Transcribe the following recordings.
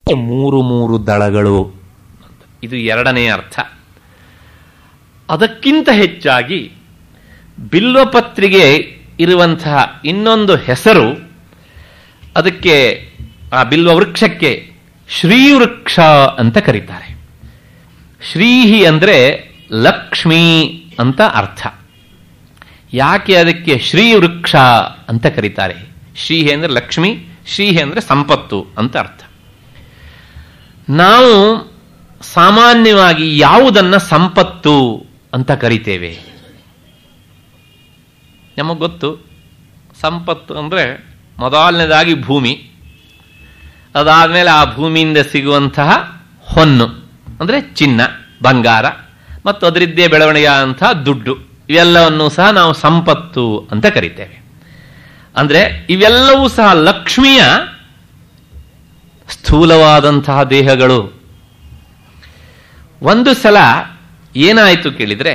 ಮೂರು ಮೂರು ದಳಗಳು ಅಂತ. ಇದು ಎರಡನೇ ಅರ್ಥ ಅದಕ್ಕಿಂತ ಹೆಚ್ಚಾಗಿ ಬಿಲ್ವಪತ್ರಿಗೆ ಇರುವಂತಹ ಇನ್ನೊಂದು ಹೆಸರು ಅದಕ್ಕೆ ಆ ಬಿಲ್ವ ವೃಕ್ಷಕ್ಕೆ ಶ್ರೀವೃಕ್ಷ ಅಂತ ಕರೀತಾರೆ ಶ್ರೀಹಿ ಅಂದ್ರೆ ಲಕ್ಷ್ಮೀ ಅಂತ ಅರ್ಥ ಯಾಕೆ ಅದಕ್ಕೆ ಶ್ರೀವೃಕ್ಷ ಅಂತ ಕರೀತಾರೆ ಶ್ರೀಹಿ ಅಂದ್ರೆ ಲಕ್ಷ್ಮಿ ಶ್ರೀಹಿ ಅಂದ್ರೆ ಸಂಪತ್ತು ಅಂತ ಅರ್ಥ ನಾವು ಸಾಮಾನ್ಯವಾಗಿ ಯಾವುದನ್ನ ಸಂಪತ್ತು ಅಂತ ಕರಿತೇವೆ ನಮಗೆ ಗೊತ್ತು ಸಂಪತ್ತು ಅಂದರೆ ಮೊದಲನೇದಾಗಿ ಭೂಮಿ ಅದಾದಮೇಲೆ ಆ ಭೂಮಿಯಿಂದ ಸಿಗುವಂತಹ ಹೊನ್ನು ಅಂದರೆ ಚಿನ್ನ ಬಂಗಾರ ಮತ್ತು ಅದರಿದ್ದೇ ಬೆಳವಣಿಗೆ ಅಂತಹ ದುಡ್ಡು ಇವೆಲ್ಲವನ್ನು ಸಹ ನಾವು ಸಂಪತ್ತು ಅಂತ ಕರಿತೇವೆ ಅಂದರೆ ಇವೆಲ್ಲವೂ ಸಹ ಲಕ್ಷ್ಮಿಯ ಸ್ಥೂಲವಾದಂತಹ ದೇಹಗಳು ಒಂದು ಸಲ ಏನಾಯಿತು ಕೇಳಿದ್ರೆ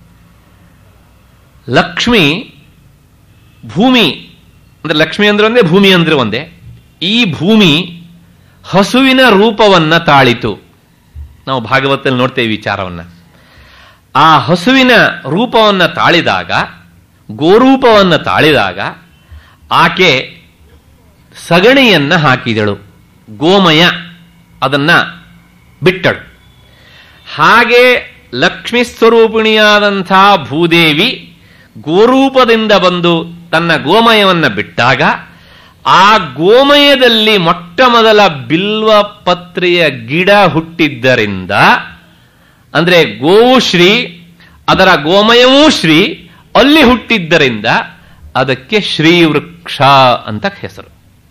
ಲಕ್ಷ್ಮಿ ಭೂಮಿ ಅಂದ್ರೆ ಲಕ್ಷ್ಮಿ ಅಂದ್ರೆ ಒಂದೇ ಭೂಮಿ ಅಂದ್ರೆ ಒಂದೇ ಈ ಭೂಮಿ ಹಸುವಿನ ರೂಪವನ್ನ ತಾಳಿತು ನಾವು ಭಾಗವತದಲ್ಲಿ ನೋಡ್ತೇವೆ ವಿಚಾರವನ್ನ ಆ ಹಸುವಿನ ರೂಪವನ್ನ ತಾಳಿದಾಗ ಗೋರೂಪವನ್ನ ತಾಳಿದಾಗ ಆಕೆ ಸಗಣಿಯನ್ನ ಹಾಕಿದಳು ಗೋಮಯ ಅದನ್ನ ಬಿಟ್ಟಳು ಹಾಗೆ ಲಕ್ಷ್ಮೀ ಸ್ವರೂಪಿಣಿಯಾದಂಥ ಭೂದೇವಿ ಗೋರೂಪದಿಂದ ಬಂದು ತನ್ನ ಗೋಮಯವನ್ನು ಬಿಟ್ಟಾಗ ಆ ಗೋಮಯದಲ್ಲಿ ಮೊಟ್ಟ ಮೊದಲ ಬಿಲ್ವ ಪತ್ರೆಯ ಗಿಡ ಹುಟ್ಟಿದ್ದರಿಂದ ಅಂದ್ರೆ ಗೋವು ಶ್ರೀ ಅದರ ಗೋಮಯವೂ ಶ್ರೀ ಅಲ್ಲಿ ಹುಟ್ಟಿದ್ದರಿಂದ ಅದಕ್ಕೆ ಶ್ರೀವೃಕ್ಷ ಅಂತ ಹೆಸರು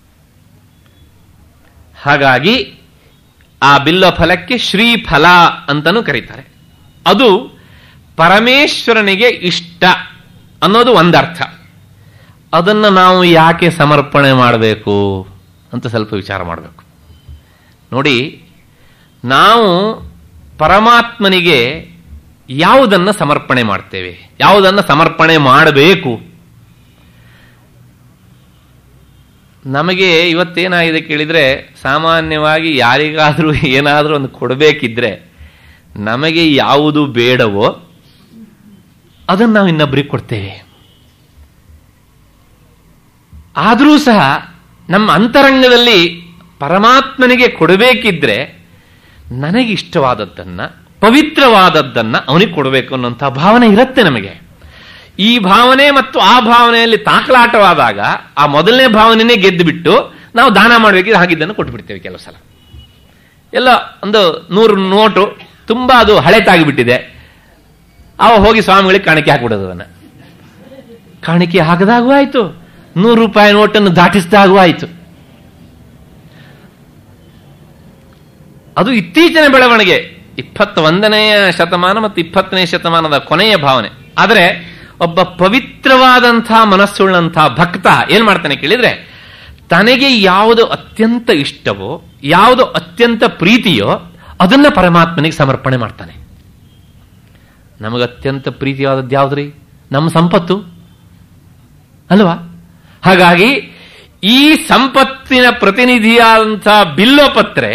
ಹಾಗಾಗಿ ಆ ಬಿಲ್ವ ಫಲಕ್ಕೆ ಶ್ರೀಫಲ ಅಂತನೂ ಕರೀತಾರೆ ಅದು ಪರಮೇಶ್ವರನಿಗೆ ಇಷ್ಟ ಅನ್ನೋದು ಒಂದರ್ಥ ಅದನ್ನು ನಾವು ಯಾಕೆ ಸಮರ್ಪಣೆ ಮಾಡಬೇಕು ಅಂತ ಸ್ವಲ್ಪ ವಿಚಾರ ಮಾಡಬೇಕು ನೋಡಿ ನಾವು ಪರಮಾತ್ಮನಿಗೆ ಯಾವುದನ್ನು ಸಮರ್ಪಣೆ ಮಾಡ್ತೇವೆ ಯಾವುದನ್ನು ಸಮರ್ಪಣೆ ಮಾಡಬೇಕು ನಮಗೆ ಇವತ್ತೇನಾಗಿದೆ ಕೇಳಿದ್ರೆ ಸಾಮಾನ್ಯವಾಗಿ ಯಾರಿಗಾದರೂ ಏನಾದರೂ ಒಂದು ಕೊಡಬೇಕಿದ್ರೆ ನಮಗೆ ಯಾವುದು ಬೇಡವೋ ಅದನ್ನು ನಾವು ಇನ್ನೊಬ್ಬರಿಗೆ ಕೊಡ್ತೇವೆ ಆದರೂ ಸಹ ನಮ್ಮ ಅಂತರಂಗದಲ್ಲಿ ಪರಮಾತ್ಮನಿಗೆ ಕೊಡಬೇಕಿದ್ರೆ ನನಗೆ ಇಷ್ಟವಾದದ್ದನ್ನ ಪವಿತ್ರವಾದದ್ದನ್ನ ಅವನಿಗೆ ಕೊಡಬೇಕು ಅನ್ನೋಂಥ ಭಾವನೆ ಇರುತ್ತೆ ನಮಗೆ ಈ ಭಾವನೆ ಮತ್ತು ಆ ಭಾವನೆಯಲ್ಲಿ ತಾಕಲಾಟವಾದಾಗ ಆ ಮೊದಲನೇ ಭಾವನೆನೇ ಗೆದ್ದು ಬಿಟ್ಟು ನಾವು ದಾನ ಮಾಡಬೇಕಿದ್ರೆ ಹಾಗಿದ್ದನ್ನು ಕೊಟ್ಬಿಡ್ತೇವೆ ಕೆಲವು ಸಲ ಎಲ್ಲ ಒಂದು ನೂರು ನೋಟು ತುಂಬಾ ಅದು ಹಳೆತಾಗಿಬಿಟ್ಟಿದೆ ಅವ ಹೋಗಿ ಸ್ವಾಮಿಗಳಿಗೆ ಕಾಣಿಕೆ ಹಾಕ್ಬಿಡೋದು ಅದನ್ನ ಕಾಣಿಕೆ ಹಾಕದಾಗೂ ಆಯ್ತು ನೂರು ರೂಪಾಯಿ ನೋಟನ್ನು ದಾಟಿಸಿದಾಗೂ ಆಯ್ತು ಅದು ಇತ್ತೀಚಿನ ಬೆಳವಣಿಗೆ ಇಪ್ಪತ್ತೊಂದನೆಯ ಶತಮಾನ ಮತ್ತು ಇಪ್ಪತ್ತನೇ ಶತಮಾನದ ಕೊನೆಯ ಭಾವನೆ ಆದರೆ ಒಬ್ಬ ಪವಿತ್ರವಾದಂತಹ ಮನಸ್ಸುಳ್ಳಂತಹ ಭಕ್ತ ಏನ್ ಮಾಡ್ತಾನೆ ಕೇಳಿದ್ರೆ ತನಗೆ ಯಾವುದು ಅತ್ಯಂತ ಇಷ್ಟವೋ ಯಾವುದು ಅತ್ಯಂತ ಪ್ರೀತಿಯೋ ಅದನ್ನ ಪರಮಾತ್ಮನಿಗೆ ಸಮರ್ಪಣೆ ಮಾಡ್ತಾನೆ ನಮಗೆ ಅತ್ಯಂತ ಪ್ರೀತಿಯಾದದ್ದು ಯಾವ್ದ್ರಿ ನಮ್ಮ ಸಂಪತ್ತು ಅಲ್ವಾ ಹಾಗಾಗಿ ಈ ಸಂಪತ್ತಿನ ಪ್ರತಿನಿಧಿಯಾದಂತಹ ಬಿಲ್ಲೋಪತ್ರೆ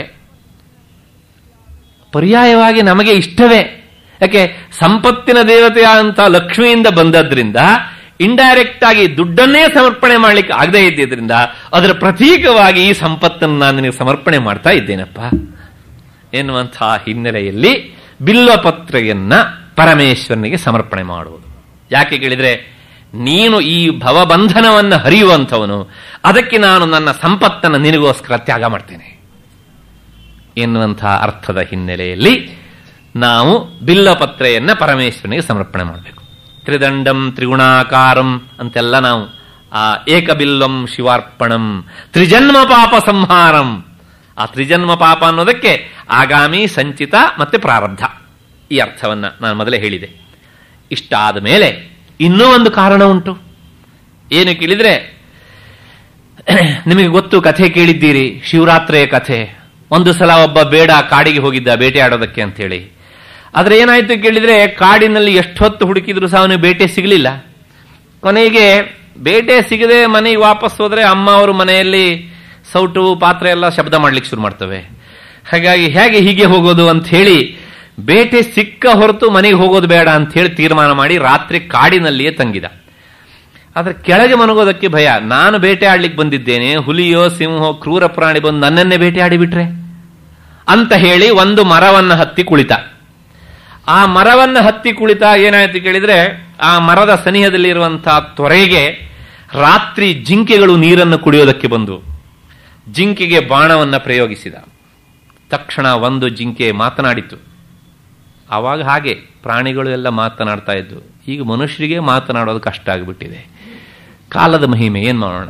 ಪರ್ಯಾಯವಾಗಿ ನಮಗೆ ಇಷ್ಟವೇ ಯಾಕೆ ಸಂಪತ್ತಿನ ದೇವತೆಯಾದಂಥ ಲಕ್ಷ್ಮಿಯಿಂದ ಬಂದದ್ರಿಂದ ಇಂಡೈರೆಕ್ಟ್ ಆಗಿ ದುಡ್ಡನ್ನೇ ಸಮರ್ಪಣೆ ಮಾಡಲಿಕ್ಕೆ ಆಗದೇ ಇದ್ದಿದ್ರಿಂದ ಅದರ ಪ್ರತೀಕವಾಗಿ ಈ ಸಂಪತ್ತನ್ನು ನಾನು ನಿನಗೆ ಸಮರ್ಪಣೆ ಮಾಡ್ತಾ ಇದ್ದೇನಪ್ಪ ಎನ್ನುವಂತಹ ಹಿನ್ನೆಲೆಯಲ್ಲಿ ಬಿಲ್ವಪತ್ರೆಯನ್ನ ಪರಮೇಶ್ವರನಿಗೆ ಸಮರ್ಪಣೆ ಮಾಡುವುದು ಯಾಕೆ ಕೇಳಿದ್ರೆ ನೀನು ಈ ಭವಬಂಧನವನ್ನು ಹರಿಯುವಂಥವನು ಅದಕ್ಕೆ ನಾನು ನನ್ನ ಸಂಪತ್ತನ್ನು ನಿನಗೋಸ್ಕರ ತ್ಯಾಗ ಮಾಡ್ತೇನೆ ಎನ್ನುವಂತಹ ಅರ್ಥದ ಹಿನ್ನೆಲೆಯಲ್ಲಿ ನಾವು ಬಿಲ್ಲಪತ್ರೆಯನ್ನ ಪರಮೇಶ್ವರನಿಗೆ ಸಮರ್ಪಣೆ ಮಾಡಬೇಕು ತ್ರಿದಂಡಂ ತ್ರಿಗುಣಾಕಾರಂ ಅಂತೆಲ್ಲ ನಾವು ಆ ಏಕಬಿಲ್ಲಂ ಶಿವಾರ್ಪಣಂ ತ್ರಿಜನ್ಮ ಪಾಪ ಸಂಹಾರಂ ಆ ತ್ರಿಜನ್ಮ ಪಾಪ ಅನ್ನೋದಕ್ಕೆ ಆಗಾಮಿ ಸಂಚಿತ ಮತ್ತೆ ಪ್ರಾರಬ್ಧ ಈ ಅರ್ಥವನ್ನ ನಾನು ಮೊದಲೇ ಹೇಳಿದೆ ಇಷ್ಟಾದ ಮೇಲೆ ಇನ್ನೂ ಒಂದು ಕಾರಣ ಉಂಟು ಏನು ಕೇಳಿದ್ರೆ ನಿಮಗೆ ಗೊತ್ತು ಕಥೆ ಕೇಳಿದ್ದೀರಿ ಶಿವರಾತ್ರಿಯ ಕಥೆ ಒಂದು ಸಲ ಒಬ್ಬ ಬೇಡ ಕಾಡಿಗೆ ಹೋಗಿದ್ದ ಬೇಟೆಯಾಡೋದಕ್ಕೆ ಅಂತ ಹೇಳಿ ಆದ್ರೆ ಏನಾಯ್ತು ಕೇಳಿದ್ರೆ ಕಾಡಿನಲ್ಲಿ ಎಷ್ಟೊತ್ತು ಹುಡುಕಿದ್ರು ಸಹ ಅವನಿಗೆ ಬೇಟೆ ಸಿಗಲಿಲ್ಲ ಕೊನೆಗೆ ಬೇಟೆ ಸಿಗದೆ ಮನೆಗೆ ವಾಪಸ್ ಹೋದ್ರೆ ಅಮ್ಮ ಅವರು ಮನೆಯಲ್ಲಿ ಸೌಟು ಪಾತ್ರೆ ಎಲ್ಲ ಶಬ್ದ ಮಾಡ್ಲಿಕ್ಕೆ ಶುರು ಮಾಡ್ತವೆ ಹಾಗಾಗಿ ಹೇಗೆ ಹೀಗೆ ಹೋಗೋದು ಅಂತ ಹೇಳಿ ಬೇಟೆ ಸಿಕ್ಕ ಹೊರತು ಮನೆಗೆ ಹೋಗೋದು ಬೇಡ ಅಂತ ಹೇಳಿ ತೀರ್ಮಾನ ಮಾಡಿ ರಾತ್ರಿ ಕಾಡಿನಲ್ಲಿಯೇ ತಂಗಿದ ಆದ್ರೆ ಕೆಳಗೆ ಮನಗೋದಕ್ಕೆ ಭಯ ನಾನು ಬೇಟೆ ಆಡ್ಲಿಕ್ಕೆ ಬಂದಿದ್ದೇನೆ ಹುಲಿಯೋ ಸಿಂಹೋ ಕ್ರೂರ ಪ್ರಾಣಿ ಬಂದು ನನ್ನನ್ನೇ ಬೇಟೆ ಆಡಿಬಿಟ್ರೆ ಅಂತ ಹೇಳಿ ಒಂದು ಮರವನ್ನ ಹತ್ತಿ ಕುಳಿತ ಆ ಮರವನ್ನ ಹತ್ತಿ ಕುಳಿತ ಏನಾಯ್ತು ಕೇಳಿದ್ರೆ ಆ ಮರದ ಸನಿಹದಲ್ಲಿ ಇರುವಂತಹ ತೊರೆಗೆ ರಾತ್ರಿ ಜಿಂಕೆಗಳು ನೀರನ್ನು ಕುಡಿಯೋದಕ್ಕೆ ಬಂದು ಜಿಂಕೆಗೆ ಬಾಣವನ್ನ ಪ್ರಯೋಗಿಸಿದ ತಕ್ಷಣ ಒಂದು ಜಿಂಕೆ ಮಾತನಾಡಿತು ಆವಾಗ ಹಾಗೆ ಪ್ರಾಣಿಗಳು ಎಲ್ಲ ಮಾತನಾಡ್ತಾ ಇದ್ವು ಈಗ ಮನುಷ್ಯರಿಗೆ ಮಾತನಾಡೋದು ಕಷ್ಟ ಆಗಿಬಿಟ್ಟಿದೆ ಕಾಲದ ಮಹಿಮೆ ಏನು ಮಾಡೋಣ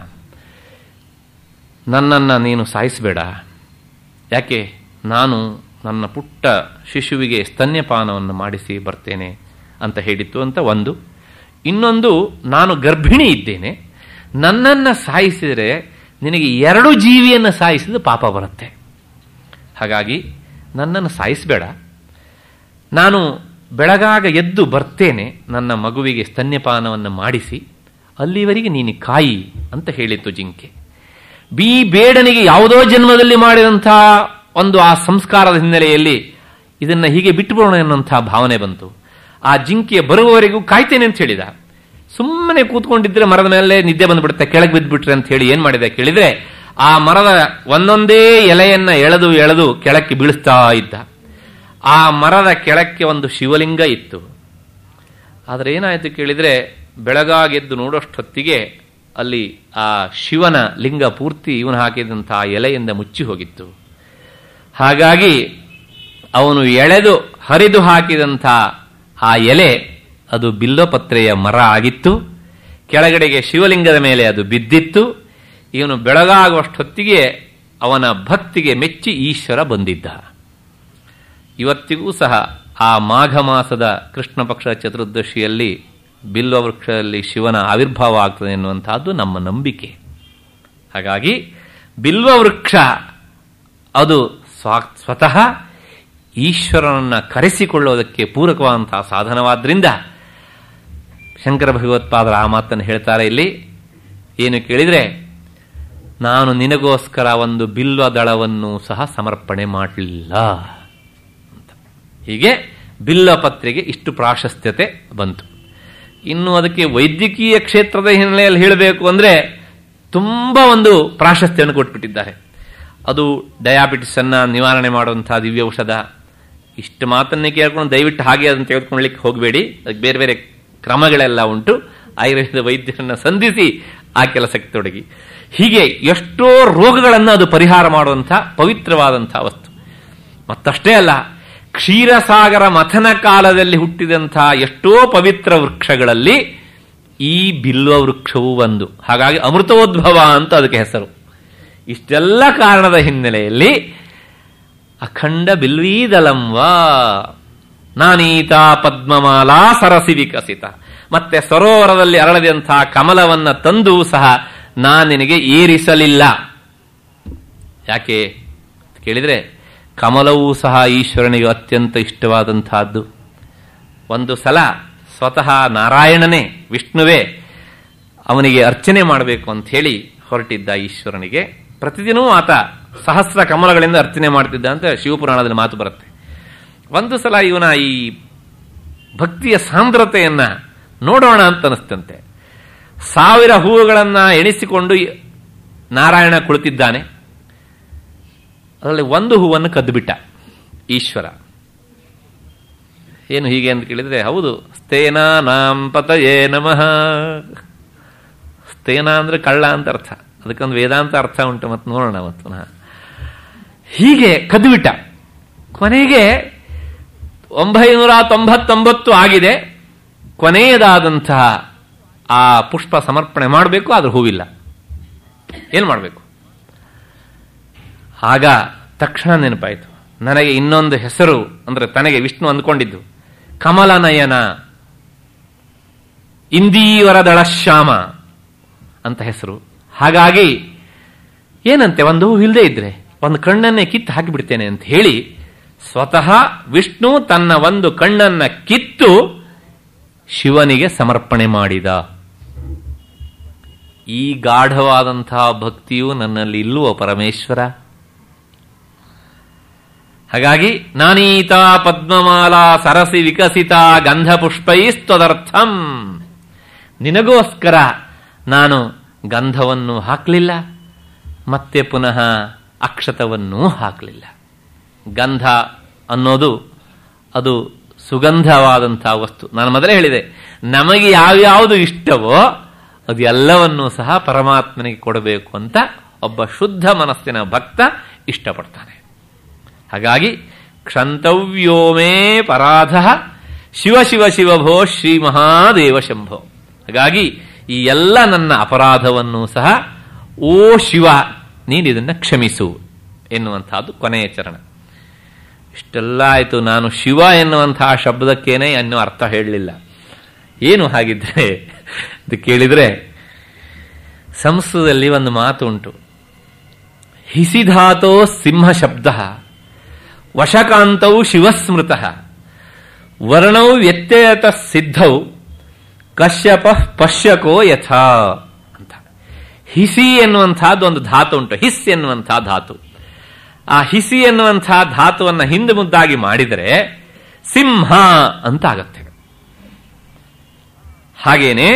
ನನ್ನನ್ನು ನೀನು ಸಾಯಿಸಬೇಡ ಯಾಕೆ ನಾನು ನನ್ನ ಪುಟ್ಟ ಶಿಶುವಿಗೆ ಸ್ತನ್ಯಪಾನವನ್ನು ಮಾಡಿಸಿ ಬರ್ತೇನೆ ಅಂತ ಹೇಳಿತ್ತು ಅಂತ ಒಂದು ಇನ್ನೊಂದು ನಾನು ಗರ್ಭಿಣಿ ಇದ್ದೇನೆ ನನ್ನನ್ನು ಸಾಯಿಸಿದರೆ ನಿನಗೆ ಎರಡು ಜೀವಿಯನ್ನು ಸಾಯಿಸಿದ ಪಾಪ ಬರುತ್ತೆ ಹಾಗಾಗಿ ನನ್ನನ್ನು ಸಾಯಿಸಬೇಡ ನಾನು ಬೆಳಗಾಗ ಎದ್ದು ಬರ್ತೇನೆ ನನ್ನ ಮಗುವಿಗೆ ಸ್ತನ್ಯಪಾನವನ್ನು ಮಾಡಿಸಿ ಅಲ್ಲಿವರೆಗೆ ನೀನು ಕಾಯಿ ಅಂತ ಹೇಳಿತ್ತು ಜಿಂಕೆ ಬಿ ಬೇಡನಿಗೆ ಯಾವುದೋ ಜನ್ಮದಲ್ಲಿ ಮಾಡಿದಂತಹ ಒಂದು ಆ ಸಂಸ್ಕಾರದ ಹಿನ್ನೆಲೆಯಲ್ಲಿ ಇದನ್ನ ಹೀಗೆ ಬಿಟ್ಟುಬಿಡೋಣ ಎನ್ನುವಂತಹ ಭಾವನೆ ಬಂತು ಆ ಜಿಂಕೆ ಬರುವವರೆಗೂ ಕಾಯ್ತೇನೆ ಅಂತ ಹೇಳಿದ ಸುಮ್ಮನೆ ಕೂತ್ಕೊಂಡಿದ್ರೆ ಮರದ ಮೇಲೆ ನಿದ್ದೆ ಬಂದ್ಬಿಡುತ್ತೆ ಕೆಳಗೆ ಬಿದ್ದುಬಿಟ್ರೆ ಅಂತ ಹೇಳಿ ಏನ್ ಮಾಡಿದೆ ಕೇಳಿದ್ರೆ ಆ ಮರದ ಒಂದೊಂದೇ ಎಲೆಯನ್ನ ಎಳೆದು ಎಳೆದು ಕೆಳಕ್ಕೆ ಬೀಳಿಸ್ತಾ ಇದ್ದ ಆ ಮರದ ಕೆಳಕ್ಕೆ ಒಂದು ಶಿವಲಿಂಗ ಇತ್ತು ಆದರೆ ಏನಾಯಿತು ಕೇಳಿದ್ರೆ ಬೆಳಗಾಗೆದ್ದು ನೋಡೋಷ್ಟೊತ್ತಿಗೆ ಅಲ್ಲಿ ಆ ಶಿವನ ಲಿಂಗ ಪೂರ್ತಿ ಇವನು ಹಾಕಿದಂತಹ ಎಲೆಯಿಂದ ಮುಚ್ಚಿ ಹೋಗಿತ್ತು ಹಾಗಾಗಿ ಅವನು ಎಳೆದು ಹರಿದು ಹಾಕಿದಂಥ ಆ ಎಲೆ ಅದು ಬಿಲ್ಲೋಪತ್ರೆಯ ಮರ ಆಗಿತ್ತು ಕೆಳಗಡೆಗೆ ಶಿವಲಿಂಗದ ಮೇಲೆ ಅದು ಬಿದ್ದಿತ್ತು ಇವನು ಬೆಳಗಾಗುವಷ್ಟೊತ್ತಿಗೆ ಅವನ ಭಕ್ತಿಗೆ ಮೆಚ್ಚಿ ಈಶ್ವರ ಬಂದಿದ್ದ ಇವತ್ತಿಗೂ ಸಹ ಆ ಮಾಘ ಮಾಸದ ಕೃಷ್ಣ ಪಕ್ಷ ಚತುರ್ದಶಿಯಲ್ಲಿ ಬಿಲ್ವ ವೃಕ್ಷದಲ್ಲಿ ಶಿವನ ಆವಿರ್ಭಾವ ಆಗ್ತದೆ ಎನ್ನುವಂತಹದ್ದು ನಮ್ಮ ನಂಬಿಕೆ ಹಾಗಾಗಿ ಬಿಲ್ವ ವೃಕ್ಷ ಅದು ಸ್ವ- ಸ್ವತಃ ಈಶ್ವರನನ್ನ ಕರೆಸಿಕೊಳ್ಳೋದಕ್ಕೆ ಪೂರಕವಾದಂತಹ ಸಾಧನವಾದ್ರಿಂದ ಶಂಕರ ಭಗವತ್ಪಾದರ ಆ ಮಾತನ್ನು ಹೇಳ್ತಾರೆ ಇಲ್ಲಿ ಏನು ಕೇಳಿದ್ರೆ ನಾನು ನಿನಗೋಸ್ಕರ ಒಂದು ಬಿಲ್ವ ದಳವನ್ನು ಸಹ ಸಮರ್ಪಣೆ ಮಾಡಲಿಲ್ಲ ಅಂತ ಹೀಗೆ ಬಿಲ್ವ ಪತ್ರೆಗೆ ಇಷ್ಟು ಪ್ರಾಶಸ್ತ್ಯತೆ ಬಂತು ಇನ್ನು ಅದಕ್ಕೆ ವೈದ್ಯಕೀಯ ಕ್ಷೇತ್ರದ ಹಿನ್ನೆಲೆಯಲ್ಲಿ ಹೇಳಬೇಕು ಅಂದ್ರೆ ತುಂಬಾ ಒಂದು ಪ್ರಾಶಸ್ತ್ಯವನ್ನು ಕೊಟ್ಬಿಟ್ಟಿದ್ದಾರೆ ಅದು ಡಯಾಬಿಟಿಸ್ ಅನ್ನ ನಿವಾರಣೆ ಮಾಡುವಂತಹ ದಿವ್ಯ ಔಷಧ ಇಷ್ಟು ಮಾತನ್ನೇ ಕೇಳ್ಕೊಂಡು ದಯವಿಟ್ಟು ಹಾಗೆ ಅದನ್ನು ತೆಗೆದುಕೊಳ್ಳಿಕ್ಕೆ ಹೋಗಬೇಡಿ ಅದಕ್ಕೆ ಬೇರೆ ಬೇರೆ ಕ್ರಮಗಳೆಲ್ಲ ಉಂಟು ಆಯುರ್ವೇದ ವೈದ್ಯರನ್ನ ಸಂಧಿಸಿ ಆ ಕೆಲಸಕ್ಕೆ ತೊಡಗಿ ಹೀಗೆ ಎಷ್ಟೋ ರೋಗಗಳನ್ನು ಅದು ಪರಿಹಾರ ಮಾಡುವಂತಹ ಪವಿತ್ರವಾದಂತಹ ವಸ್ತು ಮತ್ತಷ್ಟೇ ಅಲ್ಲ ಕ್ಷೀರಸಾಗರ ಮಥನ ಕಾಲದಲ್ಲಿ ಹುಟ್ಟಿದಂತಹ ಎಷ್ಟೋ ಪವಿತ್ರ ವೃಕ್ಷಗಳಲ್ಲಿ ಈ ಬಿಲ್ವ ವೃಕ್ಷವೂ ಒಂದು ಹಾಗಾಗಿ ಅಮೃತೋದ್ಭವ ಅಂತ ಅದಕ್ಕೆ ಹೆಸರು ಇಷ್ಟೆಲ್ಲ ಕಾರಣದ ಹಿನ್ನೆಲೆಯಲ್ಲಿ ಅಖಂಡ ಬಿಲ್ವೀದಲಂವಾ ನಾನೀತ ಪದ್ಮಮಾಲಾ ಸರಸಿ ವಿಕಸಿತ ಮತ್ತೆ ಸರೋವರದಲ್ಲಿ ಅರಳದಂತಹ ಕಮಲವನ್ನ ತಂದು ಸಹ ನಾನು ನಿನಗೆ ಏರಿಸಲಿಲ್ಲ ಯಾಕೆ ಅಂತ ಕೇಳಿದ್ರೆ ಕಮಲವೂ ಸಹ ಈಶ್ವರನಿಗೆ ಅತ್ಯಂತ ಇಷ್ಟವಾದಂತಹದ್ದು ಒಂದು ಸಲ ಸ್ವತಃ ನಾರಾಯಣನೇ ವಿಷ್ಣುವೇ ಅವನಿಗೆ ಅರ್ಚನೆ ಮಾಡಬೇಕು ಅಂತ ಹೇಳಿ ಹೊರಟಿದ್ದ ಈಶ್ವರನಿಗೆ ಪ್ರತಿದಿನವೂ ಆತ ಸಹಸ್ರ ಕಮಲಗಳಿಂದ ಅರ್ಚನೆ ಮಾಡ್ತಿದ್ದ ಅಂತ ಶಿವಪುರಾಣದಲ್ಲಿ ಮಾತು ಬರುತ್ತೆ ಒಂದು ಸಲ ಇವನ ಈ ಭಕ್ತಿಯ ಸಾಂದ್ರತೆಯನ್ನ ನೋಡೋಣ ಅಂತ ಅನಿಸ್ತಂತೆ ಸಾವಿರ ಹೂವುಗಳನ್ನ ಎಣಿಸಿಕೊಂಡು ನಾರಾಯಣ ಕುಳಿತಿದ್ದಾನೆ ಅದರಲ್ಲಿ ಒಂದು ಹೂವನ್ನು ಕದ್ದುಬಿಟ್ಟ ಈಶ್ವರ ಏನು ಹೀಗೆ ಅಂತ ಕೇಳಿದ್ರೆ ಹೌದು ಸ್ಥೇನ ನಾಂ ಪತಯೇ ನಮಃ ಸ್ಥೇನ ಅಂದ್ರೆ ಕಳ್ಳ ಅಂತ ಅರ್ಥ ಅದಕ್ಕೊಂದು ವೇದಾಂತ ಅರ್ಥ ಉಂಟು ಮತ್ತೆ ನೋಡೋಣ ಮತ್ತೆ ಪುನಃ ಹೀಗೆ ಕದ್ದುಬಿಟ್ಟ ಕೊನೆಗೆ ಒಂಬೈನೂರ ತೊಂಬತ್ತೊಂಬತ್ತು ಆಗಿದೆ ಕೊನೆಯದಾದಂತಹ ಆ ಪುಷ್ಪ ಸಮರ್ಪಣೆ ಮಾಡಬೇಕು ಆದ್ರೆ ಹೂವಿಲ್ಲ ಏನು ಮಾಡಬೇಕು ಆಗ ತಕ್ಷಣ ನೆನಪಾಯಿತು ನನಗೆ ಇನ್ನೊಂದು ಹೆಸರು ಅಂದ್ರೆ ತನಗೆ ವಿಷ್ಣು ಅಂದ್ಕೊಂಡಿದ್ದು ಕಮಲನಯನ ಇಂದೀವರದಳ ಶ್ಯಾಮ ಅಂತ ಹೆಸರು ಹಾಗಾಗಿ ಏನಂತೆ ಒಂದು ಹೂ ಇಲ್ಲದೆ ಇದ್ರೆ ಒಂದು ಕಣ್ಣನ್ನೇ ಕಿತ್ತು ಹಾಕಿಬಿಡ್ತೇನೆ ಅಂತ ಹೇಳಿ ಸ್ವತಃ ವಿಷ್ಣು ತನ್ನ ಒಂದು ಕಣ್ಣನ್ನ ಕಿತ್ತು ಶಿವನಿಗೆ ಸಮರ್ಪಣೆ ಮಾಡಿದ ಈ ಗಾಢವಾದಂತಹ ಭಕ್ತಿಯು ನನ್ನಲ್ಲಿ ಇಲ್ಲವೋ ಪರಮೇಶ್ವರ ಹಾಗಾಗಿ ನಾನೀತ ಪದ್ಮಮಾಲಾ ಸರಸಿ ವಿಕಸಿತ ಗಂಧ ಪುಷ್ಪೈಸ್ತದರ್ಥಂ ನಿನಗೋಸ್ಕರ ನಾನು ಗಂಧವನ್ನು ಹಾಕಲಿಲ್ಲ ಮತ್ತೆ ಪುನಃ ಅಕ್ಷತವನ್ನೂ ಹಾಕಲಿಲ್ಲ ಗಂಧ ಅನ್ನೋದು ಅದು ಸುಗಂಧವಾದಂತಹ ವಸ್ತು ನಾನು ಮೊದಲೇ ಹೇಳಿದೆ ನಮಗೆ ಯಾವ್ಯಾವುದು ಇಷ್ಟವೋ ಅದು ಎಲ್ಲವನ್ನೂ ಸಹ ಪರಮಾತ್ಮನಿಗೆ ಕೊಡಬೇಕು ಅಂತ ಒಬ್ಬ ಶುದ್ಧ ಮನಸ್ಸಿನ ಭಕ್ತ ಇಷ್ಟಪಡ್ತಾನೆ ಹಾಗಾಗಿ ಕ್ಷಂತವ್ಯೋ ಮೇ ಪರಾಧ ಶಿವ ಶಿವ ಶಿವಭೋ ಶ್ರೀ ಮಹಾದೇವ ಶಂಭೋ ಹಾಗಾಗಿ ಈ ಎಲ್ಲ ನನ್ನ ಅಪರಾಧವನ್ನು ಸಹ ಓ ಶಿವ ನೀನು ಇದನ್ನು ಕ್ಷಮಿಸು ಎನ್ನುವಂತಹದ್ದು ಕೊನೆಯ ಚರಣ ಇಷ್ಟೆಲ್ಲ ಆಯಿತು ನಾನು ಶಿವ ಎನ್ನುವಂತಹ ಶಬ್ದಕ್ಕೇನೆ ಅನ್ನೋ ಅರ್ಥ ಹೇಳಲಿಲ್ಲ ಏನು ಹಾಗಿದ್ರೆ ಇದು ಕೇಳಿದ್ರೆ ಸಂಸ್ಕೃತದಲ್ಲಿ ಒಂದು ಮಾತು ಉಂಟು ಹಿಸಿಧಾತೋ ಸಿಂಹ ಶಬ್ದ ವಶಕಾಂತೌ ಶಿವಸ್ಮೃತ ವರ್ಣೌ ವ್ಯತ್ಯಯತ ಸಿದ್ಧೌ ಕಶ್ಯಪ ಪಶ್ಯಕೋ ಯಥಾ ಅಂತ ಹಿಸಿ ಎನ್ನುವಂತಹದ್ದು ಒಂದು ಧಾತು ಉಂಟು ಹಿಸ್ ಎನ್ನುವಂತಹ ಧಾತು ಆ ಹಿಸಿ ಎನ್ನುವಂತಹ ಧಾತುವನ್ನು ಹಿಂದೆ ಮುದ್ದಾಗಿ ಮಾಡಿದರೆ ಸಿಂಹ ಅಂತ ಆಗತ್ತೆ ಹಾಗೇನೆ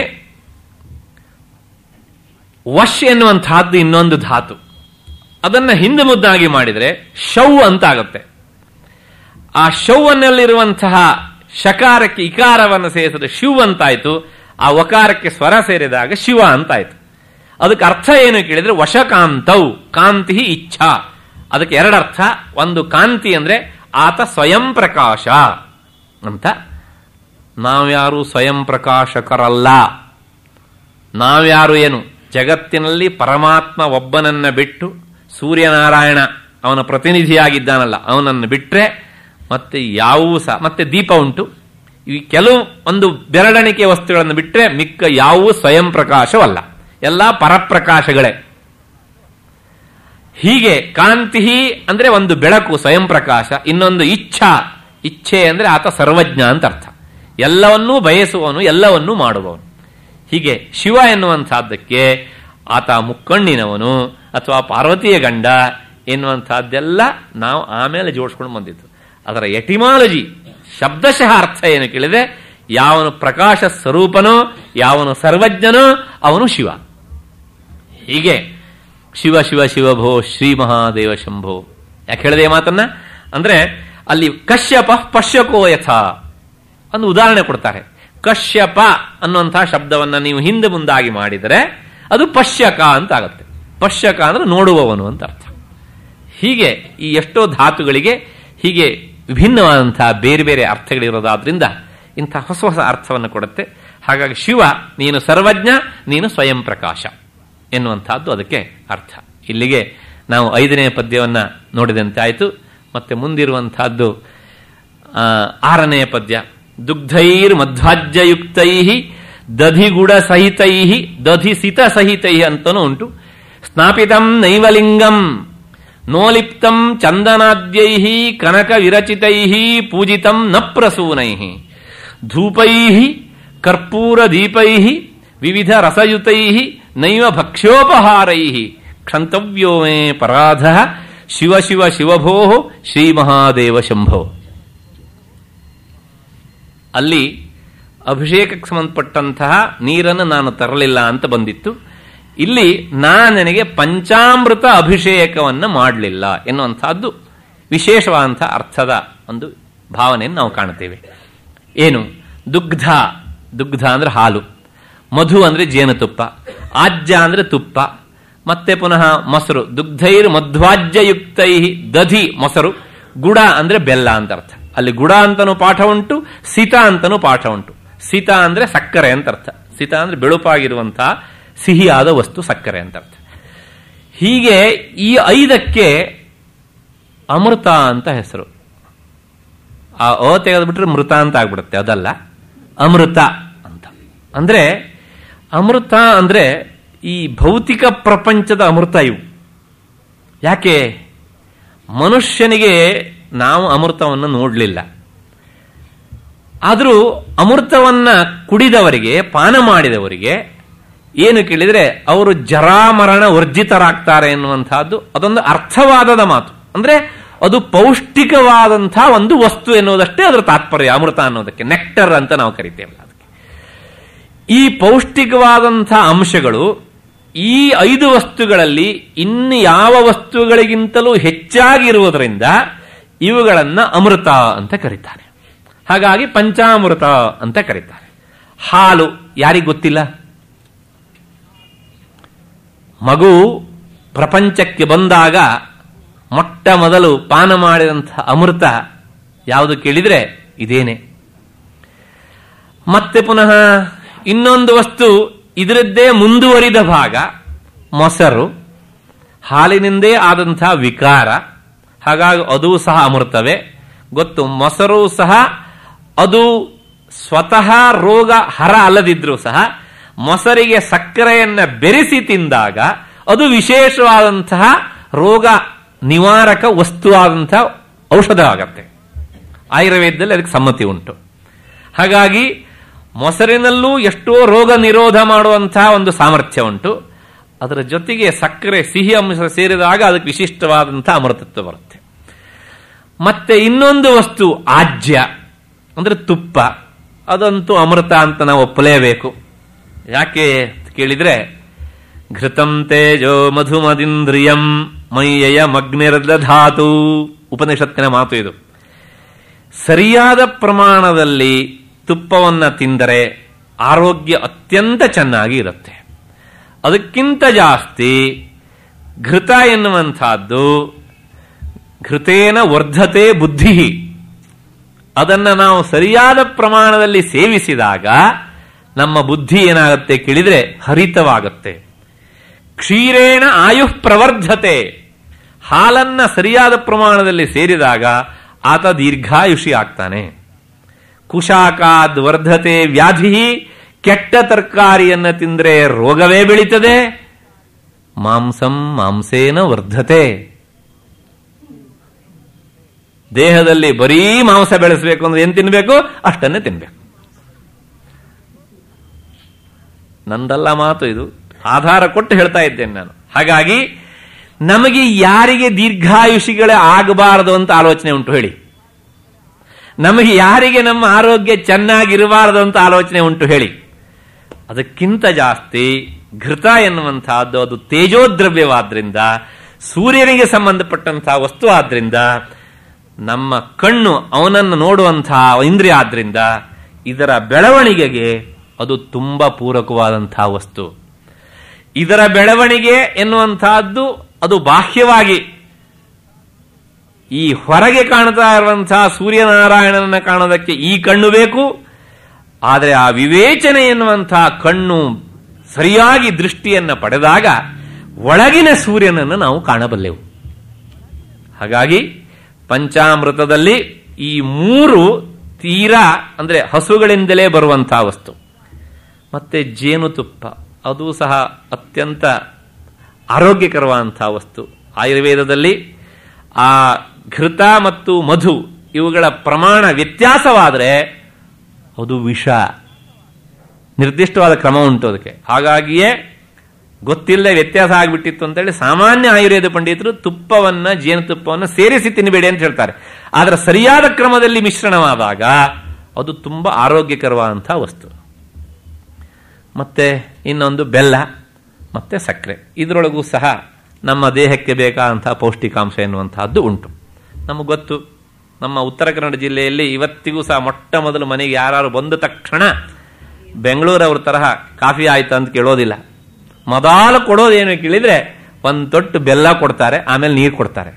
ವಶ್ ಎನ್ನುವಂತಹದ್ದು ಇನ್ನೊಂದು ಧಾತು ಅದನ್ನ ಹಿಂದೆ ಮುದ್ದಾಗಿ ಮಾಡಿದರೆ ಶೌ ಅಂತ ಆಗುತ್ತೆ ಆ ಶೌವನ್ನಲ್ಲಿರುವಂತಹ ಶಕಾರಕ್ಕೆ ಇಕಾರವನ್ನು ಸೇರಿಸಿದ್ರೆ ಶಿವ್ ಅಂತಾಯ್ತು ಆ ವಕಾರಕ್ಕೆ ಸ್ವರ ಸೇರಿದಾಗ ಶಿವ ಅಂತಾಯ್ತು ಅದಕ್ಕೆ ಅರ್ಥ ಏನು ಕೇಳಿದ್ರೆ ವಶಕಾಂತೌ ಕಾಂತಿ ಇಚ್ಛಾ ಅದಕ್ಕೆ ಎರಡರ್ಥ ಒಂದು ಕಾಂತಿ ಅಂದ್ರೆ ಆತ ಸ್ವಯಂ ಪ್ರಕಾಶ ಅಂತ ನಾವ್ಯಾರು ಸ್ವಯಂ ಪ್ರಕಾಶಕರಲ್ಲ ನಾವ್ಯಾರು ಏನು ಜಗತ್ತಿನಲ್ಲಿ ಪರಮಾತ್ಮ ಒಬ್ಬನನ್ನ ಬಿಟ್ಟು ಸೂರ್ಯನಾರಾಯಣ ಅವನ ಪ್ರತಿನಿಧಿಯಾಗಿದ್ದಾನಲ್ಲ ಅವನನ್ನು ಬಿಟ್ರೆ ಮತ್ತೆ ಯಾವುವು ಸಹ ಮತ್ತೆ ದೀಪ ಉಂಟು ಈ ಕೆಲವು ಒಂದು ಬೆರಡಣಿಕೆ ವಸ್ತುಗಳನ್ನು ಬಿಟ್ಟರೆ ಮಿಕ್ಕ ಯಾವುವು ಸ್ವಯಂ ಪ್ರಕಾಶವಲ್ಲ ಎಲ್ಲ ಪರಪ್ರಕಾಶಗಳೇ ಹೀಗೆ ಕಾಂತಿ ಅಂದ್ರೆ ಒಂದು ಬೆಳಕು ಸ್ವಯಂ ಪ್ರಕಾಶ ಇನ್ನೊಂದು ಇಚ್ಛಾ ಇಚ್ಛೆ ಅಂದ್ರೆ ಆತ ಸರ್ವಜ್ಞ ಅಂತ ಅರ್ಥ ಎಲ್ಲವನ್ನೂ ಬಯಸುವವನು ಎಲ್ಲವನ್ನೂ ಮಾಡುವವನು ಹೀಗೆ ಶಿವ ಎನ್ನುವಂತಹದ್ದಕ್ಕೆ ಆತ ಮುಕ್ಕಣ್ಣಿನವನು ಅಥವಾ ಪಾರ್ವತಿಯ ಗಂಡ ಎನ್ನುವಂತಹದ್ದೆಲ್ಲ ನಾವು ಆಮೇಲೆ ಜೋಡಿಸ್ಕೊಂಡು ಬಂದಿದ್ದು ಅದರ ಎಟಿಮಾಲಜಿ ಶಬ್ದಶಃ ಅರ್ಥ ಏನು ಕೇಳಿದೆ ಯಾವನು ಪ್ರಕಾಶ ಸ್ವರೂಪನೋ ಯಾವನು ಸರ್ವಜ್ಞನೋ ಅವನು ಶಿವ ಹೀಗೆ ಶಿವ ಶಿವ ಶಿವಭೋ ಶ್ರೀ ಮಹಾದೇವ ಶಂಭೋ ಯಾಕೆ ಹೇಳಿದೆ ಈ ಮಾತನ್ನ ಅಂದ್ರೆ ಅಲ್ಲಿ ಕಶ್ಯಪ ಪಶ್ಯಕೋ ಯಥ ಒಂದು ಉದಾಹರಣೆ ಕೊಡ್ತಾರೆ ಕಶ್ಯಪ ಅನ್ನುವಂತಹ ಶಬ್ದವನ್ನ ನೀವು ಹಿಂದೆ ಮುಂದಾಗಿ ಮಾಡಿದರೆ ಅದು ಪಶ್ಯಕ ಅಂತ ಆಗುತ್ತೆ ಪಶ್ಯಕ ಅಂದ್ರೆ ನೋಡುವವನು ಅಂತ ಅರ್ಥ ಹೀಗೆ ಈ ಎಷ್ಟೋ ಧಾತುಗಳಿಗೆ ಹೀಗೆ ವಿಭಿನ್ನವಾದಂತಹ ಬೇರೆ ಬೇರೆ ಅರ್ಥಗಳಿರೋದಾದ್ರಿಂದ ಇಂಥ ಹೊಸ ಹೊಸ ಅರ್ಥವನ್ನು ಕೊಡುತ್ತೆ ಹಾಗಾಗಿ ಶಿವ ನೀನು ಸರ್ವಜ್ಞ ನೀನು ಸ್ವಯಂ ಪ್ರಕಾಶ ಎನ್ನುವಂತಹದ್ದು ಅದಕ್ಕೆ ಅರ್ಥ ಇಲ್ಲಿಗೆ ನಾವು ಐದನೇ ಪದ್ಯವನ್ನ ನೋಡಿದಂತೆ ಆಯಿತು ಮತ್ತೆ ಮುಂದಿರುವಂತಹದ್ದು ಆರನೆಯ ಪದ್ಯ ದುಗ್ಧೈರ್ ಮಧ್ವಾಜ್ಯಯುಕ್ತೈ ದಧಿಗುಡ ಸಹಿತೈ ದಧಿಸಿತ ಸಹಿತೈ ಅಂತನೂ ಉಂಟು ಸ್ನಾಪಿತಂ ನೈವಲಿಂಗಂ ನೋಲಿಪ್ತಂ ಚಂದನಾದ್ಯೈ ಕನಕ ವಿರಚಿತೈ ಪೂಜಿತಂ ನ ಪ್ರಸೂನೈ ಧೂಪೈ ಕರ್ಪೂರ ದೀಪೈ ವಿವಿಧ ರಸಯುತೈ ನೈವ ಭಕ್ಷ್ಯೋಪಹಾರೈ ಕ್ಷಂತವ್ಯೋ ಮೇ ಪರಾಧ ಶಿವ ಶಿವ ಶಿವಭೋ ಶ್ರೀ ಮಹಾದೇವ ಶಂಭೋ ಅಲ್ಲಿ ಅಭಿಷೇಕಕ್ಕೆ ಸಂಬಂಧಪಟ್ಟಂತಹ ನೀರನ್ನು ನಾನು ತರಲಿಲ್ಲ ಅಂತ ಬಂದಿತ್ತು ಇಲ್ಲಿ ನಾನು ನನಗೆ ಪಂಚಾಮೃತ ಅಭಿಷೇಕವನ್ನು ಮಾಡಲಿಲ್ಲ ಎನ್ನುವಂತಹದ್ದು ವಿಶೇಷವಾದಂತಹ ಅರ್ಥದ ಒಂದು ಭಾವನೆಯನ್ನು ನಾವು ಕಾಣುತ್ತೇವೆ ಏನು ದುಗ್ಧ ದುಗ್ಧ ಅಂದ್ರೆ ಹಾಲು ಮಧು ಅಂದ್ರೆ ಜೇನುತುಪ್ಪ ಆಜ್ಯ ಅಂದ್ರೆ ತುಪ್ಪ ಮತ್ತೆ ಪುನಃ ಮೊಸರು ದುಗ್ಧೈರ್ ಮಧ್ವಾಜ್ಯಯುಕ್ತೈ ದಧಿ ಮೊಸರು ಗುಡ ಅಂದ್ರೆ ಬೆಲ್ಲ ಅಂತ ಅರ್ಥ ಅಲ್ಲಿ ಗುಡ ಅಂತನೂ ಪಾಠ ಉಂಟು ಸಿತ ಅಂತನೂ ಪಾಠ ಉಂಟು ಸಿತ ಅಂದ್ರೆ ಸಕ್ಕರೆ ಅಂತ ಅರ್ಥ ಸಿತ ಅಂದ್ರೆ ಬೆಳುಪಾಗಿರುವಂತಹ ಸಿಹಿಯಾದ ವಸ್ತು ಸಕ್ಕರೆ ಅಂತ ಅರ್ಥ ಹೀಗೆ ಈ ಐದಕ್ಕೆ ಅಮೃತ ಅಂತ ಹೆಸರು ಆ ಅ ತೆಗೆದ್ಬಿಟ್ರೆ ಮೃತ ಅಂತ ಆಗ್ಬಿಡುತ್ತೆ ಅದಲ್ಲ ಅಮೃತ ಅಂತ ಅಂದ್ರೆ ಅಮೃತ ಅಂದ್ರೆ ಈ ಭೌತಿಕ ಪ್ರಪಂಚದ ಅಮೃತ ಇವು ಯಾಕೆ ಮನುಷ್ಯನಿಗೆ ನಾವು ಅಮೃತವನ್ನು ನೋಡಲಿಲ್ಲ ಆದರೂ ಅಮೃತವನ್ನ ಕುಡಿದವರಿಗೆ ಪಾನ ಮಾಡಿದವರಿಗೆ ಏನು ಕೇಳಿದ್ರೆ ಅವರು ಜರಾಮರಣ ವರ್ಜಿತರಾಗ್ತಾರೆ ಎನ್ನುವಂತಹದ್ದು ಅದೊಂದು ಅರ್ಥವಾದದ ಮಾತು ಅಂದ್ರೆ ಅದು ಪೌಷ್ಟಿಕವಾದಂತಹ ಒಂದು ವಸ್ತು ಎನ್ನುವುದಷ್ಟೇ ಅದರ ತಾತ್ಪರ್ಯ ಅಮೃತ ಅನ್ನೋದಕ್ಕೆ ನೆಕ್ಟರ್ ಅಂತ ನಾವು ಕರಿತೇವೆ ಅದಕ್ಕೆ ಈ ಪೌಷ್ಟಿಕವಾದಂತಹ ಅಂಶಗಳು ಈ ಐದು ವಸ್ತುಗಳಲ್ಲಿ ಇನ್ನು ಯಾವ ವಸ್ತುಗಳಿಗಿಂತಲೂ ಹೆಚ್ಚಾಗಿರುವುದರಿಂದ ಇವುಗಳನ್ನ ಅಮೃತ ಅಂತ ಕರೀತಾರೆ ಹಾಗಾಗಿ ಪಂಚಾಮೃತ ಅಂತ ಕರೀತಾರೆ ಹಾಲು ಯಾರಿಗ್ ಗೊತ್ತಿಲ್ಲ ಮಗು ಪ್ರಪಂಚಕ್ಕೆ ಬಂದಾಗ ಮೊಟ್ಟ ಮೊದಲು ಪಾನ ಮಾಡಿದಂತಹ ಅಮೃತ ಯಾವುದು ಕೇಳಿದ್ರೆ ಇದೇನೆ ಮತ್ತೆ ಪುನಃ ಇನ್ನೊಂದು ವಸ್ತು ಇದರದ್ದೇ ಮುಂದುವರಿದ ಭಾಗ ಮೊಸರು ಹಾಲಿನಿಂದೇ ಆದಂತಹ ವಿಕಾರ ಹಾಗಾಗಿ ಅದು ಸಹ ಅಮೃತವೇ ಗೊತ್ತು ಮೊಸರು ಸಹ ಅದು ಸ್ವತಃ ರೋಗ ಹರ ಅಲ್ಲದಿದ್ರೂ ಸಹ ಮೊಸರಿಗೆ ಸಕ್ಕರೆಯನ್ನ ಬೆರೆಸಿ ತಿಂದಾಗ ಅದು ವಿಶೇಷವಾದಂತಹ ರೋಗ ನಿವಾರಕ ವಸ್ತುವಾದಂತಹ ಔಷಧವಾಗತ್ತೆ ಆಯುರ್ವೇದದಲ್ಲಿ ಅದಕ್ಕೆ ಸಮ್ಮತಿ ಉಂಟು ಹಾಗಾಗಿ ಮೊಸರಿನಲ್ಲೂ ಎಷ್ಟೋ ರೋಗ ನಿರೋಧ ಮಾಡುವಂತಹ ಒಂದು ಸಾಮರ್ಥ್ಯ ಉಂಟು ಅದರ ಜೊತೆಗೆ ಸಕ್ಕರೆ ಸಿಹಿ ಅಂಶ ಸೇರಿದಾಗ ಅದಕ್ಕೆ ವಿಶಿಷ್ಟವಾದಂತಹ ಅಮೃತತ್ವ ಬರುತ್ತೆ ಮತ್ತೆ ಇನ್ನೊಂದು ವಸ್ತು ಆಜ್ಯ ಅಂದ್ರೆ ತುಪ್ಪ ಅದಂತೂ ಅಮೃತ ಅಂತ ನಾವು ಒಪ್ಪಲೇಬೇಕು ಯಾಕೆ ಕೇಳಿದ್ರೆ ಘೃತಂ ತೇಜೋ ಮಧುಮದಿಂದ್ರಿಯಂ ಮೈಯಯ ಮಗ್ನಿರ್ಧಾತು ಉಪನಿಷತ್ತಿನ ಮಾತು ಇದು ಸರಿಯಾದ ಪ್ರಮಾಣದಲ್ಲಿ ತುಪ್ಪವನ್ನ ತಿಂದರೆ ಆರೋಗ್ಯ ಅತ್ಯಂತ ಚೆನ್ನಾಗಿ ಇರುತ್ತೆ ಅದಕ್ಕಿಂತ ಜಾಸ್ತಿ ಘೃತ ಎನ್ನುವಂತಹದ್ದು ಘೃತೇನ ವರ್ಧತೆ ಬುದ್ಧಿ ಅದನ್ನ ನಾವು ಸರಿಯಾದ ಪ್ರಮಾಣದಲ್ಲಿ ಸೇವಿಸಿದಾಗ ನಮ್ಮ ಬುದ್ಧಿ ಏನಾಗುತ್ತೆ ಕೇಳಿದ್ರೆ ಹರಿತವಾಗುತ್ತೆ ಕ್ಷೀರೇಣ ಆಯುಃ ಪ್ರವರ್ಧತೆ ಹಾಲನ್ನ ಸರಿಯಾದ ಪ್ರಮಾಣದಲ್ಲಿ ಸೇರಿದಾಗ ಆತ ದೀರ್ಘಾಯುಷಿ ಆಗ್ತಾನೆ ಕುಶಾಕಾದ್ ವರ್ಧತೆ ವ್ಯಾಧಿ ಕೆಟ್ಟ ತರಕಾರಿಯನ್ನ ತಿಂದ್ರೆ ರೋಗವೇ ಬೆಳೀತದೆ ಮಾಂಸಂ ಮಾಂಸೇನ ವರ್ಧತೆ ದೇಹದಲ್ಲಿ ಬರೀ ಮಾಂಸ ಬೆಳೆಸಬೇಕು ಅಂದ್ರೆ ಏನ್ ತಿನ್ಬೇಕು ಅಷ್ಟನ್ನೇ ತಿನ್ಬೇಕು ನಂದಲ್ಲ ಮಾತು ಇದು ಆಧಾರ ಕೊಟ್ಟು ಹೇಳ್ತಾ ಇದ್ದೇನೆ ನಾನು ಹಾಗಾಗಿ ನಮಗೆ ಯಾರಿಗೆ ದೀರ್ಘಾಯುಷಿಗಳೇ ಆಗಬಾರದು ಅಂತ ಆಲೋಚನೆ ಉಂಟು ಹೇಳಿ ನಮಗೆ ಯಾರಿಗೆ ನಮ್ಮ ಆರೋಗ್ಯ ಚೆನ್ನಾಗಿರಬಾರದು ಅಂತ ಆಲೋಚನೆ ಉಂಟು ಹೇಳಿ ಅದಕ್ಕಿಂತ ಜಾಸ್ತಿ ಘೃತ ಎನ್ನುವಂತಹದ್ದು ಅದು ತೇಜೋದ್ರವ್ಯವಾದ್ರಿಂದ ಸೂರ್ಯನಿಗೆ ಸಂಬಂಧಪಟ್ಟಂತಹ ವಸ್ತು ಆದ್ರಿಂದ ನಮ್ಮ ಕಣ್ಣು ಅವನನ್ನು ನೋಡುವಂತಹ ಇಂದ್ರಿಯ ಆದ್ರಿಂದ ಇದರ ಬೆಳವಣಿಗೆಗೆ ಅದು ತುಂಬಾ ಪೂರಕವಾದಂತಹ ವಸ್ತು ಇದರ ಬೆಳವಣಿಗೆ ಎನ್ನುವಂತಹದ್ದು ಅದು ಬಾಹ್ಯವಾಗಿ ಈ ಹೊರಗೆ ಕಾಣ್ತಾ ಇರುವಂತಹ ಸೂರ್ಯನಾರಾಯಣನ ಕಾಣೋದಕ್ಕೆ ಈ ಕಣ್ಣು ಬೇಕು ಆದರೆ ಆ ವಿವೇಚನೆ ಎನ್ನುವಂತಹ ಕಣ್ಣು ಸರಿಯಾಗಿ ದೃಷ್ಟಿಯನ್ನ ಪಡೆದಾಗ ಒಳಗಿನ ಸೂರ್ಯನನ್ನು ನಾವು ಕಾಣಬಲ್ಲೆವು ಹಾಗಾಗಿ ಪಂಚಾಮೃತದಲ್ಲಿ ಈ ಮೂರು ತೀರಾ ಅಂದ್ರೆ ಹಸುಗಳಿಂದಲೇ ಬರುವಂತಹ ವಸ್ತು ಮತ್ತೆ ಜೇನುತುಪ್ಪ ಅದು ಸಹ ಅತ್ಯಂತ ಆರೋಗ್ಯಕರವಾದಂತಹ ವಸ್ತು ಆಯುರ್ವೇದದಲ್ಲಿ ಆ ಘೃತ ಮತ್ತು ಮಧು ಇವುಗಳ ಪ್ರಮಾಣ ವ್ಯತ್ಯಾಸವಾದರೆ ಅದು ವಿಷ ನಿರ್ದಿಷ್ಟವಾದ ಕ್ರಮ ಉಂಟು ಅದಕ್ಕೆ ಹಾಗಾಗಿಯೇ ಗೊತ್ತಿಲ್ಲದೆ ವ್ಯತ್ಯಾಸ ಆಗಿಬಿಟ್ಟಿತ್ತು ಅಂತೇಳಿ ಸಾಮಾನ್ಯ ಆಯುರ್ವೇದ ಪಂಡಿತರು ತುಪ್ಪವನ್ನ ಜೇನುತುಪ್ಪವನ್ನು ಸೇರಿಸಿ ತಿನ್ನಬೇಡಿ ಅಂತ ಹೇಳ್ತಾರೆ ಆದರೆ ಸರಿಯಾದ ಕ್ರಮದಲ್ಲಿ ಮಿಶ್ರಣವಾದಾಗ ಅದು ತುಂಬಾ ಆರೋಗ್ಯಕರವಾದಂತಹ ವಸ್ತು ಮತ್ತೆ ಇನ್ನೊಂದು ಬೆಲ್ಲ ಮತ್ತೆ ಸಕ್ಕರೆ ಇದರೊಳಗೂ ಸಹ ನಮ್ಮ ದೇಹಕ್ಕೆ ಬೇಕಾದಂತಹ ಪೌಷ್ಟಿಕಾಂಶ ಎನ್ನುವಂತಹದ್ದು ಉಂಟು ನಮಗೆ ಗೊತ್ತು ನಮ್ಮ ಉತ್ತರ ಕನ್ನಡ ಜಿಲ್ಲೆಯಲ್ಲಿ ಇವತ್ತಿಗೂ ಸಹ ಮೊಟ್ಟ ಮೊದಲು ಮನೆಗೆ ಯಾರು ಬಂದ ತಕ್ಷಣ ಬೆಂಗಳೂರವ್ರ ತರಹ ಕಾಫಿ ಆಯ್ತಾ ಅಂತ ಕೇಳೋದಿಲ್ಲ ಮೊದಲು ಕೊಡೋದೇನು ಕೇಳಿದ್ರೆ ಒಂದು ತೊಟ್ಟು ಬೆಲ್ಲ ಕೊಡ್ತಾರೆ ಆಮೇಲೆ ನೀರು ಕೊಡ್ತಾರೆ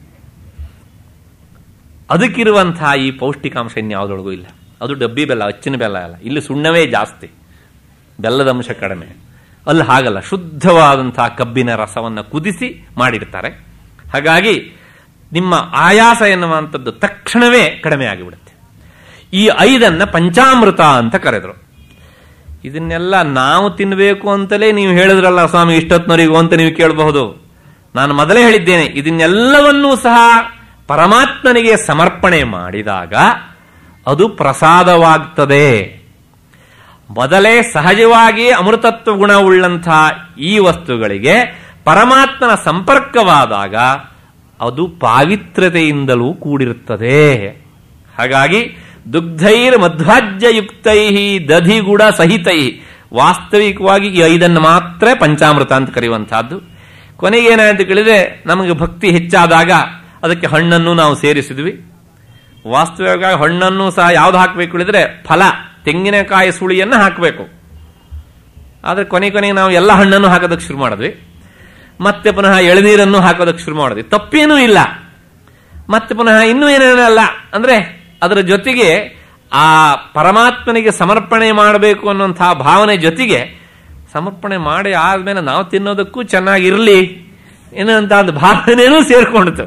ಅದಕ್ಕಿರುವಂತಹ ಈ ಪೌಷ್ಟಿಕಾಂಶ ಇನ್ಯಾವುದೊಳಗೂ ಇಲ್ಲ ಅದು ಡಬ್ಬಿ ಬೆಲ್ಲ ಅಚ್ಚಿನ ಬೆಲ್ಲ ಅಲ್ಲ ಇಲ್ಲಿ ಸುಣ್ಣವೇ ಜಾಸ್ತಿ ಬೆಲ್ಲದ ಅಂಶ ಕಡಿಮೆ ಅಲ್ಲಿ ಹಾಗಲ್ಲ ಶುದ್ಧವಾದಂತಹ ಕಬ್ಬಿನ ರಸವನ್ನು ಕುದಿಸಿ ಮಾಡಿರ್ತಾರೆ ಹಾಗಾಗಿ ನಿಮ್ಮ ಆಯಾಸ ಎನ್ನುವಂಥದ್ದು ತಕ್ಷಣವೇ ಕಡಿಮೆ ಆಗಿಬಿಡುತ್ತೆ ಈ ಐದನ್ನ ಪಂಚಾಮೃತ ಅಂತ ಕರೆದ್ರು ಇದನ್ನೆಲ್ಲ ನಾವು ತಿನ್ನಬೇಕು ಅಂತಲೇ ನೀವು ಹೇಳಿದ್ರಲ್ಲ ಸ್ವಾಮಿ ಇಷ್ಟೊತ್ತಿನವರಿಗೂ ಅಂತ ನೀವು ಕೇಳಬಹುದು ನಾನು ಮೊದಲೇ ಹೇಳಿದ್ದೇನೆ ಇದನ್ನೆಲ್ಲವನ್ನೂ ಸಹ ಪರಮಾತ್ಮನಿಗೆ ಸಮರ್ಪಣೆ ಮಾಡಿದಾಗ ಅದು ಪ್ರಸಾದವಾಗ್ತದೆ ಮೊದಲೇ ಸಹಜವಾಗಿ ಅಮೃತತ್ವ ಗುಣವುಳ್ಳಂತಹ ಈ ವಸ್ತುಗಳಿಗೆ ಪರಮಾತ್ಮನ ಸಂಪರ್ಕವಾದಾಗ ಅದು ಪಾವಿತ್ರತೆಯಿಂದಲೂ ಕೂಡಿರುತ್ತದೆ ಹಾಗಾಗಿ ದುಗ್ಧೈರ್ ಮಧ್ವಾಜ್ಯಯುಕ್ತೈ ದಧಿಗುಡ ಸಹಿತೈ ವಾಸ್ತವಿಕವಾಗಿ ಈ ಐದನ್ನು ಮಾತ್ರ ಪಂಚಾಮೃತ ಅಂತ ಕರೆಯುವಂತಹದ್ದು ಕೊನೆಗೆ ಏನಾಯ್ತು ಕೇಳಿದ್ರೆ ನಮಗೆ ಭಕ್ತಿ ಹೆಚ್ಚಾದಾಗ ಅದಕ್ಕೆ ಹಣ್ಣನ್ನು ನಾವು ಸೇರಿಸಿದ್ವಿ ವಾಸ್ತವಿಕವಾಗಿ ಹಣ್ಣನ್ನು ಸಹ ಯಾವ್ದು ಹಾಕಬೇಕು ಹೇಳಿದ್ರೆ ಫಲ ತೆಂಗಿನಕಾಯಿ ಸುಳಿಯನ್ನು ಹಾಕಬೇಕು ಆದ್ರೆ ಕೊನೆ ಕೊನೆಗೆ ನಾವು ಎಲ್ಲ ಹಣ್ಣನ್ನು ಹಾಕೋದಕ್ಕೆ ಶುರು ಮಾಡಿದ್ವಿ ಮತ್ತೆ ಪುನಃ ಎಳನೀರನ್ನು ಹಾಕೋದಕ್ಕೆ ಶುರು ಮಾಡಿದ್ವಿ ತಪ್ಪೇನೂ ಇಲ್ಲ ಮತ್ತೆ ಪುನಃ ಇನ್ನೂ ಏನೇನಲ್ಲ ಅಂದ್ರೆ ಅದರ ಜೊತೆಗೆ ಆ ಪರಮಾತ್ಮನಿಗೆ ಸಮರ್ಪಣೆ ಮಾಡಬೇಕು ಅನ್ನುವಂತಹ ಭಾವನೆ ಜೊತೆಗೆ ಸಮರ್ಪಣೆ ಮಾಡಿ ಆದ್ಮೇಲೆ ನಾವು ತಿನ್ನೋದಕ್ಕೂ ಚೆನ್ನಾಗಿರ್ಲಿ ಏನಂತ ಒಂದು ಭಾವನೆನೂ ಸೇರ್ಕೊಂಡಿತು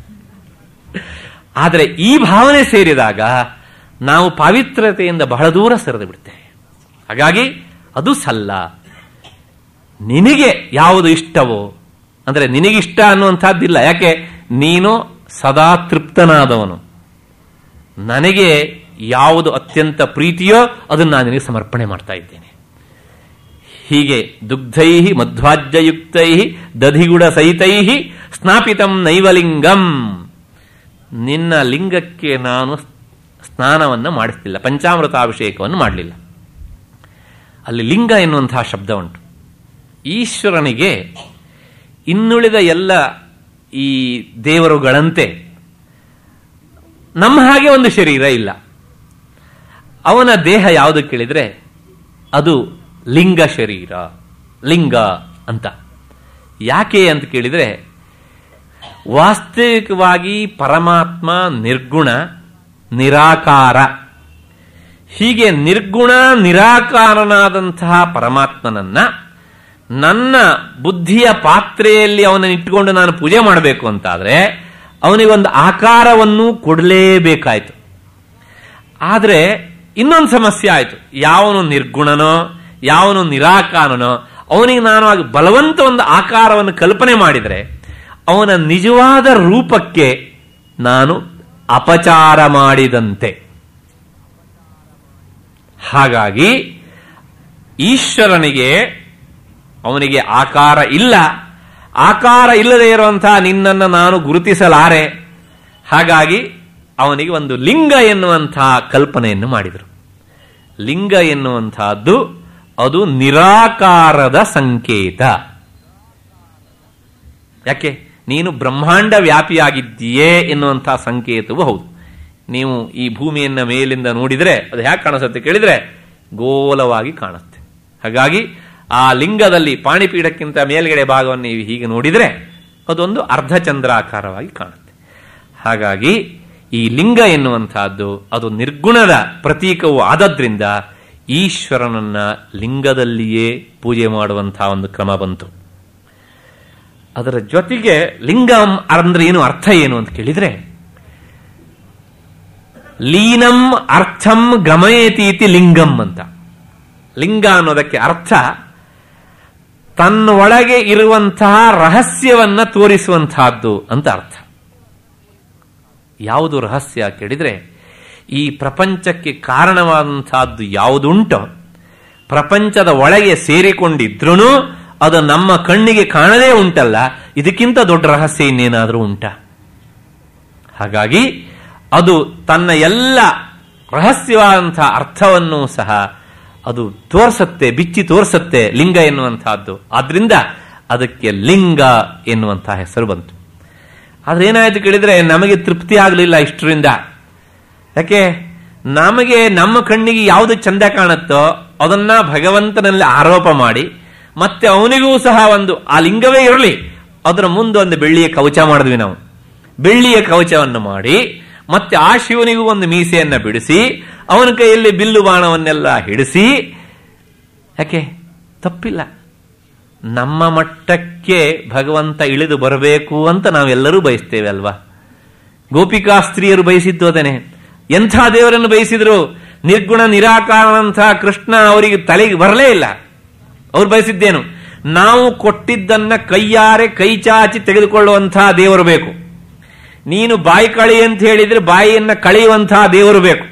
ಆದರೆ ಈ ಭಾವನೆ ಸೇರಿದಾಗ ನಾವು ಪಾವಿತ್ರತೆಯಿಂದ ಬಹಳ ದೂರ ಸರಿದು ಬಿಡ್ತೇವೆ ಹಾಗಾಗಿ ಅದು ಸಲ್ಲ ನಿನಗೆ ಯಾವುದು ಇಷ್ಟವೋ ಅಂದ್ರೆ ನಿನಗಿಷ್ಟ ಅನ್ನುವಂಥದ್ದಿಲ್ಲ ಯಾಕೆ ನೀನು ಸದಾ ತೃಪ್ತನಾದವನು ನನಗೆ ಯಾವುದು ಅತ್ಯಂತ ಪ್ರೀತಿಯೋ ಅದನ್ನು ನಾನು ನಿನಗೆ ಸಮರ್ಪಣೆ ಮಾಡ್ತಾ ಇದ್ದೇನೆ ಹೀಗೆ ದುಗ್ಧೈ ಮಧ್ವಾಜ್ಯಯುಕ್ತೈ ದಧಿಗುಡ ಸಹಿತೈ ಸ್ನಾಪಿತಂ ನೈವಲಿಂಗಂ ನಿನ್ನ ಲಿಂಗಕ್ಕೆ ನಾನು ಸ್ನಾನವನ್ನು ಮಾಡಿಸ್ತಿಲ್ಲ ಪಂಚಾಮೃತಾಭಿಷೇಕವನ್ನು ಮಾಡಲಿಲ್ಲ ಅಲ್ಲಿ ಲಿಂಗ ಎನ್ನುವಂತಹ ಶಬ್ದ ಉಂಟು ಈಶ್ವರನಿಗೆ ಇನ್ನುಳಿದ ಎಲ್ಲ ಈ ದೇವರುಗಳಂತೆ ನಮ್ಮ ಹಾಗೆ ಒಂದು ಶರೀರ ಇಲ್ಲ ಅವನ ದೇಹ ಯಾವುದು ಕೇಳಿದ್ರೆ ಅದು ಲಿಂಗ ಶರೀರ ಲಿಂಗ ಅಂತ ಯಾಕೆ ಅಂತ ಕೇಳಿದ್ರೆ ವಾಸ್ತವಿಕವಾಗಿ ಪರಮಾತ್ಮ ನಿರ್ಗುಣ ನಿರಾಕಾರ ಹೀಗೆ ನಿರ್ಗುಣ ನಿರಾಕಾರನಾದಂತಹ ಪರಮಾತ್ಮನನ್ನ ನನ್ನ ಬುದ್ಧಿಯ ಪಾತ್ರೆಯಲ್ಲಿ ಅವನನ್ನು ಇಟ್ಟುಕೊಂಡು ನಾನು ಪೂಜೆ ಮಾಡಬೇಕು ಅಂತಾದ್ರೆ ಅವನಿಗೊಂದು ಆಕಾರವನ್ನು ಕೊಡಲೇಬೇಕಾಯ್ತು ಆದರೆ ಇನ್ನೊಂದು ಸಮಸ್ಯೆ ಆಯಿತು ಯಾವನು ನಿರ್ಗುಣನೋ ಯಾವನು ನಿರಾಕಾರನೋ ಅವನಿಗೆ ನಾನು ಆಗ ಬಲವಂತ ಒಂದು ಆಕಾರವನ್ನು ಕಲ್ಪನೆ ಮಾಡಿದರೆ ಅವನ ನಿಜವಾದ ರೂಪಕ್ಕೆ ನಾನು ಅಪಚಾರ ಮಾಡಿದಂತೆ ಹಾಗಾಗಿ ಈಶ್ವರನಿಗೆ ಅವನಿಗೆ ಆಕಾರ ಇಲ್ಲ ಆಕಾರ ಇಲ್ಲದೆ ಇರುವಂತಹ ನಿನ್ನನ್ನು ನಾನು ಗುರುತಿಸಲಾರೆ ಹಾಗಾಗಿ ಅವನಿಗೆ ಒಂದು ಲಿಂಗ ಎನ್ನುವಂತಹ ಕಲ್ಪನೆಯನ್ನು ಮಾಡಿದರು ಲಿಂಗ ಎನ್ನುವಂತಹದ್ದು ಅದು ನಿರಾಕಾರದ ಸಂಕೇತ ಯಾಕೆ ನೀನು ಬ್ರಹ್ಮಾಂಡ ವ್ಯಾಪಿಯಾಗಿದ್ದೀಯೇ ಎನ್ನುವಂತಹ ಸಂಕೇತವೂ ಹೌದು ನೀವು ಈ ಭೂಮಿಯನ್ನ ಮೇಲಿಂದ ನೋಡಿದರೆ ಅದು ಹೇಗೆ ಕಾಣಿಸುತ್ತೆ ಕೇಳಿದ್ರೆ ಗೋಲವಾಗಿ ಕಾಣುತ್ತೆ ಹಾಗಾಗಿ ಆ ಲಿಂಗದಲ್ಲಿ ಪಾಣಿಪೀಠಕ್ಕಿಂತ ಮೇಲ್ಗಡೆ ಭಾಗವನ್ನು ನೀವು ಹೀಗೆ ನೋಡಿದರೆ ಅದೊಂದು ಅರ್ಧಚಂದ್ರಾಕಾರವಾಗಿ ಕಾಣುತ್ತೆ ಹಾಗಾಗಿ ಈ ಲಿಂಗ ಎನ್ನುವಂತಹದ್ದು ಅದು ನಿರ್ಗುಣದ ಪ್ರತೀಕವು ಆದದ್ರಿಂದ ಈಶ್ವರನನ್ನ ಲಿಂಗದಲ್ಲಿಯೇ ಪೂಜೆ ಮಾಡುವಂತಹ ಒಂದು ಕ್ರಮ ಬಂತು ಅದರ ಜೊತೆಗೆ ಲಿಂಗಂ ಅಂದ್ರೆ ಏನು ಅರ್ಥ ಏನು ಅಂತ ಕೇಳಿದ್ರೆ ಲೀನಂ ಅರ್ಥಂ ಗಮಯತೀತಿ ಲಿಂಗಂ ಅಂತ ಲಿಂಗ ಅನ್ನೋದಕ್ಕೆ ಅರ್ಥ ತನ್ನೊಳಗೆ ಇರುವಂತಹ ರಹಸ್ಯವನ್ನ ತೋರಿಸುವಂತಹದ್ದು ಅಂತ ಅರ್ಥ ಯಾವುದು ರಹಸ್ಯ ಕೇಳಿದ್ರೆ ಈ ಪ್ರಪಂಚಕ್ಕೆ ಕಾರಣವಾದಂತಹದ್ದು ಯಾವುದುಂಟೋ ಪ್ರಪಂಚದ ಒಳಗೆ ಸೇರಿಕೊಂಡಿದ್ರೂ ಅದು ನಮ್ಮ ಕಣ್ಣಿಗೆ ಕಾಣದೇ ಉಂಟಲ್ಲ ಇದಕ್ಕಿಂತ ದೊಡ್ಡ ರಹಸ್ಯ ಇನ್ನೇನಾದರೂ ಉಂಟಾ ಹಾಗಾಗಿ ಅದು ತನ್ನ ಎಲ್ಲ ರಹಸ್ಯವಾದಂತಹ ಅರ್ಥವನ್ನು ಸಹ ಅದು ತೋರಿಸತ್ತೆ ಬಿಚ್ಚಿ ತೋರಿಸತ್ತೆ ಲಿಂಗ ಎನ್ನುವಂತಹದ್ದು ಆದ್ರಿಂದ ಅದಕ್ಕೆ ಲಿಂಗ ಎನ್ನುವಂತಹ ಹೆಸರು ಬಂತು ಆದ್ರೆ ಏನಾಯ್ತು ಕೇಳಿದ್ರೆ ನಮಗೆ ತೃಪ್ತಿ ಆಗಲಿಲ್ಲ ಇಷ್ಟರಿಂದ ಯಾಕೆ ನಮಗೆ ನಮ್ಮ ಕಣ್ಣಿಗೆ ಯಾವುದು ಚಂದ ಕಾಣುತ್ತೋ ಅದನ್ನ ಭಗವಂತನಲ್ಲಿ ಆರೋಪ ಮಾಡಿ ಮತ್ತೆ ಅವನಿಗೂ ಸಹ ಒಂದು ಆ ಲಿಂಗವೇ ಇರಲಿ ಅದರ ಮುಂದೆ ಒಂದು ಬೆಳ್ಳಿಯ ಕವಚ ಮಾಡಿದ್ವಿ ನಾವು ಬೆಳ್ಳಿಯ ಕವಚವನ್ನು ಮಾಡಿ ಮತ್ತೆ ಆ ಶಿವನಿಗೂ ಒಂದು ಮೀಸೆಯನ್ನ ಬಿಡಿಸಿ ಅವನ ಕೈಯಲ್ಲಿ ಬಿಲ್ಲು ಬಾಣವನ್ನೆಲ್ಲ ಹಿಡಿಸಿ ಯಾಕೆ ತಪ್ಪಿಲ್ಲ ನಮ್ಮ ಮಟ್ಟಕ್ಕೆ ಭಗವಂತ ಇಳಿದು ಬರಬೇಕು ಅಂತ ನಾವೆಲ್ಲರೂ ಬಯಸ್ತೇವೆ ಅಲ್ವಾ ಗೋಪಿಕಾ ಸ್ತ್ರೀಯರು ಬಯಸಿದ್ದು ಅದೇನೆ ಎಂಥ ದೇವರನ್ನು ಬಯಸಿದ್ರು ನಿರ್ಗುಣ ನಿರಾಕಾರನಂತಹ ಕೃಷ್ಣ ಅವರಿಗೆ ತಲೆಗೆ ಬರಲೇ ಇಲ್ಲ ಅವ್ರು ಬಯಸಿದ್ದೇನು ನಾವು ಕೊಟ್ಟಿದ್ದನ್ನ ಕೈಯಾರೆ ಕೈ ಚಾಚಿ ತೆಗೆದುಕೊಳ್ಳುವಂತಹ ದೇವರು ಬೇಕು ನೀನು ಬಾಯಿ ಕಳಿ ಅಂತ ಹೇಳಿದ್ರೆ ಬಾಯಿಯನ್ನ ಕಳೆಯುವಂತಹ ದೇವರು ಬೇಕು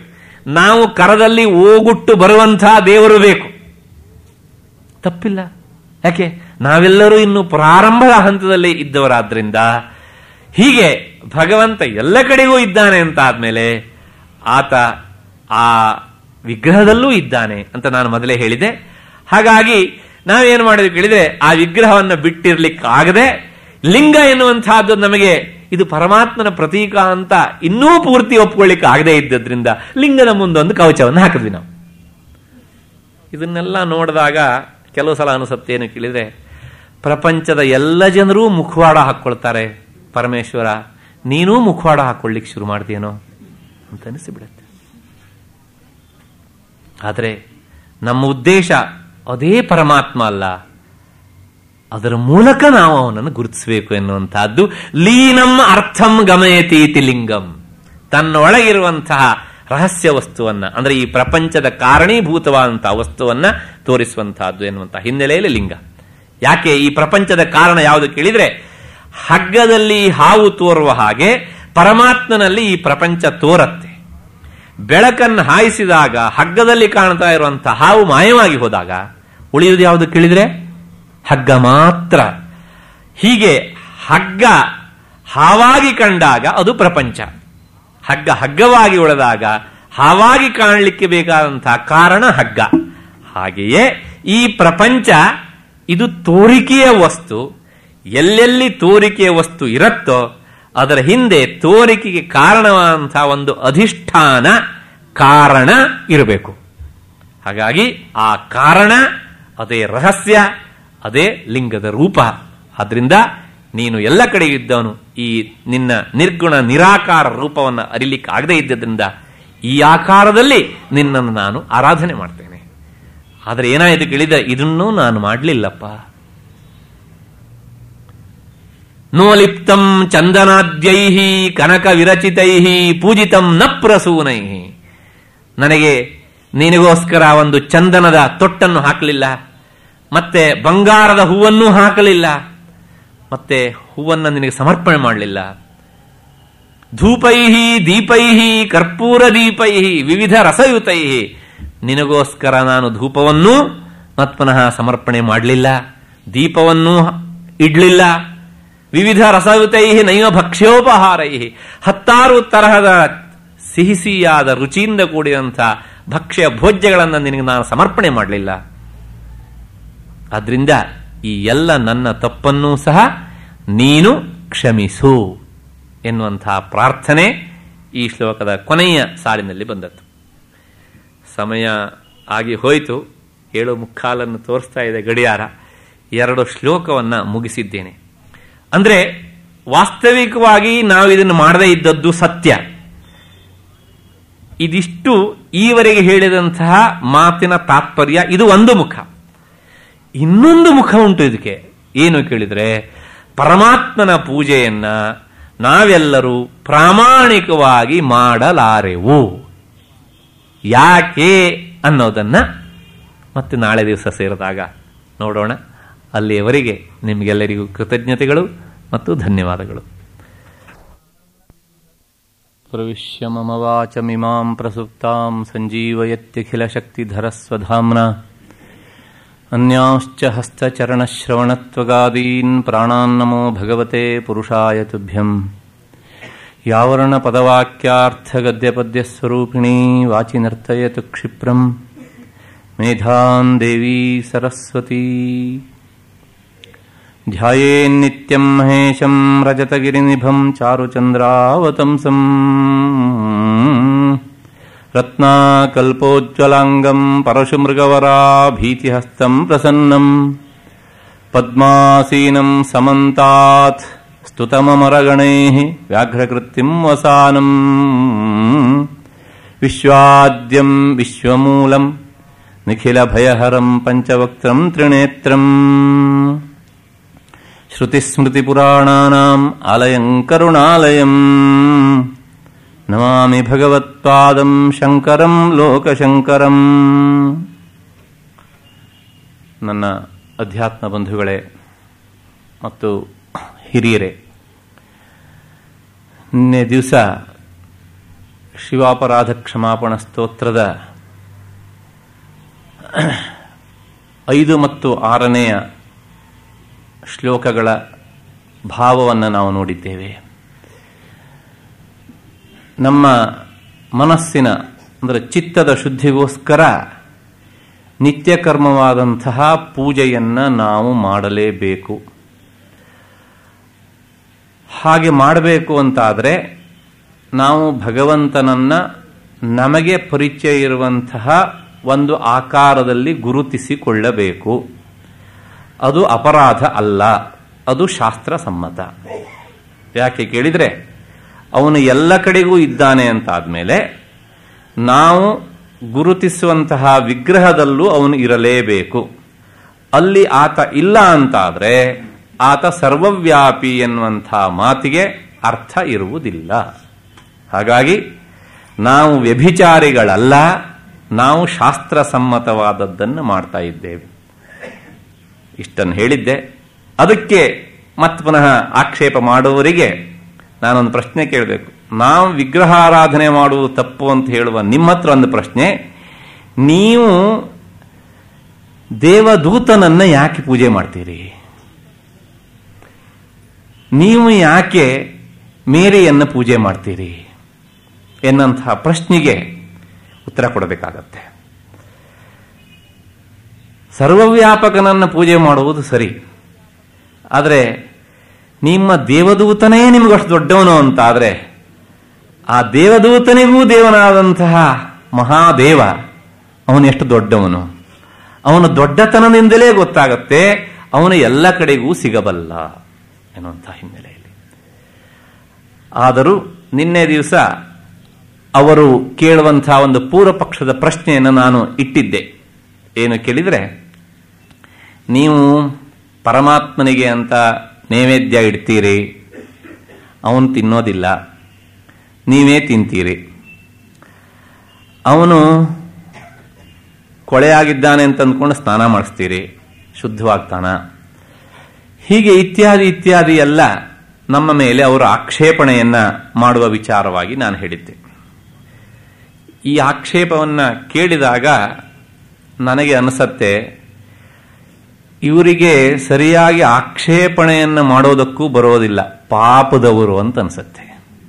ನಾವು ಕರದಲ್ಲಿ ಓಗುಟ್ಟು ಬರುವಂತಹ ದೇವರು ಬೇಕು ತಪ್ಪಿಲ್ಲ ಯಾಕೆ ನಾವೆಲ್ಲರೂ ಇನ್ನು ಪ್ರಾರಂಭದ ಹಂತದಲ್ಲಿ ಇದ್ದವರಾದ್ರಿಂದ ಹೀಗೆ ಭಗವಂತ ಎಲ್ಲ ಕಡೆಗೂ ಇದ್ದಾನೆ ಅಂತ ಆದ್ಮೇಲೆ ಆತ ಆ ವಿಗ್ರಹದಲ್ಲೂ ಇದ್ದಾನೆ ಅಂತ ನಾನು ಮೊದಲೇ ಹೇಳಿದೆ ಹಾಗಾಗಿ ನಾವೇನು ಮಾಡಿದ್ವಿ ಕೇಳಿದ್ರೆ ಆ ವಿಗ್ರಹವನ್ನು ಬಿಟ್ಟಿರ್ಲಿಕ್ಕಾಗದೆ ಲಿಂಗ ಎನ್ನುವಂತಹದ್ದು ನಮಗೆ ಇದು ಪರಮಾತ್ಮನ ಪ್ರತೀಕ ಅಂತ ಇನ್ನೂ ಪೂರ್ತಿ ಒಪ್ಕೊಳ್ಳಿಕ್ಕೆ ಆಗದೆ ಇದ್ದದ್ರಿಂದ ಲಿಂಗದ ಮುಂದೊಂದು ಕವಚವನ್ನು ಹಾಕಿದ್ವಿ ನಾವು ಇದನ್ನೆಲ್ಲ ನೋಡಿದಾಗ ಕೆಲವು ಸಲ ಅನಿಸುತ್ತೆ ಏನು ಕೇಳಿದ್ರೆ ಪ್ರಪಂಚದ ಎಲ್ಲ ಜನರೂ ಮುಖವಾಡ ಹಾಕ್ಕೊಳ್ತಾರೆ ಪರಮೇಶ್ವರ ನೀನೂ ಮುಖವಾಡ ಹಾಕೊಳ್ಳಿಕ್ಕೆ ಶುರು ಮಾಡ್ತೀಯೇನೋ ಅಂತ ಅನಿಸಿಬಿಡುತ್ತೆ ಆದರೆ ನಮ್ಮ ಉದ್ದೇಶ ಅದೇ ಪರಮಾತ್ಮ ಅಲ್ಲ ಅದರ ಮೂಲಕ ನಾವು ಅವನನ್ನು ಗುರುತಿಸಬೇಕು ಎನ್ನುವಂತಹದ್ದು ಲೀನಂ ಅರ್ಥಂ ಗಮಯತೀತಿ ಲಿಂಗಂ ತನ್ನೊಳಗಿರುವಂತಹ ರಹಸ್ಯ ವಸ್ತುವನ್ನ ಅಂದ್ರೆ ಈ ಪ್ರಪಂಚದ ಕಾರಣೀಭೂತವಾದಂತಹ ವಸ್ತುವನ್ನ ತೋರಿಸುವಂತಹದ್ದು ಎನ್ನುವಂತಹ ಹಿನ್ನೆಲೆಯಲ್ಲಿ ಲಿಂಗ ಯಾಕೆ ಈ ಪ್ರಪಂಚದ ಕಾರಣ ಯಾವುದು ಕೇಳಿದ್ರೆ ಹಗ್ಗದಲ್ಲಿ ಹಾವು ತೋರುವ ಹಾಗೆ ಪರಮಾತ್ಮನಲ್ಲಿ ಈ ಪ್ರಪಂಚ ತೋರತ್ತೆ ಬೆಳಕನ್ನು ಹಾಯಿಸಿದಾಗ ಹಗ್ಗದಲ್ಲಿ ಕಾಣ್ತಾ ಇರುವಂತಹ ಹಾವು ಮಾಯವಾಗಿ ಹೋದಾಗ ಉಳಿಯುವುದು ಯಾವುದು ಕೇಳಿದ್ರೆ ಹಗ್ಗ ಮಾತ್ರ ಹೀಗೆ ಹಗ್ಗ ಹಾವಾಗಿ ಕಂಡಾಗ ಅದು ಪ್ರಪಂಚ ಹಗ್ಗ ಹಗ್ಗವಾಗಿ ಉಳಿದಾಗ ಹಾವಾಗಿ ಕಾಣಲಿಕ್ಕೆ ಬೇಕಾದಂತಹ ಕಾರಣ ಹಗ್ಗ ಹಾಗೆಯೇ ಈ ಪ್ರಪಂಚ ಇದು ತೋರಿಕೆಯ ವಸ್ತು ಎಲ್ಲೆಲ್ಲಿ ತೋರಿಕೆಯ ವಸ್ತು ಇರುತ್ತೋ ಅದರ ಹಿಂದೆ ತೋರಿಕೆಗೆ ಕಾರಣವಾದಂತಹ ಒಂದು ಅಧಿಷ್ಠಾನ ಕಾರಣ ಇರಬೇಕು ಹಾಗಾಗಿ ಆ ಕಾರಣ ಅದೇ ರಹಸ್ಯ ಅದೇ ಲಿಂಗದ ರೂಪ ಆದ್ರಿಂದ ನೀನು ಎಲ್ಲ ಕಡೆ ಇದ್ದವನು ಈ ನಿನ್ನ ನಿರ್ಗುಣ ನಿರಾಕಾರ ರೂಪವನ್ನು ಅರಿಲಿಕ್ಕೆ ಆಗದೇ ಇದ್ದದ್ರಿಂದ ಈ ಆಕಾರದಲ್ಲಿ ನಿನ್ನನ್ನು ನಾನು ಆರಾಧನೆ ಮಾಡ್ತೇನೆ ಆದರೆ ಏನಾಯಿತು ಕೇಳಿದ ಇದನ್ನೂ ನಾನು ಮಾಡಲಿಲ್ಲಪ್ಪ ನೋಲಿಪ್ತಂ ಚಂದನಾದ್ಯೈ ಕನಕ ವಿರಚಿತೈ ಪೂಜಿತಂ ನ ಪ್ರಸೂನೈ ನನಗೆ ನಿನಗೋಸ್ಕರ ಒಂದು ಚಂದನದ ತೊಟ್ಟನ್ನು ಹಾಕಲಿಲ್ಲ ಮತ್ತೆ ಬಂಗಾರದ ಹೂವನ್ನೂ ಹಾಕಲಿಲ್ಲ ಮತ್ತೆ ಹೂವನ್ನು ನಿನಗೆ ಸಮರ್ಪಣೆ ಮಾಡಲಿಲ್ಲ ಧೂಪೈ ದೀಪೈ ಕರ್ಪೂರ ದೀಪೈ ವಿವಿಧ ರಸಯುತೈ ನಿನಗೋಸ್ಕರ ನಾನು ಧೂಪವನ್ನು ಮತ್ಪುನಃ ಸಮರ್ಪಣೆ ಮಾಡಲಿಲ್ಲ ದೀಪವನ್ನು ಇಡ್ಲಿಲ್ಲ ವಿವಿಧ ರಸಯುತೈ ನೈವ ಭಕ್ಷ್ಯೋಪಹಾರೈ ಹತ್ತಾರು ತರಹದ ಸಿಹಿ ಸಿಹಿಯಾದ ರುಚಿಯಿಂದ ಕೂಡಿದಂಥ ಭಕ್ಷ್ಯ ಭೋಜ್ಯಗಳನ್ನು ನಿನಗೆ ನಾನು ಸಮರ್ಪಣೆ ಮಾಡಲಿಲ್ಲ ಆದ್ರಿಂದ ಈ ಎಲ್ಲ ನನ್ನ ತಪ್ಪನ್ನೂ ಸಹ ನೀನು ಕ್ಷಮಿಸು ಎನ್ನುವಂತಹ ಪ್ರಾರ್ಥನೆ ಈ ಶ್ಲೋಕದ ಕೊನೆಯ ಸಾಲಿನಲ್ಲಿ ಬಂದದ್ದು ಸಮಯ ಆಗಿ ಹೋಯಿತು ಏಳು ಮುಕ್ಕಾಲನ್ನು ತೋರಿಸ್ತಾ ಇದೆ ಗಡಿಯಾರ ಎರಡು ಶ್ಲೋಕವನ್ನು ಮುಗಿಸಿದ್ದೇನೆ ಅಂದ್ರೆ ವಾಸ್ತವಿಕವಾಗಿ ನಾವು ಇದನ್ನು ಮಾಡದೇ ಇದ್ದದ್ದು ಸತ್ಯ ಇದಿಷ್ಟು ಈವರೆಗೆ ಹೇಳಿದಂತಹ ಮಾತಿನ ತಾತ್ಪರ್ಯ ಇದು ಒಂದು ಮುಖ ಇನ್ನೊಂದು ಮುಖ ಉಂಟು ಇದಕ್ಕೆ ಏನು ಕೇಳಿದ್ರೆ ಪರಮಾತ್ಮನ ಪೂಜೆಯನ್ನ ನಾವೆಲ್ಲರೂ ಪ್ರಾಮಾಣಿಕವಾಗಿ ಮಾಡಲಾರೆವು ಯಾಕೆ ಅನ್ನೋದನ್ನ ಮತ್ತೆ ನಾಳೆ ದಿವಸ ಸೇರಿದಾಗ ನೋಡೋಣ ಅಲ್ಲಿಯವರೆಗೆ ನಿಮಗೆಲ್ಲರಿಗೂ ಕೃತಜ್ಞತೆಗಳು ಮತ್ತು ಧನ್ಯವಾದಗಳು ಪ್ರವಿಶ್ಯ ಮಮ ವಾಚಮಿಮಾಂ ಪ್ರಸುಪ್ತಾಂ ಸಂಜೀವಯತ್ಯಖಿಲಶಕ್ತಿಧರಸ್ವಧಾಮ್ನ अन्याश्च हस्तचरणश्रवणत्वगादीन् प्राणान्नमो भगवते पुरुषाय तुभ्यम् यावरणपदवाक्यार्थगद्यपद्यस्वरूपिणी वाचि नर्तयतु क्षिप्रम् मेधान् देवी सरस्वती ध्यायेन्नित्यम् महेशम् रजतगिरिनिभम् चारुचन्द्रावतंसम् रत्नाकल्पोज्ज्वलाङ्गम् परशुमृगवराभीतिहस्तम् प्रसन्नम् पद्मासीनम् समन्तात् स्तुतममरगणैः व्याघ्रकृत्तिम् वसानम् विश्वाद्यम् विश्वमूलम् निखिलभयहरम् पञ्चवक्त्रम् त्रिनेत्रम् श्रुतिस्मृतिपुराणानाम् आलयम् करुणालयम् ನಮಾಮಿ ಭಗವತ್ಪಾದಂ ಶಂಕರಂ ಲೋಕಶಂಕರಂ ನನ್ನ ಅಧ್ಯಾತ್ಮ ಬಂಧುಗಳೇ ಮತ್ತು ಹಿರಿಯರೇ ನಿನ್ನೆ ದಿವಸ ಶಿವಾಪರಾಧ ಕ್ಷಮಾಪಣ ಸ್ತೋತ್ರದ ಐದು ಮತ್ತು ಆರನೆಯ ಶ್ಲೋಕಗಳ ಭಾವವನ್ನು ನಾವು ನೋಡಿದ್ದೇವೆ ನಮ್ಮ ಮನಸ್ಸಿನ ಅಂದರೆ ಚಿತ್ತದ ಶುದ್ಧಿಗೋಸ್ಕರ ನಿತ್ಯ ಕರ್ಮವಾದಂತಹ ಪೂಜೆಯನ್ನು ನಾವು ಮಾಡಲೇಬೇಕು ಹಾಗೆ ಮಾಡಬೇಕು ಅಂತಾದರೆ ನಾವು ಭಗವಂತನನ್ನ ನಮಗೆ ಪರಿಚಯ ಇರುವಂತಹ ಒಂದು ಆಕಾರದಲ್ಲಿ ಗುರುತಿಸಿಕೊಳ್ಳಬೇಕು ಅದು ಅಪರಾಧ ಅಲ್ಲ ಅದು ಶಾಸ್ತ್ರ ಸಮ್ಮತ ಯಾಕೆ ಕೇಳಿದರೆ ಅವನು ಎಲ್ಲ ಕಡೆಗೂ ಇದ್ದಾನೆ ಅಂತಾದ್ಮೇಲೆ ನಾವು ಗುರುತಿಸುವಂತಹ ವಿಗ್ರಹದಲ್ಲೂ ಅವನು ಇರಲೇಬೇಕು ಅಲ್ಲಿ ಆತ ಇಲ್ಲ ಅಂತಾದ್ರೆ ಆತ ಸರ್ವವ್ಯಾಪಿ ಎನ್ನುವಂತಹ ಮಾತಿಗೆ ಅರ್ಥ ಇರುವುದಿಲ್ಲ ಹಾಗಾಗಿ ನಾವು ವ್ಯಭಿಚಾರಿಗಳಲ್ಲ ನಾವು ಶಾಸ್ತ್ರ ಸಮ್ಮತವಾದದ್ದನ್ನು ಮಾಡ್ತಾ ಇದ್ದೇವೆ ಇಷ್ಟನ್ನು ಹೇಳಿದ್ದೆ ಅದಕ್ಕೆ ಮತ್ ಪುನಃ ಆಕ್ಷೇಪ ಮಾಡುವವರಿಗೆ ನಾನೊಂದು ಪ್ರಶ್ನೆ ಕೇಳಬೇಕು ನಾವು ವಿಗ್ರಹಾರಾಧನೆ ಮಾಡುವುದು ತಪ್ಪು ಅಂತ ಹೇಳುವ ನಿಮ್ಮ ಹತ್ರ ಒಂದು ಪ್ರಶ್ನೆ ನೀವು ದೇವದೂತನನ್ನ ಯಾಕೆ ಪೂಜೆ ಮಾಡ್ತೀರಿ ನೀವು ಯಾಕೆ ಮೇರಿಯನ್ನು ಪೂಜೆ ಮಾಡ್ತೀರಿ ಎನ್ನಂತಹ ಪ್ರಶ್ನೆಗೆ ಉತ್ತರ ಕೊಡಬೇಕಾಗತ್ತೆ ಸರ್ವವ್ಯಾಪಕನನ್ನು ಪೂಜೆ ಮಾಡುವುದು ಸರಿ ಆದರೆ ನಿಮ್ಮ ದೇವದೂತನೇ ನಿಮಗಷ್ಟು ದೊಡ್ಡವನು ಅಂತ ಆದರೆ ಆ ದೇವದೂತನಿಗೂ ದೇವನಾದಂತಹ ಮಹಾದೇವ ಅವನು ಎಷ್ಟು ದೊಡ್ಡವನು ಅವನು ದೊಡ್ಡತನದಿಂದಲೇ ಗೊತ್ತಾಗತ್ತೆ ಅವನು ಎಲ್ಲ ಕಡೆಗೂ ಸಿಗಬಲ್ಲ ಎನ್ನುವಂತಹ ಹಿನ್ನೆಲೆಯಲ್ಲಿ ಆದರೂ ನಿನ್ನೆ ದಿವಸ ಅವರು ಕೇಳುವಂತಹ ಒಂದು ಪೂರ್ವ ಪಕ್ಷದ ಪ್ರಶ್ನೆಯನ್ನು ನಾನು ಇಟ್ಟಿದ್ದೆ ಏನು ಕೇಳಿದರೆ ನೀವು ಪರಮಾತ್ಮನಿಗೆ ಅಂತ ನೈವೇದ್ಯ ಇಡ್ತೀರಿ ಅವನು ತಿನ್ನೋದಿಲ್ಲ ನೀವೇ ತಿಂತೀರಿ ಅವನು ಕೊಳೆಯಾಗಿದ್ದಾನೆ ಅಂತ ಅಂದ್ಕೊಂಡು ಸ್ನಾನ ಮಾಡಿಸ್ತೀರಿ ಶುದ್ಧವಾಗ್ತಾನ ಹೀಗೆ ಇತ್ಯಾದಿ ಇತ್ಯಾದಿ ಎಲ್ಲ ನಮ್ಮ ಮೇಲೆ ಅವರು ಆಕ್ಷೇಪಣೆಯನ್ನ ಮಾಡುವ ವಿಚಾರವಾಗಿ ನಾನು ಹೇಳಿದ್ದೆ ಈ ಆಕ್ಷೇಪವನ್ನ ಕೇಳಿದಾಗ ನನಗೆ ಅನಿಸತ್ತೆ ಇವರಿಗೆ ಸರಿಯಾಗಿ ಆಕ್ಷೇಪಣೆಯನ್ನು ಮಾಡೋದಕ್ಕೂ ಬರೋದಿಲ್ಲ ಪಾಪದವರು ಅಂತ ಅನ್ಸತ್ತೆ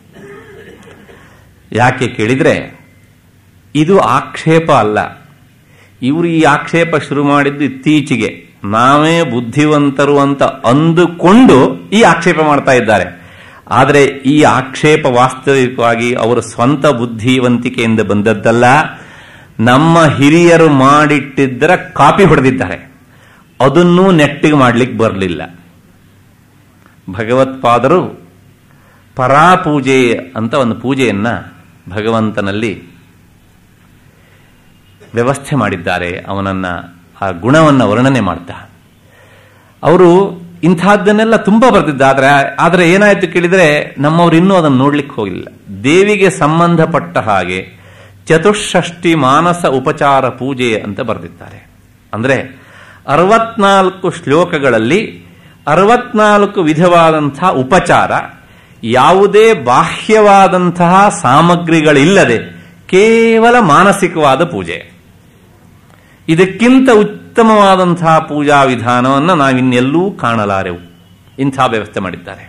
ಯಾಕೆ ಕೇಳಿದ್ರೆ ಇದು ಆಕ್ಷೇಪ ಅಲ್ಲ ಇವರು ಈ ಆಕ್ಷೇಪ ಶುರು ಮಾಡಿದ್ದು ಇತ್ತೀಚೆಗೆ ನಾವೇ ಬುದ್ಧಿವಂತರು ಅಂತ ಅಂದುಕೊಂಡು ಈ ಆಕ್ಷೇಪ ಮಾಡ್ತಾ ಇದ್ದಾರೆ ಆದರೆ ಈ ಆಕ್ಷೇಪ ವಾಸ್ತವಿಕವಾಗಿ ಅವರ ಸ್ವಂತ ಬುದ್ಧಿವಂತಿಕೆಯಿಂದ ಬಂದದ್ದಲ್ಲ ನಮ್ಮ ಹಿರಿಯರು ಮಾಡಿಟ್ಟಿದ್ದರ ಕಾಪಿ ಹೊಡೆದಿದ್ದಾರೆ ಅದನ್ನೂ ನೆಟ್ಟಿಗೆ ಮಾಡ್ಲಿಕ್ಕೆ ಬರಲಿಲ್ಲ ಭಗವತ್ಪಾದರು ಪರಾಪೂಜೆ ಅಂತ ಒಂದು ಪೂಜೆಯನ್ನ ಭಗವಂತನಲ್ಲಿ ವ್ಯವಸ್ಥೆ ಮಾಡಿದ್ದಾರೆ ಅವನನ್ನ ಆ ಗುಣವನ್ನು ವರ್ಣನೆ ಮಾಡ್ತಾ ಅವರು ಇಂಥದ್ದನ್ನೆಲ್ಲ ತುಂಬಾ ಬರೆದಿದ್ದಾರೆ ಆದರೆ ಏನಾಯ್ತು ಕೇಳಿದ್ರೆ ನಮ್ಮವರು ಇನ್ನೂ ಅದನ್ನು ನೋಡ್ಲಿಕ್ಕೆ ಹೋಗಿಲ್ಲ ದೇವಿಗೆ ಸಂಬಂಧಪಟ್ಟ ಹಾಗೆ ಚತುಷ್ಷಷ್ಟಿ ಮಾನಸ ಉಪಚಾರ ಪೂಜೆ ಅಂತ ಬರೆದಿದ್ದಾರೆ ಅಂದ್ರೆ ಅರವತ್ನಾಲ್ಕು ಶ್ಲೋಕಗಳಲ್ಲಿ ಅರವತ್ನಾಲ್ಕು ವಿಧವಾದಂತಹ ಉಪಚಾರ ಯಾವುದೇ ಬಾಹ್ಯವಾದಂತಹ ಸಾಮಗ್ರಿಗಳಿಲ್ಲದೆ ಕೇವಲ ಮಾನಸಿಕವಾದ ಪೂಜೆ ಇದಕ್ಕಿಂತ ಉತ್ತಮವಾದಂತಹ ಪೂಜಾ ವಿಧಾನವನ್ನು ನಾವಿನ್ನೆಲ್ಲೂ ಕಾಣಲಾರೆವು ಇಂಥ ವ್ಯವಸ್ಥೆ ಮಾಡಿದ್ದಾರೆ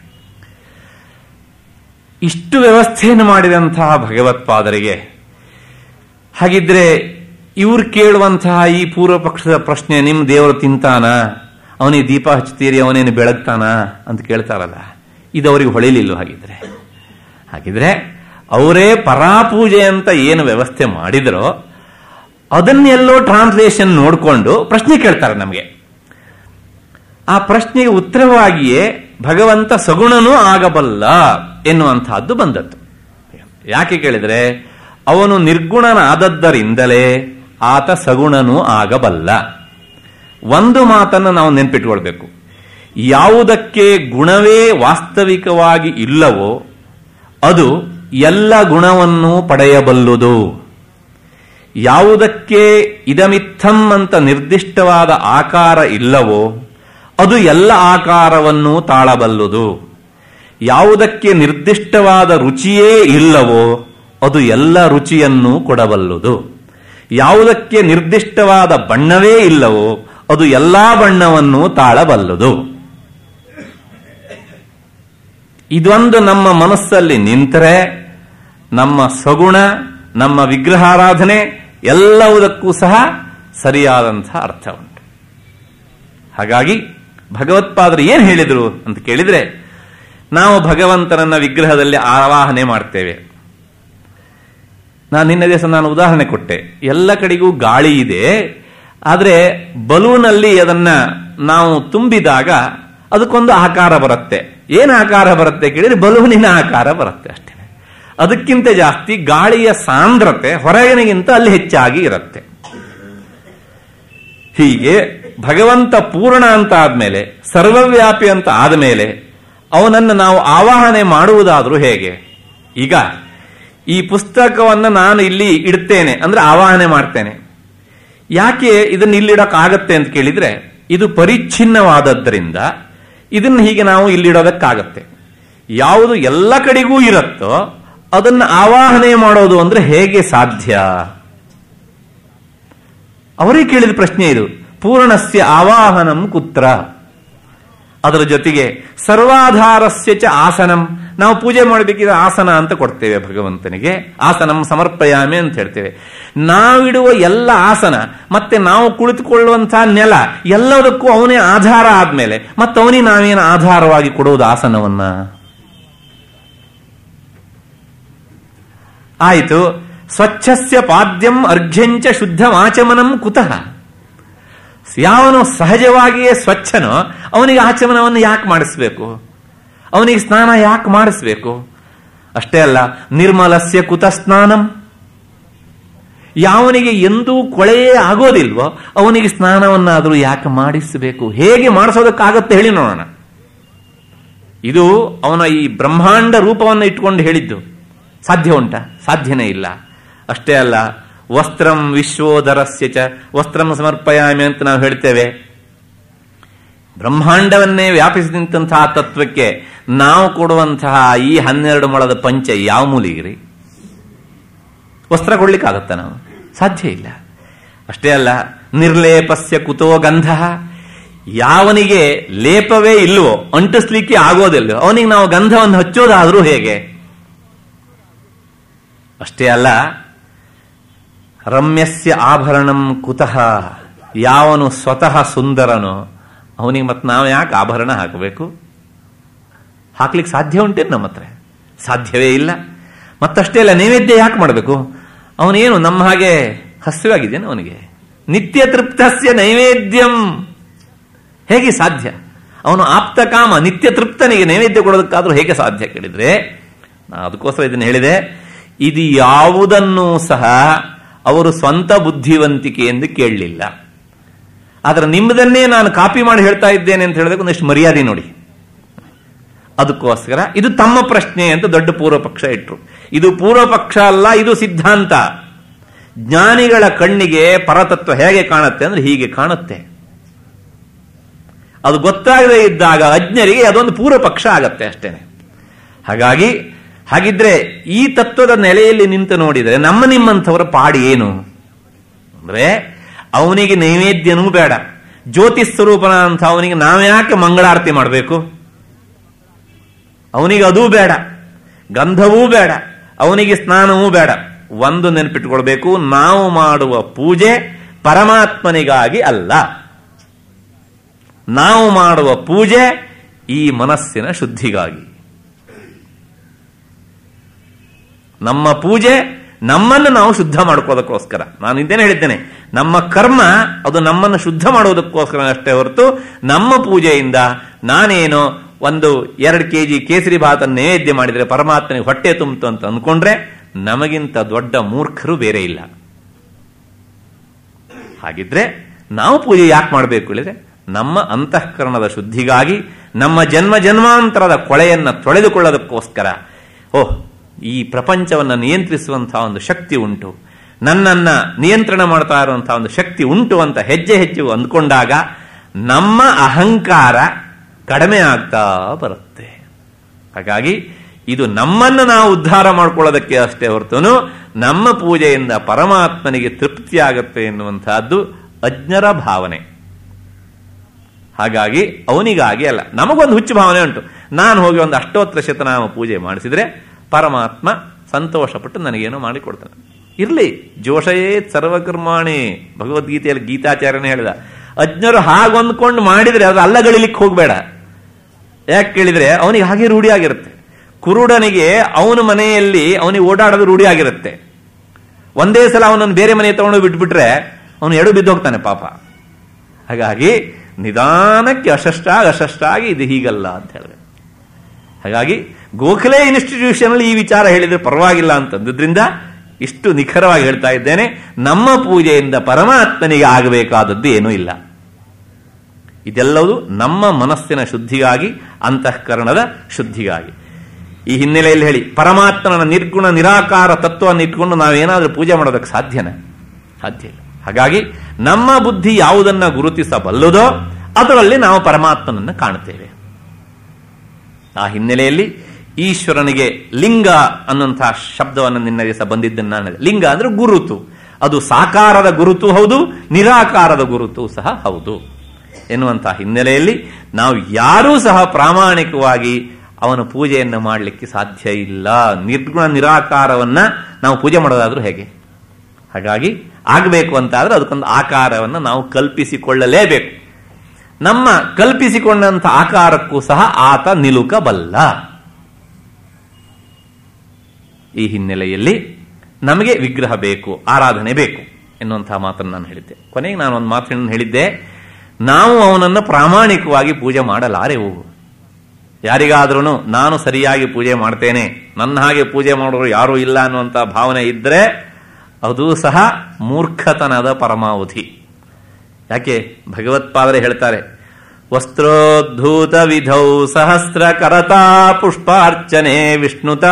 ಇಷ್ಟು ವ್ಯವಸ್ಥೆಯನ್ನು ಮಾಡಿದಂತಹ ಭಗವತ್ಪಾದರಿಗೆ ಹಾಗಿದ್ರೆ ಇವ್ರು ಕೇಳುವಂತಹ ಈ ಪೂರ್ವ ಪಕ್ಷದ ಪ್ರಶ್ನೆ ನಿಮ್ ದೇವರು ತಿಂತಾನ ಅವನಿಗೆ ದೀಪ ಹಚ್ತೀರಿ ಅವನೇನು ಬೆಳಗ್ತಾನ ಅಂತ ಕೇಳ್ತಾರಲ್ಲ ಇದು ಅವರಿಗೆ ಹೊಳಿಲಿಲ್ಲ ಹಾಗಿದ್ರೆ ಹಾಗಿದ್ರೆ ಅವರೇ ಪರಾಪೂಜೆ ಅಂತ ಏನು ವ್ಯವಸ್ಥೆ ಮಾಡಿದರೋ ಅದನ್ನೆಲ್ಲೋ ಟ್ರಾನ್ಸ್ಲೇಷನ್ ನೋಡಿಕೊಂಡು ಪ್ರಶ್ನೆ ಕೇಳ್ತಾರೆ ನಮಗೆ ಆ ಪ್ರಶ್ನೆಗೆ ಉತ್ತರವಾಗಿಯೇ ಭಗವಂತ ಸಗುಣನೂ ಆಗಬಲ್ಲ ಎನ್ನುವಂತಹದ್ದು ಬಂದದ್ದು ಯಾಕೆ ಕೇಳಿದ್ರೆ ಅವನು ನಿರ್ಗುಣನಾದದ್ದರಿಂದಲೇ ಆತ ಸಗುಣನೂ ಆಗಬಲ್ಲ ಒಂದು ಮಾತನ್ನು ನಾವು ನೆನ್ಪಿಟ್ಕೊಳ್ಬೇಕು ಯಾವುದಕ್ಕೆ ಗುಣವೇ ವಾಸ್ತವಿಕವಾಗಿ ಇಲ್ಲವೋ ಅದು ಎಲ್ಲ ಗುಣವನ್ನು ಪಡೆಯಬಲ್ಲುದು ಯಾವುದಕ್ಕೆ ಇದಮಿತ್ತಂ ಅಂತ ನಿರ್ದಿಷ್ಟವಾದ ಆಕಾರ ಇಲ್ಲವೋ ಅದು ಎಲ್ಲ ಆಕಾರವನ್ನು ತಾಳಬಲ್ಲುದು ಯಾವುದಕ್ಕೆ ನಿರ್ದಿಷ್ಟವಾದ ರುಚಿಯೇ ಇಲ್ಲವೋ ಅದು ಎಲ್ಲ ರುಚಿಯನ್ನೂ ಕೊಡಬಲ್ಲುದು ಯಾವುದಕ್ಕೆ ನಿರ್ದಿಷ್ಟವಾದ ಬಣ್ಣವೇ ಇಲ್ಲವೋ ಅದು ಎಲ್ಲಾ ಬಣ್ಣವನ್ನು ತಾಳಬಲ್ಲುದು ಇದೊಂದು ನಮ್ಮ ಮನಸ್ಸಲ್ಲಿ ನಿಂತರೆ ನಮ್ಮ ಸಗುಣ ನಮ್ಮ ವಿಗ್ರಹಾರಾಧನೆ ಎಲ್ಲವುದಕ್ಕೂ ಸಹ ಸರಿಯಾದಂತಹ ಅರ್ಥ ಉಂಟು ಹಾಗಾಗಿ ಭಗವತ್ಪಾದರು ಏನ್ ಹೇಳಿದ್ರು ಅಂತ ಕೇಳಿದ್ರೆ ನಾವು ಭಗವಂತನನ್ನ ವಿಗ್ರಹದಲ್ಲಿ ಆವಾಹನೆ ಮಾಡ್ತೇವೆ ನಾನು ನಿನ್ನೆ ದಿವಸ ನಾನು ಉದಾಹರಣೆ ಕೊಟ್ಟೆ ಎಲ್ಲ ಕಡೆಗೂ ಗಾಳಿ ಇದೆ ಆದರೆ ಬಲೂನಲ್ಲಿ ಅದನ್ನ ನಾವು ತುಂಬಿದಾಗ ಅದಕ್ಕೊಂದು ಆಕಾರ ಬರುತ್ತೆ ಏನು ಆಕಾರ ಬರುತ್ತೆ ಕೇಳಿದ್ರೆ ಬಲೂನಿನ ಆಕಾರ ಬರುತ್ತೆ ಅಷ್ಟೇ ಅದಕ್ಕಿಂತ ಜಾಸ್ತಿ ಗಾಳಿಯ ಸಾಂದ್ರತೆ ಹೊರಗಿನಗಿಂತ ಅಲ್ಲಿ ಹೆಚ್ಚಾಗಿ ಇರುತ್ತೆ ಹೀಗೆ ಭಗವಂತ ಪೂರ್ಣ ಅಂತ ಆದ್ಮೇಲೆ ಸರ್ವವ್ಯಾಪಿ ಅಂತ ಆದಮೇಲೆ ಅವನನ್ನು ನಾವು ಆವಾಹನೆ ಮಾಡುವುದಾದ್ರೂ ಹೇಗೆ ಈಗ ಈ ಪುಸ್ತಕವನ್ನು ನಾನು ಇಲ್ಲಿ ಇಡ್ತೇನೆ ಅಂದ್ರೆ ಆವಾಹನೆ ಮಾಡ್ತೇನೆ ಯಾಕೆ ಇದನ್ನ ಇಲ್ಲಿಡಕ್ಕಾಗತ್ತೆ ಅಂತ ಕೇಳಿದ್ರೆ ಇದು ಪರಿಚ್ಛಿನ್ನವಾದದ್ದರಿಂದ ಇದನ್ನ ಹೀಗೆ ನಾವು ಇಲ್ಲಿಡೋದಕ್ಕಾಗತ್ತೆ ಯಾವುದು ಎಲ್ಲ ಕಡೆಗೂ ಇರುತ್ತೋ ಅದನ್ನು ಆವಾಹನೆ ಮಾಡೋದು ಅಂದ್ರೆ ಹೇಗೆ ಸಾಧ್ಯ ಅವರೇ ಕೇಳಿದ ಪ್ರಶ್ನೆ ಇದು ಪೂರ್ಣಸ್ಯ ಆವಾಹನಂ ಕುತ್ರ ಅದರ ಜೊತೆಗೆ ಸರ್ವಾಧಾರಸ್ಯ ಚ ಆಸನಂ ನಾವು ಪೂಜೆ ಮಾಡಬೇಕಿದ್ರೆ ಆಸನ ಅಂತ ಕೊಡ್ತೇವೆ ಭಗವಂತನಿಗೆ ಆಸನಂ ಸಮರ್ಪಯಾಮಿ ಅಂತ ಹೇಳ್ತೇವೆ ನಾವಿಡುವ ಎಲ್ಲ ಆಸನ ಮತ್ತೆ ನಾವು ಕುಳಿತುಕೊಳ್ಳುವಂತಹ ನೆಲ ಎಲ್ಲದಕ್ಕೂ ಅವನೇ ಆಧಾರ ಆದ್ಮೇಲೆ ಮತ್ತೆ ಅವನಿಗೆ ನಾವೇನು ಆಧಾರವಾಗಿ ಕೊಡುವುದು ಆಸನವನ್ನ ಆಯಿತು ಸ್ವಚ್ಛಸ್ಯ ಪಾದ್ಯಂ ಅರ್ಘ್ಯಂಚ ಶುದ್ಧ ಆಚಮನಂ ಕುತಃ ಯಾವನು ಸಹಜವಾಗಿಯೇ ಸ್ವಚ್ಛನೋ ಅವನಿಗೆ ಆಚಮನವನ್ನು ಯಾಕೆ ಮಾಡಿಸ್ಬೇಕು ಅವನಿಗೆ ಸ್ನಾನ ಯಾಕೆ ಮಾಡಿಸ್ಬೇಕು ಅಷ್ಟೇ ಅಲ್ಲ ನಿರ್ಮಲಸ್ಯ ಕುತ ಸ್ನಾನಂ ಯಾವನಿಗೆ ಎಂದೂ ಕೊಳೆಯೇ ಆಗೋದಿಲ್ವೋ ಅವನಿಗೆ ಸ್ನಾನವನ್ನಾದರೂ ಯಾಕೆ ಮಾಡಿಸಬೇಕು ಹೇಗೆ ಮಾಡಿಸೋದಕ್ಕಾಗತ್ತೆ ಹೇಳಿ ನೋಡೋಣ ಇದು ಅವನ ಈ ಬ್ರಹ್ಮಾಂಡ ರೂಪವನ್ನು ಇಟ್ಕೊಂಡು ಹೇಳಿದ್ದು ಸಾಧ್ಯ ಉಂಟಾ ಸಾಧ್ಯನೇ ಇಲ್ಲ ಅಷ್ಟೇ ಅಲ್ಲ ವಸ್ತ್ರಂ ವಿಶ್ವೋದರಸ್ಯ ಚ ವಸ್ತ್ರಂ ಸಮರ್ಪಯಾಮಿ ಅಂತ ನಾವು ಹೇಳ್ತೇವೆ ಬ್ರಹ್ಮಾಂಡವನ್ನೇ ವ್ಯಾಪಿಸಿ ನಿಂತಹ ತತ್ವಕ್ಕೆ ನಾವು ಕೊಡುವಂತಹ ಈ ಹನ್ನೆರಡು ಮೊಳದ ಪಂಚ ಯಾವ ಮೂಲಿಗಿರಿ ವಸ್ತ್ರ ಕೊಡ್ಲಿಕ್ಕಾಗತ್ತ ನಾವು ಸಾಧ್ಯ ಇಲ್ಲ ಅಷ್ಟೇ ಅಲ್ಲ ನಿರ್ಲೇಪಸ್ಯ ಕುತೋ ಗಂಧ ಯಾವನಿಗೆ ಲೇಪವೇ ಇಲ್ವೋ ಅಂಟಿಸ್ಲಿಕ್ಕೆ ಆಗೋದಿಲ್ಲ ಅವನಿಗೆ ನಾವು ಗಂಧವನ್ನು ಹಚ್ಚೋದಾದ್ರೂ ಹೇಗೆ ಅಷ್ಟೇ ಅಲ್ಲ ರಮ್ಯಸ್ಯ ಆಭರಣಂ ಕುತಃ ಯಾವನು ಸ್ವತಃ ಸುಂದರನೋ ಅವನಿಗೆ ಮತ್ತೆ ನಾವು ಯಾಕೆ ಆಭರಣ ಹಾಕಬೇಕು ಹಾಕ್ಲಿಕ್ಕೆ ಸಾಧ್ಯ ಉಂಟೇನು ನಮ್ಮ ಹತ್ರ ಸಾಧ್ಯವೇ ಇಲ್ಲ ಮತ್ತಷ್ಟೇ ಅಲ್ಲ ನೈವೇದ್ಯ ಯಾಕೆ ಮಾಡಬೇಕು ಅವನೇನು ನಮ್ಮ ಹಾಗೆ ಹಸಿವಾಗಿದ್ದೇನೆ ಅವನಿಗೆ ನಿತ್ಯ ತೃಪ್ತಸ್ಯ ನೈವೇದ್ಯಂ ಹೇಗೆ ಸಾಧ್ಯ ಅವನು ಆಪ್ತ ಕಾಮ ನಿತ್ಯ ತೃಪ್ತನಿಗೆ ನೈವೇದ್ಯ ಕೊಡೋದಕ್ಕಾದ್ರೂ ಹೇಗೆ ಸಾಧ್ಯ ಕೇಳಿದ್ರೆ ನಾ ಅದಕ್ಕೋಸ್ಕರ ಇದನ್ನು ಹೇಳಿದೆ ಇದು ಯಾವುದನ್ನೂ ಸಹ ಅವರು ಸ್ವಂತ ಬುದ್ಧಿವಂತಿಕೆ ಎಂದು ಕೇಳಲಿಲ್ಲ ಆದ್ರೆ ನಿಮ್ಮದನ್ನೇ ನಾನು ಕಾಪಿ ಮಾಡಿ ಹೇಳ್ತಾ ಇದ್ದೇನೆ ಅಂತ ಹೇಳಿದ್ರೆ ಒಂದಷ್ಟು ಮರ್ಯಾದೆ ನೋಡಿ ಅದಕ್ಕೋಸ್ಕರ ಇದು ತಮ್ಮ ಪ್ರಶ್ನೆ ಅಂತ ದೊಡ್ಡ ಪೂರ್ವ ಪಕ್ಷ ಇಟ್ರು ಇದು ಪೂರ್ವ ಪಕ್ಷ ಅಲ್ಲ ಇದು ಸಿದ್ಧಾಂತ ಜ್ಞಾನಿಗಳ ಕಣ್ಣಿಗೆ ಪರತತ್ವ ಹೇಗೆ ಕಾಣುತ್ತೆ ಅಂದ್ರೆ ಹೀಗೆ ಕಾಣುತ್ತೆ ಅದು ಗೊತ್ತಾಗದೇ ಇದ್ದಾಗ ಅಜ್ಞರಿಗೆ ಅದೊಂದು ಪೂರ್ವ ಪಕ್ಷ ಆಗತ್ತೆ ಅಷ್ಟೇನೆ ಹಾಗಾಗಿ ಹಾಗಿದ್ರೆ ಈ ತತ್ವದ ನೆಲೆಯಲ್ಲಿ ನಿಂತು ನೋಡಿದರೆ ನಮ್ಮ ನಿಮ್ಮಂಥವರ ಪಾಡಿ ಏನು ಅಂದ್ರೆ ಅವನಿಗೆ ನೈವೇದ್ಯನೂ ಬೇಡ ಜ್ಯೋತಿ ಸ್ವರೂಪನ ಅಂತ ಅವನಿಗೆ ನಾವ್ಯಾಕೆ ಮಂಗಳಾರತಿ ಮಾಡಬೇಕು ಅವನಿಗೆ ಅದೂ ಬೇಡ ಗಂಧವೂ ಬೇಡ ಅವನಿಗೆ ಸ್ನಾನವೂ ಬೇಡ ಒಂದು ನೆನಪಿಟ್ಕೊಳ್ಬೇಕು ನಾವು ಮಾಡುವ ಪೂಜೆ ಪರಮಾತ್ಮನಿಗಾಗಿ ಅಲ್ಲ ನಾವು ಮಾಡುವ ಪೂಜೆ ಈ ಮನಸ್ಸಿನ ಶುದ್ಧಿಗಾಗಿ ನಮ್ಮ ಪೂಜೆ ನಮ್ಮನ್ನು ನಾವು ಶುದ್ಧ ಮಾಡ್ಕೋದಕ್ಕೋಸ್ಕರ ನಾನು ಇದ್ದೇನೆ ಹೇಳಿದ್ದೇನೆ ನಮ್ಮ ಕರ್ಮ ಅದು ನಮ್ಮನ್ನು ಶುದ್ಧ ಮಾಡೋದಕ್ಕೋಸ್ಕರ ಅಷ್ಟೇ ಹೊರತು ನಮ್ಮ ಪೂಜೆಯಿಂದ ನಾನೇನು ಒಂದು ಎರಡು ಕೆ ಜಿ ಕೇಸರಿ ಭಾತನ್ನು ನೈವೇದ್ಯ ಮಾಡಿದರೆ ಪರಮಾತ್ಮನಿಗೆ ಹೊಟ್ಟೆ ತುಂಬಿತು ಅಂತ ಅಂದ್ಕೊಂಡ್ರೆ ನಮಗಿಂತ ದೊಡ್ಡ ಮೂರ್ಖರು ಬೇರೆ ಇಲ್ಲ ಹಾಗಿದ್ರೆ ನಾವು ಪೂಜೆ ಯಾಕೆ ಮಾಡಬೇಕು ಹೇಳಿದ್ರೆ ನಮ್ಮ ಅಂತಃಕರಣದ ಶುದ್ಧಿಗಾಗಿ ನಮ್ಮ ಜನ್ಮ ಜನ್ಮಾಂತರದ ಕೊಳೆಯನ್ನು ತೊಳೆದುಕೊಳ್ಳೋದಕ್ಕೋಸ್ಕರ ಓಹ್ ಈ ಪ್ರಪಂಚವನ್ನು ನಿಯಂತ್ರಿಸುವಂತಹ ಒಂದು ಶಕ್ತಿ ಉಂಟು ನನ್ನನ್ನ ನಿಯಂತ್ರಣ ಮಾಡ್ತಾ ಇರುವಂತಹ ಒಂದು ಶಕ್ತಿ ಉಂಟು ಅಂತ ಹೆಜ್ಜೆ ಹೆಚ್ಚು ಅಂದ್ಕೊಂಡಾಗ ನಮ್ಮ ಅಹಂಕಾರ ಕಡಿಮೆ ಆಗ್ತಾ ಬರುತ್ತೆ ಹಾಗಾಗಿ ಇದು ನಮ್ಮನ್ನು ನಾವು ಉದ್ಧಾರ ಮಾಡ್ಕೊಳ್ಳೋದಕ್ಕೆ ಅಷ್ಟೇ ಹೊರತುನು ನಮ್ಮ ಪೂಜೆಯಿಂದ ಪರಮಾತ್ಮನಿಗೆ ತೃಪ್ತಿಯಾಗತ್ತೆ ಎನ್ನುವಂತಹದ್ದು ಅಜ್ಞರ ಭಾವನೆ ಹಾಗಾಗಿ ಅವನಿಗಾಗಿ ಅಲ್ಲ ನಮಗೊಂದು ಹುಚ್ಚು ಭಾವನೆ ಉಂಟು ನಾನು ಹೋಗಿ ಒಂದು ಅಷ್ಟೋತ್ತರ ಶತನಾಮ ಪೂಜೆ ಮಾಡಿಸಿದ್ರೆ ಪರಮಾತ್ಮ ಸಂತೋಷಪಟ್ಟು ನನಗೇನೋ ಮಾಡಿಕೊಡ್ತಾನೆ ಇರ್ಲಿ ಜೋಶಯೇ ಸರ್ವಕರ್ಮಾಣಿ ಭಗವದ್ಗೀತೆಯಲ್ಲಿ ಗೀತಾಚಾರ್ಯನೇ ಹೇಳಿದ ಅಜ್ಞರು ಹಾಗೊಂದ್ಕೊಂಡು ಮಾಡಿದ್ರೆ ಅದು ಅಲ್ಲಗಳಿಲಿಕ್ಕೆ ಹೋಗ್ಬೇಡ ಯಾಕೆ ಕೇಳಿದ್ರೆ ಅವನಿಗೆ ಹಾಗೆ ರೂಢಿ ಆಗಿರುತ್ತೆ ಕುರುಡನಿಗೆ ಅವನ ಮನೆಯಲ್ಲಿ ಅವನಿಗೆ ಓಡಾಡೋದು ರೂಢಿ ಆಗಿರುತ್ತೆ ಒಂದೇ ಸಲ ಅವನನ್ನು ಬೇರೆ ಮನೆ ತಗೊಂಡು ಬಿಟ್ಬಿಟ್ರೆ ಅವನು ಎಡು ಬಿದ್ದೋಗ್ತಾನೆ ಪಾಪ ಹಾಗಾಗಿ ನಿಧಾನಕ್ಕೆ ಅಶಷ್ಟಾಗಿ ಅಶಷ್ಟಾಗಿ ಇದು ಹೀಗಲ್ಲ ಅಂತ ಹೇಳಿದೆ ಹಾಗಾಗಿ ಗೋಖಲೆ ಇನ್ಸ್ಟಿಟ್ಯೂಷನ್ ಅಲ್ಲಿ ಈ ವಿಚಾರ ಹೇಳಿದ್ರೆ ಪರವಾಗಿಲ್ಲ ಅಂತಂದ್ರಿಂದ ಇಷ್ಟು ನಿಖರವಾಗಿ ಹೇಳ್ತಾ ಇದ್ದೇನೆ ನಮ್ಮ ಪೂಜೆಯಿಂದ ಪರಮಾತ್ಮನಿಗೆ ಆಗಬೇಕಾದದ್ದು ಏನೂ ಇಲ್ಲ ಇದೆಲ್ಲವೂ ನಮ್ಮ ಮನಸ್ಸಿನ ಶುದ್ಧಿಗಾಗಿ ಅಂತಃಕರಣದ ಶುದ್ಧಿಗಾಗಿ ಈ ಹಿನ್ನೆಲೆಯಲ್ಲಿ ಹೇಳಿ ಪರಮಾತ್ಮನ ನಿರ್ಗುಣ ನಿರಾಕಾರ ತತ್ವವನ್ನು ಇಟ್ಕೊಂಡು ನಾವೇನಾದ್ರೂ ಪೂಜೆ ಮಾಡೋದಕ್ಕೆ ಸಾಧ್ಯನ ಸಾಧ್ಯ ಇಲ್ಲ ಹಾಗಾಗಿ ನಮ್ಮ ಬುದ್ಧಿ ಯಾವುದನ್ನ ಗುರುತಿಸಬಲ್ಲದೋ ಅದರಲ್ಲಿ ನಾವು ಪರಮಾತ್ಮನನ್ನು ಕಾಣುತ್ತೇವೆ ಆ ಹಿನ್ನೆಲೆಯಲ್ಲಿ ಈಶ್ವರನಿಗೆ ಲಿಂಗ ಅನ್ನುವಂತಹ ಶಬ್ದವನ್ನು ನಿನ್ನ ದಿವಸ ಬಂದಿದ್ದನ್ನು ನಾನು ಹೇಳಿದೆ. ಲಿಂಗ ಅಂದ್ರೆ ಗುರುತು ಅದು ಸಾಕಾರದ ಗುರುತು ಹೌದು ನಿರಾಕಾರದ ಗುರುತು ಸಹ ಹೌದು ಎನ್ನುವಂತಹ ಹಿನ್ನೆಲೆಯಲ್ಲಿ ನಾವು ಯಾರೂ ಸಹ ಪ್ರಾಮಾಣಿಕವಾಗಿ ಅವನ ಪೂಜೆಯನ್ನು ಮಾಡಲಿಕ್ಕೆ ಸಾಧ್ಯ ಇಲ್ಲ ನಿರ್ಗುಣ ನಿರಾಕಾರವನ್ನ ನಾವು ಪೂಜೆ ಮಾಡೋದಾದ್ರೂ ಹೇಗೆ ಹಾಗಾಗಿ ಆಗಬೇಕು ಅಂತಾದ್ರೆ ಅದಕ್ಕೊಂದು ಆಕಾರವನ್ನು ನಾವು ಕಲ್ಪಿಸಿಕೊಳ್ಳಲೇಬೇಕು ನಮ್ಮ ಕಲ್ಪಿಸಿಕೊಂಡಂತ ಆಕಾರಕ್ಕೂ ಸಹ ಆತ ನಿಲುಕಬಲ್ಲ ಈ ಹಿನ್ನೆಲೆಯಲ್ಲಿ ನಮಗೆ ವಿಗ್ರಹ ಬೇಕು ಆರಾಧನೆ ಬೇಕು ಎನ್ನುವಂತಹ ಮಾತನ್ನು ನಾನು ಹೇಳಿದ್ದೆ ಕೊನೆಗೆ ನಾನು ಒಂದು ಮಾತನ್ನು ಹೇಳಿದ್ದೆ ನಾವು ಅವನನ್ನು ಪ್ರಾಮಾಣಿಕವಾಗಿ ಪೂಜೆ ಮಾಡಲಾರೆವು ಯಾರಿಗಾದ್ರೂ ನಾನು ಸರಿಯಾಗಿ ಪೂಜೆ ಮಾಡ್ತೇನೆ ನನ್ನ ಹಾಗೆ ಪೂಜೆ ಮಾಡೋರು ಯಾರೂ ಇಲ್ಲ ಅನ್ನುವಂಥ ಭಾವನೆ ಇದ್ರೆ ಅದು ಸಹ ಮೂರ್ಖತನದ ಪರಮಾವಧಿ ಯಾಕೆ ಭಗವತ್ಪಾದರೆ ಹೇಳ್ತಾರೆ ವಸ್ತ್ರೋದ್ಧೂತ ವಿಧೌ ಸಹಸ್ರ ಕರತಾ ಪುಷ್ಪಾರ್ಚನೆ ವಿಷ್ಣುತಾ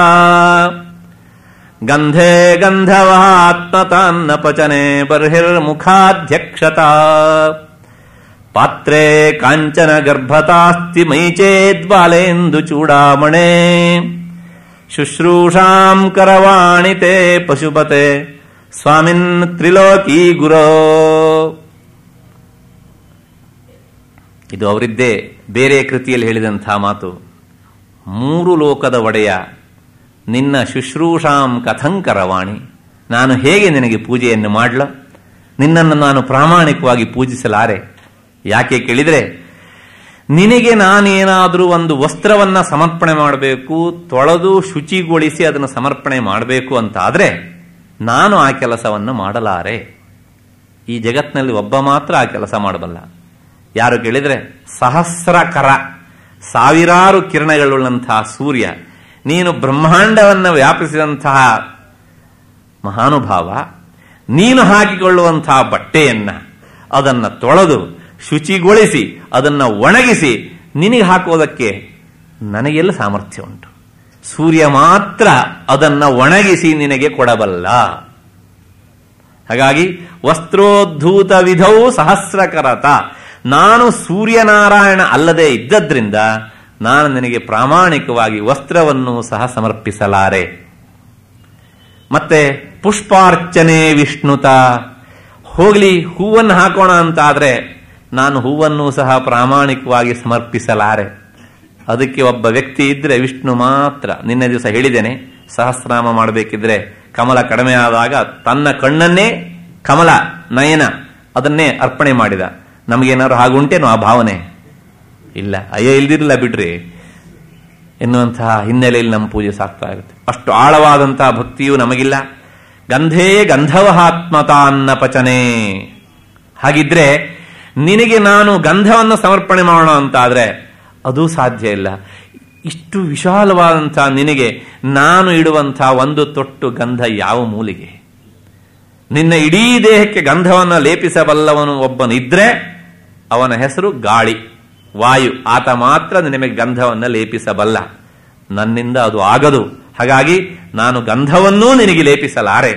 ಗಂಧೆ ಗಂಧವಾತ್ಮತಾನ್ನ ಪಚನೆ ಬರ್ಹಿರ್ಮುಖಾಧ್ಯಕ್ಷತಾ ಪಾತ್ರೆ ಕಾಂಚನ ಗರ್ಭತಾಸ್ತಿ ಮೈಚೇದ್ವಾಲೇಂದು ಚೂಡಾಮಣೆ ಶುಶ್ರೂಷಾಂ ಕರವಾಣಿತೆ ಪಶುಪತೆ ಸ್ವಾಮಿನ್ ತ್ರಿಲೋಕಿ ಗುರೋ ಇದು ಅವರಿದ್ದೇ ಬೇರೆ ಕೃತಿಯಲ್ಲಿ ಹೇಳಿದಂತಹ ಮಾತು ಮೂರು ಲೋಕದ ಒಡೆಯ ನಿನ್ನ ಶುಶ್ರೂಷಾಂ ಕಥಂಕರವಾಣಿ ನಾನು ಹೇಗೆ ನಿನಗೆ ಪೂಜೆಯನ್ನು ಮಾಡಲ ನಿನ್ನನ್ನು ನಾನು ಪ್ರಾಮಾಣಿಕವಾಗಿ ಪೂಜಿಸಲಾರೆ ಯಾಕೆ ಕೇಳಿದರೆ ನಿನಗೆ ನಾನೇನಾದರೂ ಒಂದು ವಸ್ತ್ರವನ್ನ ಸಮರ್ಪಣೆ ಮಾಡಬೇಕು ತೊಳೆದು ಶುಚಿಗೊಳಿಸಿ ಅದನ್ನು ಸಮರ್ಪಣೆ ಮಾಡಬೇಕು ಅಂತ ಆದರೆ ನಾನು ಆ ಕೆಲಸವನ್ನು ಮಾಡಲಾರೆ ಈ ಜಗತ್ತಿನಲ್ಲಿ ಒಬ್ಬ ಮಾತ್ರ ಆ ಕೆಲಸ ಮಾಡಬಲ್ಲ ಯಾರು ಕೇಳಿದರೆ ಸಹಸ್ರ ಕರ ಸಾವಿರಾರು ಕಿರಣಗಳುಳ್ಳಂತಹ ಸೂರ್ಯ ನೀನು ಬ್ರಹ್ಮಾಂಡವನ್ನು ವ್ಯಾಪಿಸಿದಂತಹ ಮಹಾನುಭಾವ ನೀನು ಹಾಕಿಕೊಳ್ಳುವಂತಹ ಬಟ್ಟೆಯನ್ನ ಅದನ್ನ ತೊಳೆದು ಶುಚಿಗೊಳಿಸಿ ಅದನ್ನ ಒಣಗಿಸಿ ನಿನಗೆ ಹಾಕೋದಕ್ಕೆ ನನಗೆಲ್ಲ ಸಾಮರ್ಥ್ಯ ಉಂಟು ಸೂರ್ಯ ಮಾತ್ರ ಅದನ್ನ ಒಣಗಿಸಿ ನಿನಗೆ ಕೊಡಬಲ್ಲ ಹಾಗಾಗಿ ವಸ್ತ್ರೋದ್ಧೂತ ವಿಧೌ ಸಹಸ್ರಕರತ ನಾನು ಸೂರ್ಯನಾರಾಯಣ ಅಲ್ಲದೆ ಇದ್ದದ್ರಿಂದ ನಾನು ನಿನಗೆ ಪ್ರಾಮಾಣಿಕವಾಗಿ ವಸ್ತ್ರವನ್ನು ಸಹ ಸಮರ್ಪಿಸಲಾರೆ ಮತ್ತೆ ಪುಷ್ಪಾರ್ಚನೆ ವಿಷ್ಣುತ ಹೋಗ್ಲಿ ಹೂವನ್ನು ಹಾಕೋಣ ಅಂತ ಆದ್ರೆ ನಾನು ಹೂವನ್ನು ಸಹ ಪ್ರಾಮಾಣಿಕವಾಗಿ ಸಮರ್ಪಿಸಲಾರೆ ಅದಕ್ಕೆ ಒಬ್ಬ ವ್ಯಕ್ತಿ ಇದ್ರೆ ವಿಷ್ಣು ಮಾತ್ರ ನಿನ್ನೆ ದಿವಸ ಹೇಳಿದ್ದೇನೆ ಸಹಸ್ರನಾಮ ಮಾಡಬೇಕಿದ್ರೆ ಕಮಲ ಕಡಿಮೆ ಆದಾಗ ತನ್ನ ಕಣ್ಣನ್ನೇ ಕಮಲ ನಯನ ಅದನ್ನೇ ಅರ್ಪಣೆ ಮಾಡಿದ ನಮಗೇನಾದ್ರು ಹಾಗುಂಟೇನೋ ಆ ಭಾವನೆ ಇಲ್ಲ ಅಯ್ಯ ಇಲ್ದಿರಲ್ಲ ಬಿಡ್ರಿ ಎನ್ನುವಂತಹ ಹಿನ್ನೆಲೆಯಲ್ಲಿ ನಮ್ಮ ಪೂಜೆ ಸಾಕ್ತಾ ಇರುತ್ತೆ ಅಷ್ಟು ಆಳವಾದಂತಹ ಭಕ್ತಿಯು ನಮಗಿಲ್ಲ ಗಂಧೇ ಗಂಧವಹಾತ್ಮತಾನ್ನ ಪಚನೆ ಹಾಗಿದ್ರೆ ನಿನಗೆ ನಾನು ಗಂಧವನ್ನು ಸಮರ್ಪಣೆ ಮಾಡೋಣ ಅಂತ ಆದ್ರೆ ಅದು ಸಾಧ್ಯ ಇಲ್ಲ ಇಷ್ಟು ವಿಶಾಲವಾದಂತಹ ನಿನಗೆ ನಾನು ಇಡುವಂತಹ ಒಂದು ತೊಟ್ಟು ಗಂಧ ಯಾವ ಮೂಲಿಗೆ ನಿನ್ನ ಇಡೀ ದೇಹಕ್ಕೆ ಗಂಧವನ್ನು ಲೇಪಿಸಬಲ್ಲವನು ಒಬ್ಬನಿದ್ರೆ ಅವನ ಹೆಸರು ಗಾಳಿ ವಾಯು ಆತ ಮಾತ್ರ ನಿನಗೆ ಗಂಧವನ್ನು ಲೇಪಿಸಬಲ್ಲ ನನ್ನಿಂದ ಅದು ಆಗದು ಹಾಗಾಗಿ ನಾನು ಗಂಧವನ್ನೂ ನಿನಗೆ ಲೇಪಿಸಲಾರೆ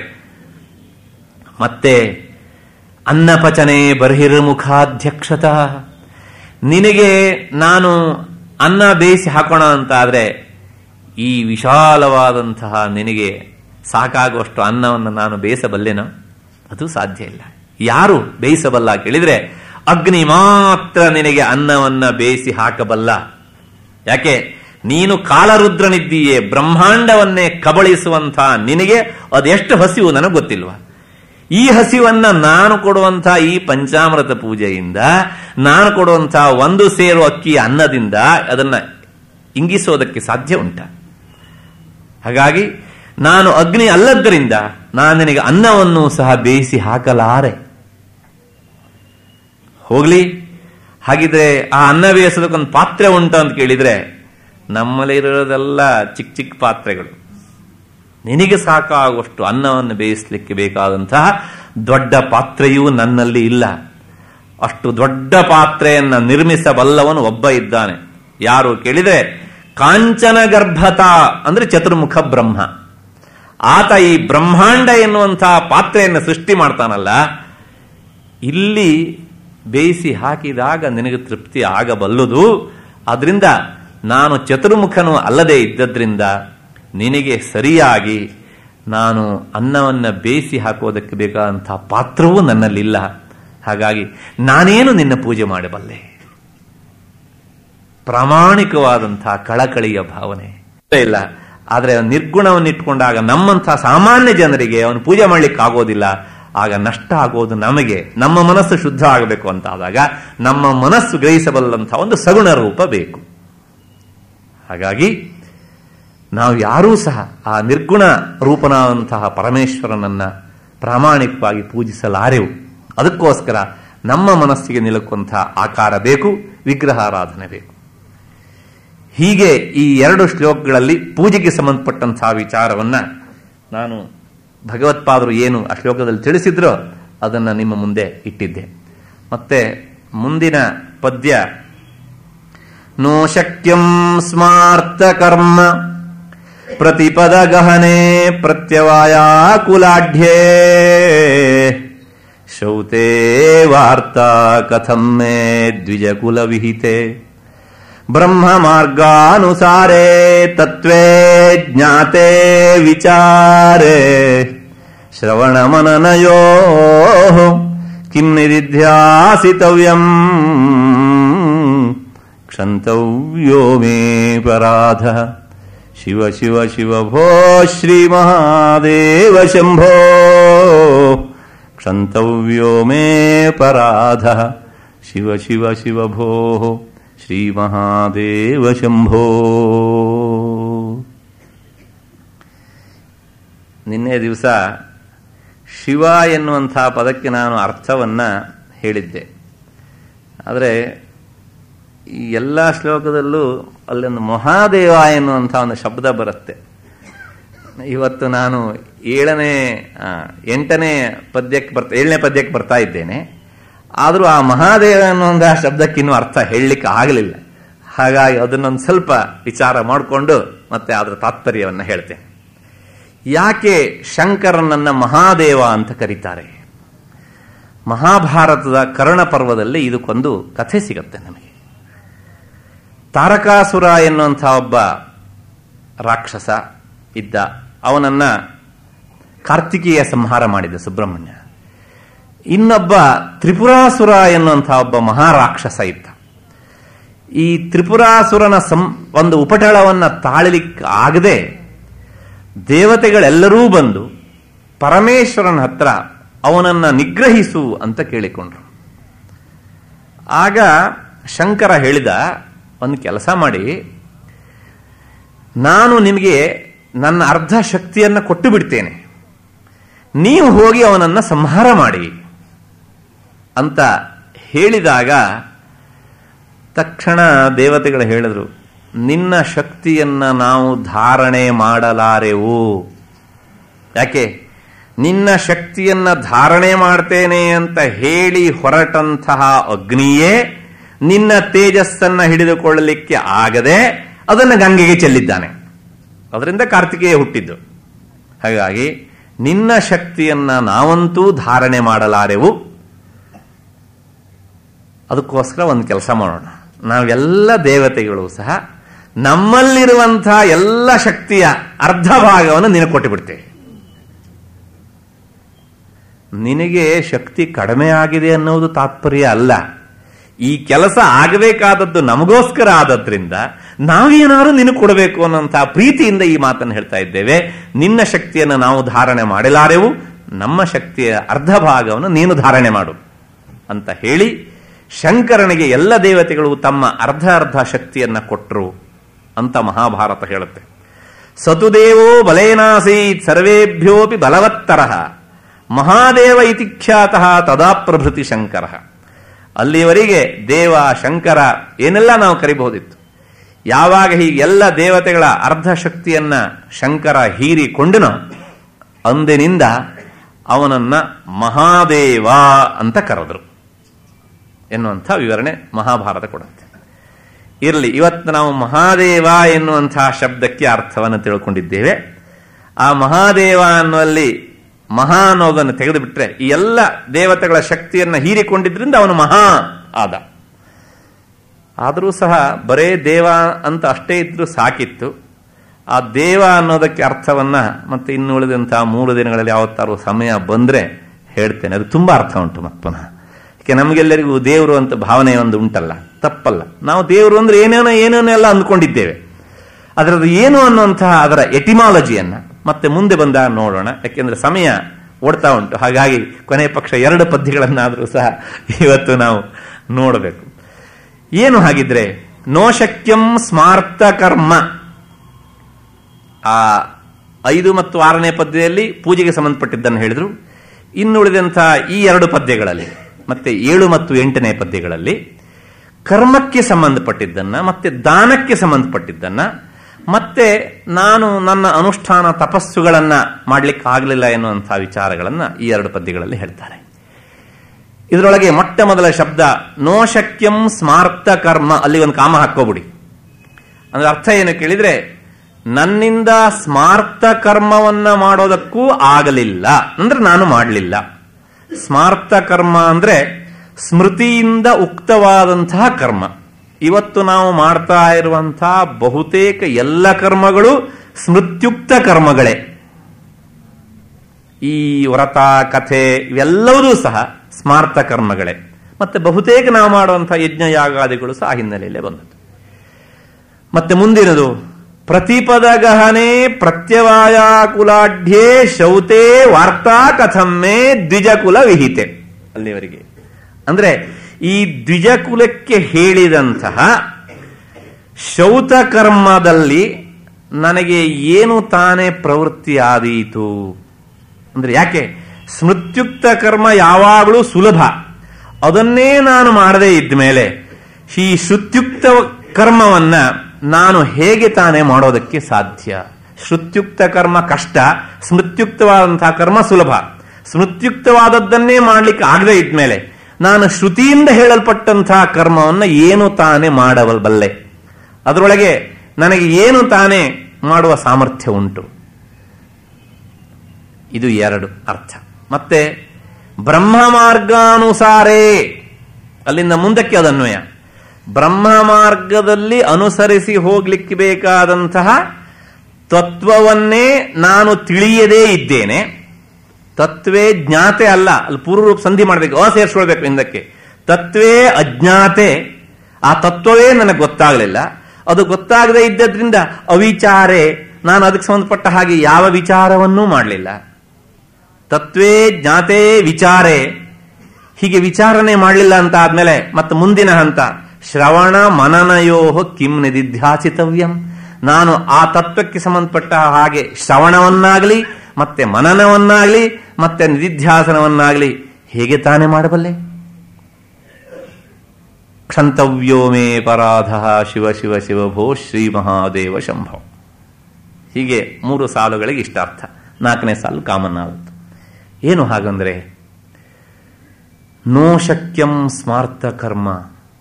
ಮತ್ತೆ ಅನ್ನಪಚನೆ ಬರ್ಹಿರ್ಮುಖಾಧ್ಯಕ್ಷತ ನಿನಗೆ ನಾನು ಅನ್ನ ಬೇಯಿಸಿ ಹಾಕೋಣ ಅಂತ ಆದ್ರೆ ಈ ವಿಶಾಲವಾದಂತಹ ನಿನಗೆ ಸಾಕಾಗುವಷ್ಟು ಅನ್ನವನ್ನು ನಾನು ಬೇಯಿಸಬಲ್ಲೆನೋ ಅದು ಸಾಧ್ಯ ಇಲ್ಲ ಯಾರು ಬೇಯಿಸಬಲ್ಲ ಕೇಳಿದ್ರೆ ಅಗ್ನಿ ಮಾತ್ರ ನಿನಗೆ ಅನ್ನವನ್ನ ಬೇಯಿಸಿ ಹಾಕಬಲ್ಲ ಯಾಕೆ ನೀನು ಕಾಲರುದ್ರನಿದ್ದೀಯೇ ಬ್ರಹ್ಮಾಂಡವನ್ನೇ ಕಬಳಿಸುವಂತಹ ನಿನಗೆ ಅದೆಷ್ಟು ಹಸಿವು ನನಗೆ ಗೊತ್ತಿಲ್ವಾ ಈ ಹಸಿವನ್ನ ನಾನು ಕೊಡುವಂತಹ ಈ ಪಂಚಾಮೃತ ಪೂಜೆಯಿಂದ ನಾನು ಕೊಡುವಂತಹ ಒಂದು ಸೇರು ಅಕ್ಕಿ ಅನ್ನದಿಂದ ಅದನ್ನ ಇಂಗಿಸೋದಕ್ಕೆ ಸಾಧ್ಯ ಉಂಟ ಹಾಗಾಗಿ ನಾನು ಅಗ್ನಿ ಅಲ್ಲದ್ದರಿಂದ ನಾನು ನಿನಗೆ ಅನ್ನವನ್ನು ಸಹ ಬೇಯಿಸಿ ಹಾಕಲಾರೆ ಹೋಗ್ಲಿ ಹಾಗಿದ್ರೆ ಆ ಅನ್ನ ಬೇಯಿಸೋದಕ್ಕೊಂದು ಪಾತ್ರೆ ಉಂಟು ಅಂತ ಕೇಳಿದ್ರೆ ನಮ್ಮಲ್ಲಿರೋದೆಲ್ಲ ಚಿಕ್ಕ ಚಿಕ್ಕ ಪಾತ್ರೆಗಳು ನಿನಗೆ ಸಾಕಾಗುವಷ್ಟು ಅನ್ನವನ್ನು ಬೇಯಿಸಲಿಕ್ಕೆ ಬೇಕಾದಂತಹ ದೊಡ್ಡ ಪಾತ್ರೆಯೂ ನನ್ನಲ್ಲಿ ಇಲ್ಲ ಅಷ್ಟು ದೊಡ್ಡ ಪಾತ್ರೆಯನ್ನ ನಿರ್ಮಿಸಬಲ್ಲವನು ಒಬ್ಬ ಇದ್ದಾನೆ ಯಾರು ಕೇಳಿದ್ರೆ ಕಾಂಚನ ಗರ್ಭತ ಅಂದ್ರೆ ಚತುರ್ಮುಖ ಬ್ರಹ್ಮ ಆತ ಈ ಬ್ರಹ್ಮಾಂಡ ಎನ್ನುವಂತಹ ಪಾತ್ರೆಯನ್ನು ಸೃಷ್ಟಿ ಮಾಡ್ತಾನಲ್ಲ ಇಲ್ಲಿ ಬೇಯಿಸಿ ಹಾಕಿದಾಗ ನಿನಗೆ ತೃಪ್ತಿ ಆಗಬಲ್ಲದು ಆದ್ರಿಂದ ನಾನು ಚತುರ್ಮುಖನು ಅಲ್ಲದೆ ಇದ್ದದ್ರಿಂದ ನಿನಗೆ ಸರಿಯಾಗಿ ನಾನು ಅನ್ನವನ್ನ ಬೇಯಿಸಿ ಹಾಕೋದಕ್ಕೆ ಬೇಕಾದಂತಹ ಪಾತ್ರವೂ ನನ್ನಲ್ಲಿಲ್ಲ ಹಾಗಾಗಿ ನಾನೇನು ನಿನ್ನ ಪೂಜೆ ಮಾಡಬಲ್ಲೆ ಪ್ರಾಮಾಣಿಕವಾದಂತಹ ಕಳಕಳಿಯ ಭಾವನೆ ಇಲ್ಲ ಆದರೆ ನಿರ್ಗುಣವನ್ನು ಇಟ್ಕೊಂಡಾಗ ನಮ್ಮಂತಹ ಸಾಮಾನ್ಯ ಜನರಿಗೆ ಅವನು ಪೂಜೆ ಮಾಡ್ಲಿಕ್ಕೆ ಆಗೋದಿಲ್ಲ ಆಗ ನಷ್ಟ ಆಗೋದು ನಮಗೆ ನಮ್ಮ ಮನಸ್ಸು ಶುದ್ಧ ಆಗಬೇಕು ಅಂತ ಆದಾಗ ನಮ್ಮ ಮನಸ್ಸು ಗ್ರಹಿಸಬಲ್ಲಂತಹ ಒಂದು ಸಗುಣ ರೂಪ ಬೇಕು ಹಾಗಾಗಿ ನಾವು ಯಾರೂ ಸಹ ಆ ನಿರ್ಗುಣ ರೂಪನಾದಂತಹ ಪರಮೇಶ್ವರನನ್ನ ಪ್ರಾಮಾಣಿಕವಾಗಿ ಪೂಜಿಸಲಾರೆವು ಅದಕ್ಕೋಸ್ಕರ ನಮ್ಮ ಮನಸ್ಸಿಗೆ ನಿಲುಕುವಂತಹ ಆಕಾರ ಬೇಕು ವಿಗ್ರಹಾರಾಧನೆ ಬೇಕು ಹೀಗೆ ಈ ಎರಡು ಶ್ಲೋಕಗಳಲ್ಲಿ ಪೂಜೆಗೆ ಸಂಬಂಧಪಟ್ಟಂತಹ ವಿಚಾರವನ್ನ ನಾನು ಭಗವತ್ಪಾದರು ಏನು ಆ ಶ್ಲೋಕದಲ್ಲಿ ತಿಳಿಸಿದ್ರೋ ಅದನ್ನು ನಿಮ್ಮ ಮುಂದೆ ಇಟ್ಟಿದ್ದೆ ಮತ್ತೆ ಮುಂದಿನ ಪದ್ಯ ನೋ ಶಕ್ಯಂ ಸ್ಮಾರ್ಥ ಕರ್ಮ ಪ್ರತಿಪದ ಗಹನೆ ಪ್ರತ್ಯವಾಯಾಕುಲಾಢ್ಯೇ ಶೌತೆ ವಾರ್ತಾ ಕಥಂ ಮೇ ದ್ವಿಜಕುಲ ವಿಹಿತೆ ಬ್ರಹ್ಮ ಮಾರ್ಗಾನುಸಾರೇ ತತ್ವೇ ಜ್ಞಾತೆ ವಿಚಾರೆ ಶ್ರವಣ ಮನನಯೋ ಕಿಂ ನಿಧಿಧ್ಯಾಸಿತವ್ಯಂ ಕ್ಷಂತವ್ಯೋ ಮೇ ಪರಾಧ ಶಿವ ಶಿವ ಶಿವ ಭೋ ಶ್ರೀ ಮಹಾದೇವ ಶಂಭೋ ಕ್ಷಂತವ್ಯೋ ಮೇ ಪರಾಧ ಶಿವ ಶಿವ ಶಿವ ಭೋ ಶ್ರೀ ಮಹಾದೇವ ಶಂಭೋ ನಿನ್ನೆ ದಿವಸ ಶಿವ ಎನ್ನುವಂತಹ ಪದಕ್ಕೆ ನಾನು ಅರ್ಥವನ್ನ ಹೇಳಿದ್ದೆ ಆದರೆ ಈ ಎಲ್ಲ ಶ್ಲೋಕದಲ್ಲೂ ಅಲ್ಲೊಂದು ಮಹಾದೇವ ಎನ್ನುವಂಥ ಒಂದು ಶಬ್ದ ಬರುತ್ತೆ ಇವತ್ತು ನಾನು ಏಳನೇ ಎಂಟನೇ ಪದ್ಯಕ್ಕೆ ಬರ್ತಾ ಏಳನೇ ಪದ್ಯಕ್ಕೆ ಬರ್ತಾ ಇದ್ದೇನೆ ಆದರೂ ಆ ಮಹಾದೇವ ಅನ್ನುವಂತಹ ಶಬ್ದಕ್ಕೆ ಇನ್ನೂ ಅರ್ಥ ಹೇಳಲಿಕ್ಕೆ ಆಗಲಿಲ್ಲ ಹಾಗಾಗಿ ಅದನ್ನೊಂದು ಸ್ವಲ್ಪ ವಿಚಾರ ಮಾಡಿಕೊಂಡು ಮತ್ತೆ ಅದರ ತಾತ್ಪರ್ಯವನ್ನು ಹೇಳ್ತೇನೆ ಯಾಕೆ ಶಂಕರನನ್ನ ಮಹಾದೇವ ಅಂತ ಕರೀತಾರೆ ಮಹಾಭಾರತದ ಕರ್ಣ ಪರ್ವದಲ್ಲಿ ಇದಕ್ಕೊಂದು ಕಥೆ ಸಿಗುತ್ತೆ ನಮಗೆ ತಾರಕಾಸುರ ಎನ್ನುವಂಥ ಒಬ್ಬ ರಾಕ್ಷಸ ಇದ್ದ ಅವನನ್ನ ಕಾರ್ತಿಕೀಯ ಸಂಹಾರ ಮಾಡಿದ ಸುಬ್ರಹ್ಮಣ್ಯ ಇನ್ನೊಬ್ಬ ತ್ರಿಪುರಾಸುರ ಎನ್ನುವಂಥ ಒಬ್ಬ ಮಹಾರಾಕ್ಷಸ ಇದ್ದ ಈ ತ್ರಿಪುರಾಸುರನ ಸಂ ಒಂದು ಉಪಟಳವನ್ನ ತಾಳಲಿಕ್ಕೆ ಆಗದೆ ದೇವತೆಗಳೆಲ್ಲರೂ ಬಂದು ಪರಮೇಶ್ವರನ ಹತ್ರ ಅವನನ್ನ ನಿಗ್ರಹಿಸು ಅಂತ ಕೇಳಿಕೊಂಡ್ರು ಆಗ ಶಂಕರ ಹೇಳಿದ ಒಂದು ಕೆಲಸ ಮಾಡಿ ನಾನು ನಿಮಗೆ ನನ್ನ ಅರ್ಧ ಶಕ್ತಿಯನ್ನು ಕೊಟ್ಟು ಬಿಡ್ತೇನೆ ನೀವು ಹೋಗಿ ಅವನನ್ನ ಸಂಹಾರ ಮಾಡಿ ಅಂತ ಹೇಳಿದಾಗ ತಕ್ಷಣ ದೇವತೆಗಳು ಹೇಳಿದ್ರು ನಿನ್ನ ಶಕ್ತಿಯನ್ನ ನಾವು ಧಾರಣೆ ಮಾಡಲಾರೆವು ಯಾಕೆ ನಿನ್ನ ಶಕ್ತಿಯನ್ನ ಧಾರಣೆ ಮಾಡ್ತೇನೆ ಅಂತ ಹೇಳಿ ಹೊರಟಂತಹ ಅಗ್ನಿಯೇ ನಿನ್ನ ತೇಜಸ್ಸನ್ನ ಹಿಡಿದುಕೊಳ್ಳಲಿಕ್ಕೆ ಆಗದೆ ಅದನ್ನು ಗಂಗೆಗೆ ಚೆಲ್ಲಿದ್ದಾನೆ ಅದರಿಂದ ಕಾರ್ತಿಕೇಯ ಹುಟ್ಟಿದ್ದು ಹಾಗಾಗಿ ನಿನ್ನ ಶಕ್ತಿಯನ್ನ ನಾವಂತೂ ಧಾರಣೆ ಮಾಡಲಾರೆವು ಅದಕ್ಕೋಸ್ಕರ ಒಂದು ಕೆಲಸ ಮಾಡೋಣ ನಾವೆಲ್ಲ ದೇವತೆಗಳು ಸಹ ನಮ್ಮಲ್ಲಿರುವಂತಹ ಎಲ್ಲ ಶಕ್ತಿಯ ಅರ್ಧ ಭಾಗವನ್ನು ನಿನಗೆ ಕೊಟ್ಟು ಬಿಡ್ತೇವೆ ನಿನಗೆ ಶಕ್ತಿ ಕಡಿಮೆ ಆಗಿದೆ ಅನ್ನೋದು ತಾತ್ಪರ್ಯ ಅಲ್ಲ ಈ ಕೆಲಸ ಆಗಬೇಕಾದದ್ದು ನಮಗೋಸ್ಕರ ಆದದ್ರಿಂದ ನಾವೇನಾದ್ರೂ ನಿನಗೆ ಕೊಡಬೇಕು ಅನ್ನೋಂತಹ ಪ್ರೀತಿಯಿಂದ ಈ ಮಾತನ್ನು ಹೇಳ್ತಾ ಇದ್ದೇವೆ ನಿನ್ನ ಶಕ್ತಿಯನ್ನು ನಾವು ಧಾರಣೆ ಮಾಡಲಾರೆವು ನಮ್ಮ ಶಕ್ತಿಯ ಅರ್ಧ ಭಾಗವನ್ನು ನೀನು ಧಾರಣೆ ಮಾಡು ಅಂತ ಹೇಳಿ ಶಂಕರನಿಗೆ ಎಲ್ಲ ದೇವತೆಗಳು ತಮ್ಮ ಅರ್ಧ ಅರ್ಧ ಶಕ್ತಿಯನ್ನ ಕೊಟ್ಟರು ಅಂತ ಮಹಾಭಾರತ ಹೇಳುತ್ತೆ ಸತುದೇವೋ ಬಲೇನಾಸೀತ್ ಸರ್ವೇಭ್ಯೋಪಿ ಬಲವತ್ತರ ಮಹಾದೇವ ಇತಿ ಖ್ಯಾತಃ ತದಾ ಪ್ರಭೃತಿ ಶಂಕರ ಅಲ್ಲಿವರೆಗೆ ದೇವ ಶಂಕರ ಏನೆಲ್ಲ ನಾವು ಕರಿಬಹುದಿತ್ತು ಯಾವಾಗ ಹೀಗೆ ಎಲ್ಲ ದೇವತೆಗಳ ಅರ್ಧ ಶಕ್ತಿಯನ್ನ ಶಂಕರ ಹೀರಿಕೊಂಡನೋ ಅಂದಿನಿಂದ ಅವನನ್ನ ಮಹಾದೇವ ಅಂತ ಕರೆದರು ಎನ್ನುವಂಥ ವಿವರಣೆ ಮಹಾಭಾರತ ಕೊಡುತ್ತೆ ಇರಲಿ ಇವತ್ತು ನಾವು ಮಹಾದೇವ ಎನ್ನುವಂತಹ ಶಬ್ದಕ್ಕೆ ಅರ್ಥವನ್ನು ತಿಳ್ಕೊಂಡಿದ್ದೇವೆ ಆ ಮಹಾದೇವ ಅನ್ನುವಲ್ಲಿ ಮಹಾ ಅನ್ನೋದನ್ನು ತೆಗೆದುಬಿಟ್ರೆ ಈ ಎಲ್ಲ ದೇವತೆಗಳ ಶಕ್ತಿಯನ್ನ ಹೀರಿಕೊಂಡಿದ್ರಿಂದ ಅವನು ಮಹಾ ಆದ ಆದರೂ ಸಹ ಬರೇ ದೇವ ಅಂತ ಅಷ್ಟೇ ಇದ್ರೂ ಸಾಕಿತ್ತು ಆ ದೇವ ಅನ್ನೋದಕ್ಕೆ ಅರ್ಥವನ್ನ ಮತ್ತೆ ಇನ್ನು ಉಳಿದಂತಹ ಮೂರು ದಿನಗಳಲ್ಲಿ ಯಾವತ್ತಾರು ಸಮಯ ಬಂದ್ರೆ ಹೇಳ್ತೇನೆ ಅದು ತುಂಬಾ ಅರ್ಥ ಉಂಟು ಮತ್ತೆ ಪುನಃ ಯಾಕೆ ನಮಗೆಲ್ಲರಿಗೂ ದೇವರು ಅಂತ ಭಾವನೆ ಒಂದು ಉಂಟಲ್ಲ ತಪ್ಪಲ್ಲ ನಾವು ದೇವರು ಅಂದ್ರೆ ಏನೇನೋ ಏನೇನೋ ಎಲ್ಲ ಅಂದ್ಕೊಂಡಿದ್ದೇವೆ ಅದರದ್ದು ಏನು ಅನ್ನುವಂತಹ ಅದರ ಎಟಿಮಾಲಜಿಯನ್ನ ಮತ್ತೆ ಮುಂದೆ ಬಂದಾಗ ನೋಡೋಣ ಯಾಕೆಂದ್ರೆ ಸಮಯ ಓಡ್ತಾ ಉಂಟು ಹಾಗಾಗಿ ಕೊನೆ ಪಕ್ಷ ಎರಡು ಪದ್ಯಗಳನ್ನಾದರೂ ಸಹ ಇವತ್ತು ನಾವು ನೋಡಬೇಕು ಏನು ಹಾಗಿದ್ರೆ ನೋಶಕ್ಯಂ ಸ್ಮಾರ್ಥ ಕರ್ಮ ಆ ಐದು ಮತ್ತು ಆರನೇ ಪದ್ಯದಲ್ಲಿ ಪೂಜೆಗೆ ಸಂಬಂಧಪಟ್ಟಿದ್ದನ್ನು ಹೇಳಿದ್ರು ಇನ್ನುಳಿದಂತಹ ಈ ಎರಡು ಪದ್ಯಗಳಲ್ಲಿ ಮತ್ತೆ ಏಳು ಮತ್ತು ಎಂಟನೇ ಪದ್ಯಗಳಲ್ಲಿ ಕರ್ಮಕ್ಕೆ ಸಂಬಂಧಪಟ್ಟಿದ್ದನ್ನ ಮತ್ತೆ ದಾನಕ್ಕೆ ಸಂಬಂಧಪಟ್ಟಿದ್ದನ್ನ ಮತ್ತೆ ನಾನು ನನ್ನ ಅನುಷ್ಠಾನ ತಪಸ್ಸುಗಳನ್ನ ಮಾಡ್ಲಿಕ್ಕೆ ಆಗಲಿಲ್ಲ ಎನ್ನುವಂತಹ ವಿಚಾರಗಳನ್ನ ಈ ಎರಡು ಪದ್ಯಗಳಲ್ಲಿ ಹೇಳ್ತಾರೆ ಇದರೊಳಗೆ ಮೊಟ್ಟ ಮೊದಲ ಶಬ್ದ ನೋಶಕ್ಯಂ ಸ್ಮಾರ್ಥ ಕರ್ಮ ಅಲ್ಲಿ ಒಂದು ಕಾಮ ಹಾಕೋಬಿಡಿ ಅಂದ್ರೆ ಅರ್ಥ ಏನು ಕೇಳಿದ್ರೆ ನನ್ನಿಂದ ಸ್ಮಾರ್ಥ ಕರ್ಮವನ್ನ ಮಾಡೋದಕ್ಕೂ ಆಗಲಿಲ್ಲ ಅಂದ್ರೆ ನಾನು ಮಾಡಲಿಲ್ಲ ಸ್ಮಾರ್ಥ ಕರ್ಮ ಅಂದ್ರೆ ಸ್ಮೃತಿಯಿಂದ ಉಕ್ತವಾದಂತಹ ಕರ್ಮ ಇವತ್ತು ನಾವು ಮಾಡ್ತಾ ಇರುವಂತಹ ಬಹುತೇಕ ಎಲ್ಲ ಕರ್ಮಗಳು ಸ್ಮೃತ್ಯುಕ್ತ ಕರ್ಮಗಳೇ ಈ ವ್ರತ ಕಥೆ ಇವೆಲ್ಲವೂ ಸಹ ಸ್ಮಾರ್ಥ ಕರ್ಮಗಳೇ ಮತ್ತೆ ಬಹುತೇಕ ನಾವು ಮಾಡುವಂತಹ ಯಜ್ಞ ಯಾಗಾದಿಗಳು ಸಹ ಆ ಹಿನ್ನೆಲೆಯಲ್ಲೇ ಬಂದದ್ದು ಮತ್ತೆ ಮುಂದಿನದು ಪ್ರತಿಪದ ಗಹನೆ ಪ್ರತ್ಯವಾಯಾಕುಲಾಢ್ಯೇ ಶೌತೆ ವಾರ್ತಾ ಕಥಮ್ಮೆ ದ್ವಿಜಕುಲ ವಿಹಿತೆ ಅಲ್ಲಿವರೆಗೆ ಅಂದ್ರೆ ಈ ದ್ವಿಜಕುಲಕ್ಕೆ ಹೇಳಿದಂತಹ ಶೌತ ಕರ್ಮದಲ್ಲಿ ನನಗೆ ಏನು ತಾನೇ ಪ್ರವೃತ್ತಿ ಆದೀತು ಅಂದ್ರೆ ಯಾಕೆ ಸ್ಮೃತ್ಯುಕ್ತ ಕರ್ಮ ಯಾವಾಗಲೂ ಸುಲಭ ಅದನ್ನೇ ನಾನು ಮಾಡದೇ ಇದ್ಮೇಲೆ ಈ ಶ್ರುತ್ಯುಕ್ತ ಕರ್ಮವನ್ನ ನಾನು ಹೇಗೆ ತಾನೇ ಮಾಡೋದಕ್ಕೆ ಸಾಧ್ಯ ಶ್ರುತ್ಯುಕ್ತ ಕರ್ಮ ಕಷ್ಟ ಸ್ಮೃತ್ಯುಕ್ತವಾದಂತಹ ಕರ್ಮ ಸುಲಭ ಸ್ಮೃತ್ಯುಕ್ತವಾದದ್ದನ್ನೇ ಮಾಡ್ಲಿಕ್ಕೆ ಆಗದೆ ಇದ್ಮೇಲೆ ನಾನು ಶ್ರುತಿಯಿಂದ ಹೇಳಲ್ಪಟ್ಟಂತಹ ಕರ್ಮವನ್ನ ಏನು ತಾನೇ ಮಾಡಬಲ್ಲೆ ಅದರೊಳಗೆ ನನಗೆ ಏನು ತಾನೇ ಮಾಡುವ ಸಾಮರ್ಥ್ಯ ಉಂಟು ಇದು ಎರಡು ಅರ್ಥ ಮತ್ತೆ ಬ್ರಹ್ಮ ಮಾರ್ಗಾನುಸಾರೇ ಅಲ್ಲಿಂದ ಮುಂದಕ್ಕೆ ಅದನ್ವಯ ಬ್ರಹ್ಮ ಮಾರ್ಗದಲ್ಲಿ ಅನುಸರಿಸಿ ಹೋಗ್ಲಿಕ್ಕೆ ಬೇಕಾದಂತಹ ತತ್ವವನ್ನೇ ನಾನು ತಿಳಿಯದೇ ಇದ್ದೇನೆ ತತ್ವೇ ಜ್ಞಾತೆ ಅಲ್ಲ ಅಲ್ಲಿ ಪೂರ್ವರೂಪ ಸಂಧಿ ಮಾಡಬೇಕು ಅ ಸೇರಿಸ್ಕೊಳ್ಬೇಕು ಹಿಂದಕ್ಕೆ ತತ್ವೇ ಅಜ್ಞಾತೆ ಆ ತತ್ವವೇ ನನಗೆ ಗೊತ್ತಾಗಲಿಲ್ಲ ಅದು ಗೊತ್ತಾಗದೇ ಇದ್ದದ್ರಿಂದ ಅವಿಚಾರೆ ನಾನು ಅದಕ್ಕೆ ಸಂಬಂಧಪಟ್ಟ ಹಾಗೆ ಯಾವ ವಿಚಾರವನ್ನೂ ಮಾಡಲಿಲ್ಲ ತತ್ವೇ ಜ್ಞಾತೆ ವಿಚಾರೆ ಹೀಗೆ ವಿಚಾರಣೆ ಮಾಡಲಿಲ್ಲ ಅಂತ ಆದ್ಮೇಲೆ ಮತ್ತೆ ಮುಂದಿನ ಹಂತ ಶ್ರವಣ ಮನನಯೋ ಕಿಂ ನಿಧಿಧ್ಯಾಸಿತವ್ಯಂ ನಾನು ಆ ತತ್ವಕ್ಕೆ ಸಂಬಂಧಪಟ್ಟ ಹಾಗೆ ಶ್ರವಣವನ್ನಾಗಲಿ ಮತ್ತೆ ಮನನವನ್ನಾಗಲಿ ಮತ್ತೆ ನಿಧಿಧ್ಯಾಸನವನ್ನಾಗಲಿ ಹೇಗೆ ತಾನೇ ಮಾಡಬಲ್ಲೆ ಕ್ಷಂತವ್ಯೋ ಮೇ ಪರಾಧ ಶಿವ ಶಿವ ಶಿವ ಭೋ ಶ್ರೀ ಮಹಾದೇವ ಶಂಭೋ ಹೀಗೆ ಮೂರು ಸಾಲುಗಳಿಗೆ ಇಷ್ಟಾರ್ಥ ನಾಲ್ಕನೇ ಸಾಲು ಕಾಮನ್ ಆಗುತ್ತೆ ಏನು ಹಾಗಂದ್ರೆ ನೋ ಶಕ್ಯಂ ಸ್ಮಾರ್ಥ ಕರ್ಮ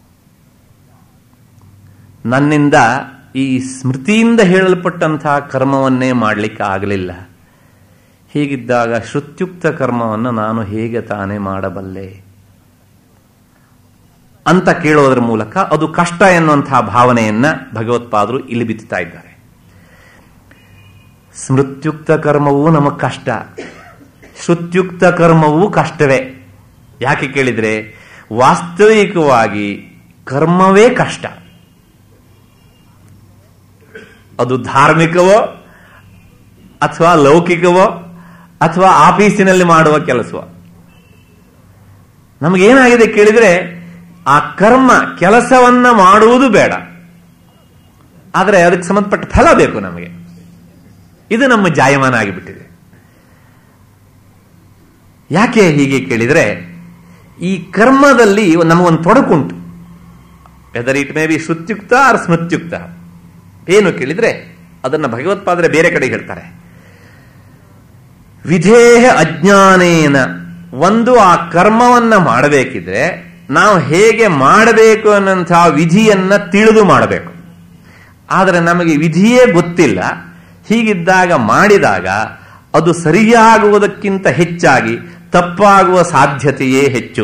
ನನ್ನಿಂದ ಈ ಸ್ಮೃತಿಯಿಂದ ಹೇಳಲ್ಪಟ್ಟಂತಹ ಕರ್ಮವನ್ನೇ ಮಾಡಲಿಕ್ಕೆ ಆಗಲಿಲ್ಲ ಹೀಗಿದ್ದಾಗ ಶ್ರುತ್ಯುಕ್ತ ಕರ್ಮವನ್ನು ನಾನು ಹೇಗೆ ತಾನೇ ಮಾಡಬಲ್ಲೆ ಅಂತ ಕೇಳೋದ್ರ ಮೂಲಕ ಅದು ಕಷ್ಟ ಎನ್ನುವಂತಹ ಭಾವನೆಯನ್ನ ಭಗವತ್ಪಾದರು ಇಲ್ಲಿ ಬಿತ್ತುತ್ತಾ ಇದ್ದಾರೆ ಸ್ಮೃತ್ಯುಕ್ತ ಕರ್ಮವೂ ನಮಗ್ ಕಷ್ಟ ಶ್ರುತ್ಯುಕ್ತ ಕರ್ಮವೂ ಕಷ್ಟವೇ ಯಾಕೆ ಕೇಳಿದ್ರೆ ವಾಸ್ತವಿಕವಾಗಿ ಕರ್ಮವೇ ಕಷ್ಟ ಅದು ಧಾರ್ಮಿಕವೋ ಅಥವಾ ಲೌಕಿಕವೋ ಅಥವಾ ಆಫೀಸಿನಲ್ಲಿ ಮಾಡುವ ಕೆಲಸವೋ ನಮಗೇನಾಗಿದೆ ಕೇಳಿದ್ರೆ ಆ ಕರ್ಮ ಕೆಲಸವನ್ನ ಮಾಡುವುದು ಬೇಡ ಆದರೆ ಅದಕ್ಕೆ ಸಂಬಂಧಪಟ್ಟ ಫಲ ಬೇಕು ನಮಗೆ ಇದು ನಮ್ಮ ಜಾಯಮಾನ ಆಗಿಬಿಟ್ಟಿದೆ ಯಾಕೆ ಹೀಗೆ ಕೇಳಿದ್ರೆ ಈ ಕರ್ಮದಲ್ಲಿ ನಮಗೊಂದು ತೊಡಕುಂಟು ವೆದರ್ ಇಟ್ ಮೇ ಬಿ ಶ್ರುತ್ಯುಕ್ತ ಆರ್ ಸ್ಮೃತ್ಯುಕ್ತ ಏನು ಕೇಳಿದ್ರೆ ಅದನ್ನ ಭಗವತ್ಪಾದರೆ ಬೇರೆ ಕಡೆ ಹೇಳ್ತಾರೆ ವಿಧೇಹ ಅಜ್ಞಾನೇನ ಒಂದು ಆ ಕರ್ಮವನ್ನ ಮಾಡಬೇಕಿದ್ರೆ ನಾವು ಹೇಗೆ ಮಾಡಬೇಕು ಅನ್ನೋಂತಹ ವಿಧಿಯನ್ನ ತಿಳಿದು ಮಾಡಬೇಕು ಆದರೆ ನಮಗೆ ವಿಧಿಯೇ ಗೊತ್ತಿಲ್ಲ ಹೀಗಿದ್ದಾಗ ಮಾಡಿದಾಗ ಅದು ಸರಿಯಾಗುವುದಕ್ಕಿಂತ ಹೆಚ್ಚಾಗಿ ತಪ್ಪಾಗುವ ಸಾಧ್ಯತೆಯೇ ಹೆಚ್ಚು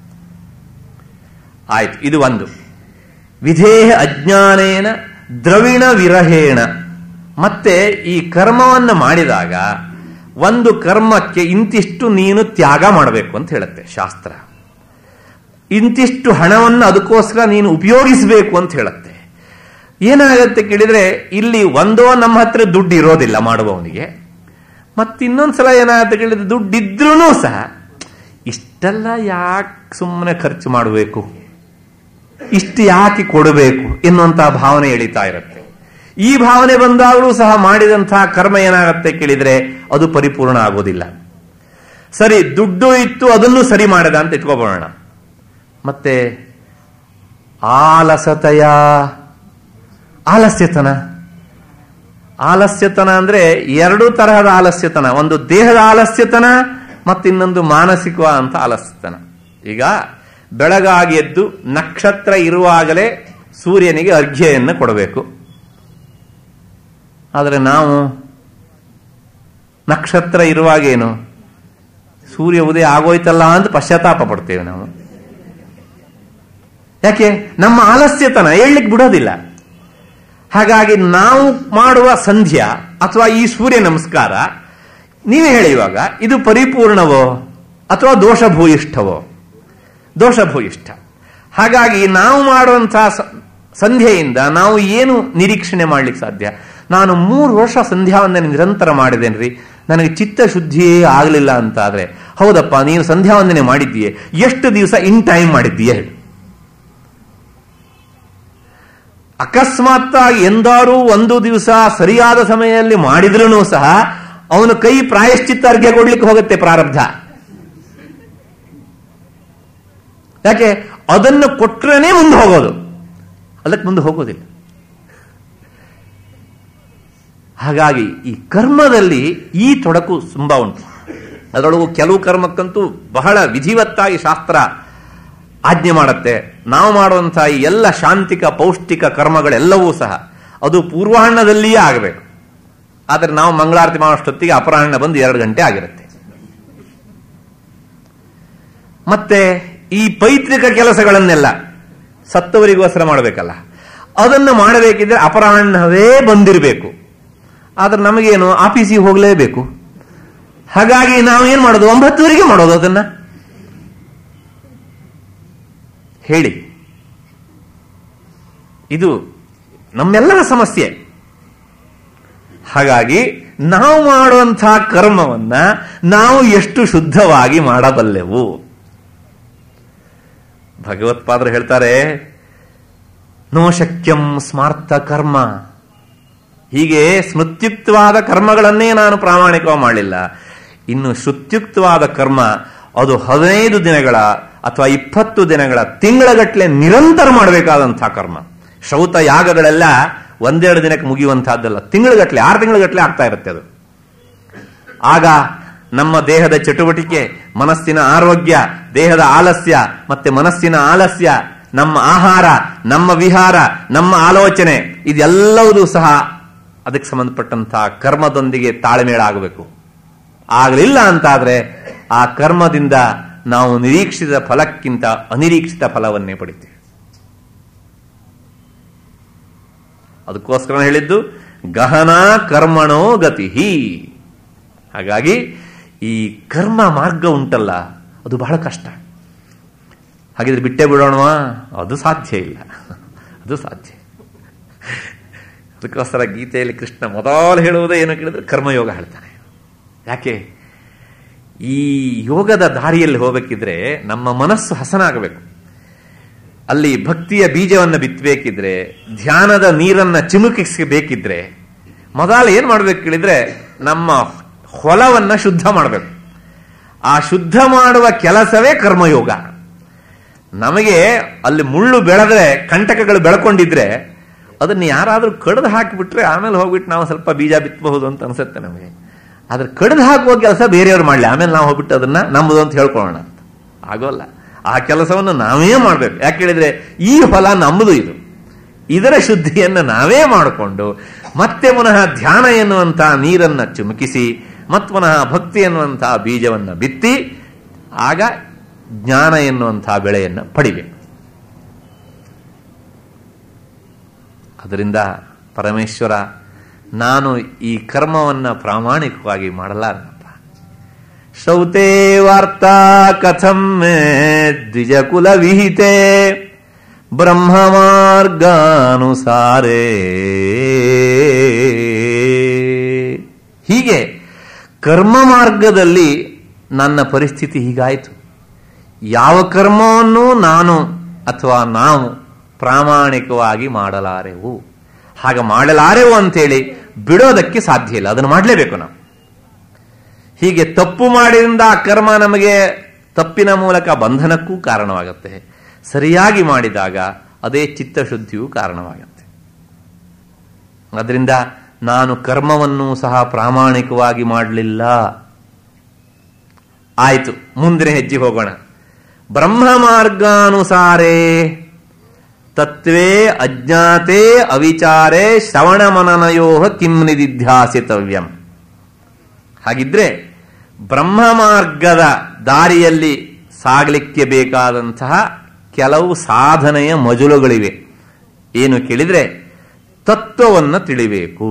ಆಯ್ತು ಇದು ಒಂದು ವಿಧೇಹ ಅಜ್ಞಾನೇನ ದ್ರವಿಣ ವಿರಹೇಣ ಮತ್ತೆ ಈ ಕರ್ಮವನ್ನು ಮಾಡಿದಾಗ ಒಂದು ಕರ್ಮಕ್ಕೆ ಇಂತಿಷ್ಟು ನೀನು ತ್ಯಾಗ ಮಾಡಬೇಕು ಅಂತ ಹೇಳುತ್ತೆ ಶಾಸ್ತ್ರ ಇಂತಿಷ್ಟು ಹಣವನ್ನು ಅದಕ್ಕೋಸ್ಕರ ನೀನು ಉಪಯೋಗಿಸಬೇಕು ಅಂತ ಹೇಳುತ್ತೆ ಏನಾಗುತ್ತೆ ಕೇಳಿದ್ರೆ ಇಲ್ಲಿ ಒಂದೋ ನಮ್ಮ ಹತ್ರ ದುಡ್ಡು ಇರೋದಿಲ್ಲ ಮಾಡುವವನಿಗೆ ಮತ್ತಿನ್ನೊಂದ್ಸಲ ಏನಾಗುತ್ತೆ ಕೇಳಿದ್ರೆ ದುಡ್ಡಿದ್ರೂ ಸಹ ಇಷ್ಟೆಲ್ಲ ಯಾಕೆ ಸುಮ್ಮನೆ ಖರ್ಚು ಮಾಡಬೇಕು ಇಷ್ಟು ಯಾಕೆ ಕೊಡಬೇಕು ಎನ್ನುವಂತಹ ಭಾವನೆ ಎಳಿತಾ ಇರುತ್ತೆ ಈ ಭಾವನೆ ಬಂದಾಗಲೂ ಸಹ ಮಾಡಿದಂತಹ ಕರ್ಮ ಏನಾಗತ್ತೆ ಕೇಳಿದ್ರೆ ಅದು ಪರಿಪೂರ್ಣ ಆಗೋದಿಲ್ಲ ಸರಿ ದುಡ್ಡು ಇತ್ತು ಅದನ್ನು ಸರಿ ಮಾಡದ ಅಂತ ಇಟ್ಕೋಬೋಣ ಮತ್ತೆ ಆಲಸತೆಯ ಆಲಸ್ಯತನ ಆಲಸ್ಯತನ ಅಂದ್ರೆ ಎರಡು ತರಹದ ಆಲಸ್ಯತನ ಒಂದು ದೇಹದ ಆಲಸ್ಯತನ ಮತ್ತಿನ್ನೊಂದು ಮಾನಸಿಕ ಅಂತ ಆಲಸ್ಯತನ ಈಗ ಬೆಳಗಾಗಿ ಎದ್ದು ನಕ್ಷತ್ರ ಇರುವಾಗಲೇ ಸೂರ್ಯನಿಗೆ ಅರ್ಘ್ಯೆಯನ್ನು ಕೊಡಬೇಕು ಆದರೆ ನಾವು ನಕ್ಷತ್ರ ಇರುವಾಗೇನು ಸೂರ್ಯ ಉದಯ ಆಗೋಯ್ತಲ್ಲ ಅಂತ ಪಶ್ಚಾತ್ತಾಪ ಪಡ್ತೇವೆ ನಾವು ಯಾಕೆ ನಮ್ಮ ಆಲಸ್ಯತನ ಹೇಳಲಿಕ್ಕೆ ಬಿಡೋದಿಲ್ಲ ಹಾಗಾಗಿ ನಾವು ಮಾಡುವ ಸಂಧ್ಯಾ ಅಥವಾ ಈ ಸೂರ್ಯ ನಮಸ್ಕಾರ ನೀವೇ ಹೇಳಿ ಇವಾಗ ಇದು ಪರಿಪೂರ್ಣವೋ ಅಥವಾ ದೋಷಭೂಯಿಷ್ಠವೋ ದೋಷಭೂಯಿಷ್ಠ ಹಾಗಾಗಿ ನಾವು ಮಾಡುವಂತಹ ಸಂಧ್ಯೆಯಿಂದ ನಾವು ಏನು ನಿರೀಕ್ಷಣೆ ಮಾಡ್ಲಿಕ್ಕೆ ಸಾಧ್ಯ ನಾನು ಮೂರು ವರ್ಷ ಸಂಧ್ಯಾವಂದನೆ ನಿರಂತರ ಮಾಡಿದೇನ್ರಿ ನನಗೆ ಚಿತ್ತ ಶುದ್ಧಿಯೇ ಆಗಲಿಲ್ಲ ಅಂತ ಆದ್ರೆ ಹೌದಪ್ಪ ನೀನು ಸಂಧ್ಯಾವಂದನೆ ಮಾಡಿದ್ದೀಯೇ ಎಷ್ಟು ದಿವಸ ಇನ್ ಟೈಮ್ ಮಾಡಿದ್ದೀಯ ಹೇಳಿ ಅಕಸ್ಮಾತ್ತಾಗಿ ಎಂದಾರೂ ಒಂದು ದಿವಸ ಸರಿಯಾದ ಸಮಯದಲ್ಲಿ ಮಾಡಿದ್ರೂ ಸಹ ಅವನ ಕೈ ಪ್ರಾಯಶ್ಚಿತ್ತ ಅರ್ಘ್ಯ ಕೊಡ್ಲಿಕ್ಕೆ ಹೋಗುತ್ತೆ ಪ್ರಾರಬ್ಧ ಯಾಕೆ ಅದನ್ನು ಕೊಟ್ರೇನೆ ಮುಂದೆ ಹೋಗೋದು ಅದಕ್ಕೆ ಮುಂದೆ ಹೋಗೋದಿಲ್ಲ ಹಾಗಾಗಿ ಈ ಕರ್ಮದಲ್ಲಿ ಈ ತೊಡಕು ತುಂಬಾ ಉಂಟು ಅದರೊಳಗೂ ಕೆಲವು ಕರ್ಮಕ್ಕಂತೂ ಬಹಳ ವಿಧಿವತ್ತಾಗಿ ಶಾಸ್ತ್ರ ಆಜ್ಞೆ ಮಾಡುತ್ತೆ ನಾವು ಮಾಡುವಂತಹ ಈ ಎಲ್ಲ ಶಾಂತಿಕ ಪೌಷ್ಟಿಕ ಕರ್ಮಗಳೆಲ್ಲವೂ ಸಹ ಅದು ಪೂರ್ವಾಹ್ನದಲ್ಲಿಯೇ ಆಗಬೇಕು ಆದರೆ ನಾವು ಮಂಗಳಾರತಿ ಮಾಡೋಷ್ಟೊತ್ತಿಗೆ ಅಪರಾಹ್ನ ಬಂದು ಎರಡು ಗಂಟೆ ಆಗಿರುತ್ತೆ ಮತ್ತೆ ಈ ಪೈತೃಕ ಕೆಲಸಗಳನ್ನೆಲ್ಲ ಸತ್ತವರಿಗೋಸ್ಕರ ಮಾಡಬೇಕಲ್ಲ ಅದನ್ನು ಮಾಡಬೇಕಿದ್ರೆ ಅಪರಾಹ್ನವೇ ಬಂದಿರಬೇಕು ಆದ್ರೆ ನಮಗೇನು ಆಫೀಸಿಗೆ ಹೋಗಲೇಬೇಕು ಹಾಗಾಗಿ ನಾವೇನ್ ಮಾಡೋದು ಒಂಬತ್ತುವರೆಗೆ ಮಾಡೋದು ಅದನ್ನ ಹೇಳಿ ಇದು ನಮ್ಮೆಲ್ಲರ ಸಮಸ್ಯೆ ಹಾಗಾಗಿ ನಾವು ಮಾಡುವಂತಹ ಕರ್ಮವನ್ನ ನಾವು ಎಷ್ಟು ಶುದ್ಧವಾಗಿ ಮಾಡಬಲ್ಲೆವು ಭಗವತ್ಪಾದರು ಹೇಳ್ತಾರೆ ನೋ ಶಕ್ಯಂ ಸ್ಮಾರ್ಥ ಕರ್ಮ ಹೀಗೆ ಸ್ಮೃತ್ಯುಕ್ತವಾದ ಕರ್ಮಗಳನ್ನೇ ನಾನು ಪ್ರಾಮಾಣಿಕ ಮಾಡಲಿಲ್ಲ ಇನ್ನು ಶ್ರುತ್ಯುಕ್ತವಾದ ಕರ್ಮ ಅದು ಹದಿನೈದು ದಿನಗಳ ಅಥವಾ ಇಪ್ಪತ್ತು ದಿನಗಳ ತಿಂಗಳಗಟ್ಟಲೆ ನಿರಂತರ ಮಾಡಬೇಕಾದಂತಹ ಕರ್ಮ ಶ್ರೌತ ಯಾಗಗಳೆಲ್ಲ ಒಂದೆರಡು ದಿನಕ್ಕೆ ಮುಗಿಯುವಂತಹದ್ದಲ್ಲ ತಿಂಗಳಗಟ್ಟಲೆ ಆರು ತಿಂಗಳಗಟ್ಟಲೆ ಆಗ್ತಾ ಇರುತ್ತೆ ಅದು ಆಗ ನಮ್ಮ ದೇಹದ ಚಟುವಟಿಕೆ ಮನಸ್ಸಿನ ಆರೋಗ್ಯ ದೇಹದ ಆಲಸ್ಯ ಮತ್ತೆ ಮನಸ್ಸಿನ ಆಲಸ್ಯ ನಮ್ಮ ಆಹಾರ ನಮ್ಮ ವಿಹಾರ ನಮ್ಮ ಆಲೋಚನೆ ಇದೆಲ್ಲವೂ ಸಹ ಅದಕ್ಕೆ ಸಂಬಂಧಪಟ್ಟಂತಹ ಕರ್ಮದೊಂದಿಗೆ ತಾಳ್ಮೇಳ ಆಗಬೇಕು ಆಗಲಿಲ್ಲ ಅಂತಾದ್ರೆ ಆ ಕರ್ಮದಿಂದ ನಾವು ನಿರೀಕ್ಷಿತ ಫಲಕ್ಕಿಂತ ಅನಿರೀಕ್ಷಿತ ಫಲವನ್ನೇ ಪಡಿತೀವಿ ಅದಕ್ಕೋಸ್ಕರ ಹೇಳಿದ್ದು ಗಹನ ಕರ್ಮಣೋ ಗತಿ ಹಾಗಾಗಿ ಈ ಕರ್ಮ ಮಾರ್ಗ ಉಂಟಲ್ಲ ಅದು ಬಹಳ ಕಷ್ಟ ಹಾಗಿದ್ರೆ ಬಿಟ್ಟೇ ಬಿಡೋಣವಾ ಅದು ಸಾಧ್ಯ ಇಲ್ಲ ಅದು ಸಾಧ್ಯ ಅದಕ್ಕೋಸ್ಕರ ಗೀತೆಯಲ್ಲಿ ಕೃಷ್ಣ ಮೊದಲು ಹೇಳುವುದೇ ಏನು ಕೇಳಿದ್ರೆ ಕರ್ಮಯೋಗ ಹೇಳ್ತಾನೆ ಯಾಕೆ ಈ ಯೋಗದ ದಾರಿಯಲ್ಲಿ ಹೋಗಬೇಕಿದ್ರೆ ನಮ್ಮ ಮನಸ್ಸು ಹಸನಾಗಬೇಕು ಅಲ್ಲಿ ಭಕ್ತಿಯ ಬೀಜವನ್ನು ಬಿತ್ತಬೇಕಿದ್ರೆ ಧ್ಯಾನದ ನೀರನ್ನ ಚಿಮುಕಿಸಬೇಕಿದ್ರೆ ಮೊದಲು ಏನ್ ಮಾಡ್ಬೇಕು ಕೇಳಿದ್ರೆ ನಮ್ಮ ಹೊಲವನ್ನ ಶುದ್ಧ ಮಾಡಬೇಕು ಆ ಶುದ್ಧ ಮಾಡುವ ಕೆಲಸವೇ ಕರ್ಮಯೋಗ ನಮಗೆ ಅಲ್ಲಿ ಮುಳ್ಳು ಬೆಳೆದ್ರೆ ಕಂಟಕಗಳು ಬೆಳ್ಕೊಂಡಿದ್ರೆ ಅದನ್ನ ಯಾರಾದ್ರೂ ಕಡ್ದು ಹಾಕಿಬಿಟ್ರೆ ಆಮೇಲೆ ಹೋಗ್ಬಿಟ್ಟು ನಾವು ಸ್ವಲ್ಪ ಬೀಜ ಬಿತ್ತಬಹುದು ಅಂತ ಅನ್ಸುತ್ತೆ ನಮಗೆ ಆದ್ರೆ ಕಡ್ದು ಹಾಕುವ ಕೆಲಸ ಬೇರೆಯವ್ರು ಮಾಡಲಿ ಆಮೇಲೆ ನಾವು ಹೋಗ್ಬಿಟ್ಟು ಅದನ್ನ ನಮ್ಮದು ಅಂತ ಹೇಳ್ಕೊಳ್ಳೋಣ ಅಂತ ಆಗೋಲ್ಲ ಆ ಕೆಲಸವನ್ನು ನಾವೇ ಮಾಡ್ಬೇಕು ಯಾಕೆ ಹೇಳಿದ್ರೆ ಈ ಹೊಲ ನಮ್ಮದು ಇದು ಇದರ ಶುದ್ಧಿಯನ್ನು ನಾವೇ ಮಾಡಿಕೊಂಡು ಮತ್ತೆ ಪುನಃ ಧ್ಯಾನ ಎನ್ನುವಂತಹ ನೀರನ್ನ ಚುಮುಕಿಸಿ ಮತ್ ಪುನಃ ಭಕ್ತಿ ಎನ್ನುವಂತಹ ಬೀಜವನ್ನು ಬಿತ್ತಿ ಆಗ ಜ್ಞಾನ ಎನ್ನುವಂತಹ ಬೆಳೆಯನ್ನು ಪಡಿಬೇಕು ಅದರಿಂದ ಪರಮೇಶ್ವರ ನಾನು ಈ ಕರ್ಮವನ್ನ ಪ್ರಾಮಾಣಿಕವಾಗಿ ಮಾಡಲಾರನಪ್ಪ ಶ್ರೌತೆ ವಾರ್ತಾ ಕಥಂ ಮೇ ದ್ವಿಜಕುಲ ವಿಹಿತೆ ಬ್ರಹ್ಮ ಮಾರ್ಗಾನುಸಾರೇ ಹೀಗೆ ಕರ್ಮ ಮಾರ್ಗದಲ್ಲಿ ನನ್ನ ಪರಿಸ್ಥಿತಿ ಹೀಗಾಯಿತು ಯಾವ ಕರ್ಮವನ್ನು ನಾನು ಅಥವಾ ನಾವು ಪ್ರಾಮಾಣಿಕವಾಗಿ ಮಾಡಲಾರೆವು ಹಾಗೆ ಮಾಡಲಾರೆವು ಅಂತೇಳಿ ಬಿಡೋದಕ್ಕೆ ಸಾಧ್ಯ ಇಲ್ಲ ಅದನ್ನು ಮಾಡಲೇಬೇಕು ನಾವು ಹೀಗೆ ತಪ್ಪು ಮಾಡಿದಿಂದ ಆ ಕರ್ಮ ನಮಗೆ ತಪ್ಪಿನ ಮೂಲಕ ಬಂಧನಕ್ಕೂ ಕಾರಣವಾಗುತ್ತೆ ಸರಿಯಾಗಿ ಮಾಡಿದಾಗ ಅದೇ ಚಿತ್ತಶುದ್ಧಿಯೂ ಕಾರಣವಾಗುತ್ತೆ ಅದರಿಂದ ನಾನು ಕರ್ಮವನ್ನು ಸಹ ಪ್ರಾಮಾಣಿಕವಾಗಿ ಮಾಡಲಿಲ್ಲ ಆಯ್ತು ಮುಂದಿನ ಹೆಜ್ಜೆ ಹೋಗೋಣ ಬ್ರಹ್ಮ ಮಾರ್ಗಾನುಸಾರೇ ತತ್ವೇ ಅಜ್ಞಾತೆ ಅವಿಚಾರೇ ಶ್ರವಣ ಮನನಯೋ ಕಿಂ ನಿಧಿಧ್ಯಾಸಿತವ್ಯಂ ಹಾಗಿದ್ರೆ ಬ್ರಹ್ಮ ಮಾರ್ಗದ ದಾರಿಯಲ್ಲಿ ಸಾಗಲಿಕ್ಕೆ ಬೇಕಾದಂತಹ ಕೆಲವು ಸಾಧನೆಯ ಮಜುಲುಗಳಿವೆ ಏನು ಕೇಳಿದ್ರೆ ತತ್ವವನ್ನು ತಿಳಿಬೇಕು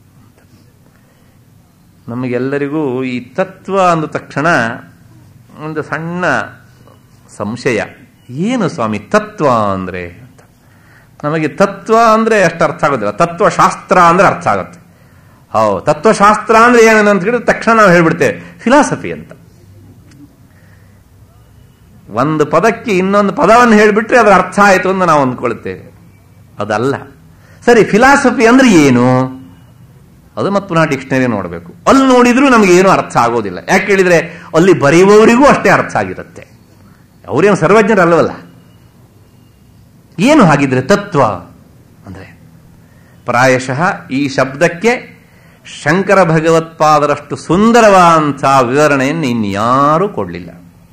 ನಮಗೆಲ್ಲರಿಗೂ ಈ ತತ್ವ ಅಂದ ತಕ್ಷಣ ಒಂದು ಸಣ್ಣ ಸಂಶಯ ಏನು ಸ್ವಾಮಿ ತತ್ವ ಅಂದ್ರೆ ಅಂತ ನಮಗೆ ತತ್ವ ಅಂದ್ರೆ ಅಷ್ಟು ಅರ್ಥ ಆಗೋದಿಲ್ಲ ತತ್ವಶಾಸ್ತ್ರ ಅಂದ್ರೆ ಅರ್ಥ ಆಗುತ್ತೆ ಹೌದು ತತ್ವಶಾಸ್ತ್ರ ಅಂದ್ರೆ ಏನೇನು ಅಂತ ಹೇಳಿದ್ರೆ ತಕ್ಷಣ ನಾವು ಹೇಳ್ಬಿಡ್ತೇವೆ ಫಿಲಾಸಫಿ ಅಂತ ಒಂದು ಪದಕ್ಕೆ ಇನ್ನೊಂದು ಪದವನ್ನು ಹೇಳಿಬಿಟ್ರೆ ಅದರ ಅರ್ಥ ಆಯಿತು ಅಂತ ನಾವು ಅಂದ್ಕೊಳ್ತೇವೆ ಅದಲ್ಲ ಸರಿ ಫಿಲಾಸಫಿ ಅಂದ್ರೆ ಏನು ಅದು ಮತ್ತೆ ಪುನಃ ಡಿಕ್ಷನರಿ ನೋಡಬೇಕು ಅಲ್ಲಿ ನೋಡಿದ್ರೂ ನಮಗೆ ಏನು ಅರ್ಥ ಆಗೋದಿಲ್ಲ ಯಾಕೆ ಹೇಳಿದ್ರೆ ಅಲ್ಲಿ ಬರೆಯುವವರಿಗೂ ಅಷ್ಟೇ ಅರ್ಥ ಆಗಿರುತ್ತೆ ಅವರೇನು ಸರ್ವಜ್ಞರಲ್ಲವಲ್ಲ ಏನು ಹಾಗಿದ್ರೆ ತತ್ವ ಅಂದ್ರೆ ಪ್ರಾಯಶಃ ಈ ಶಬ್ದಕ್ಕೆ ಶಂಕರ ಭಗವತ್ಪಾದರಷ್ಟು ಸುಂದರವಾದಂತಹ ವಿವರಣೆಯನ್ನು ಇನ್ಯಾರೂ ಕೊಡಲಿಲ್ಲ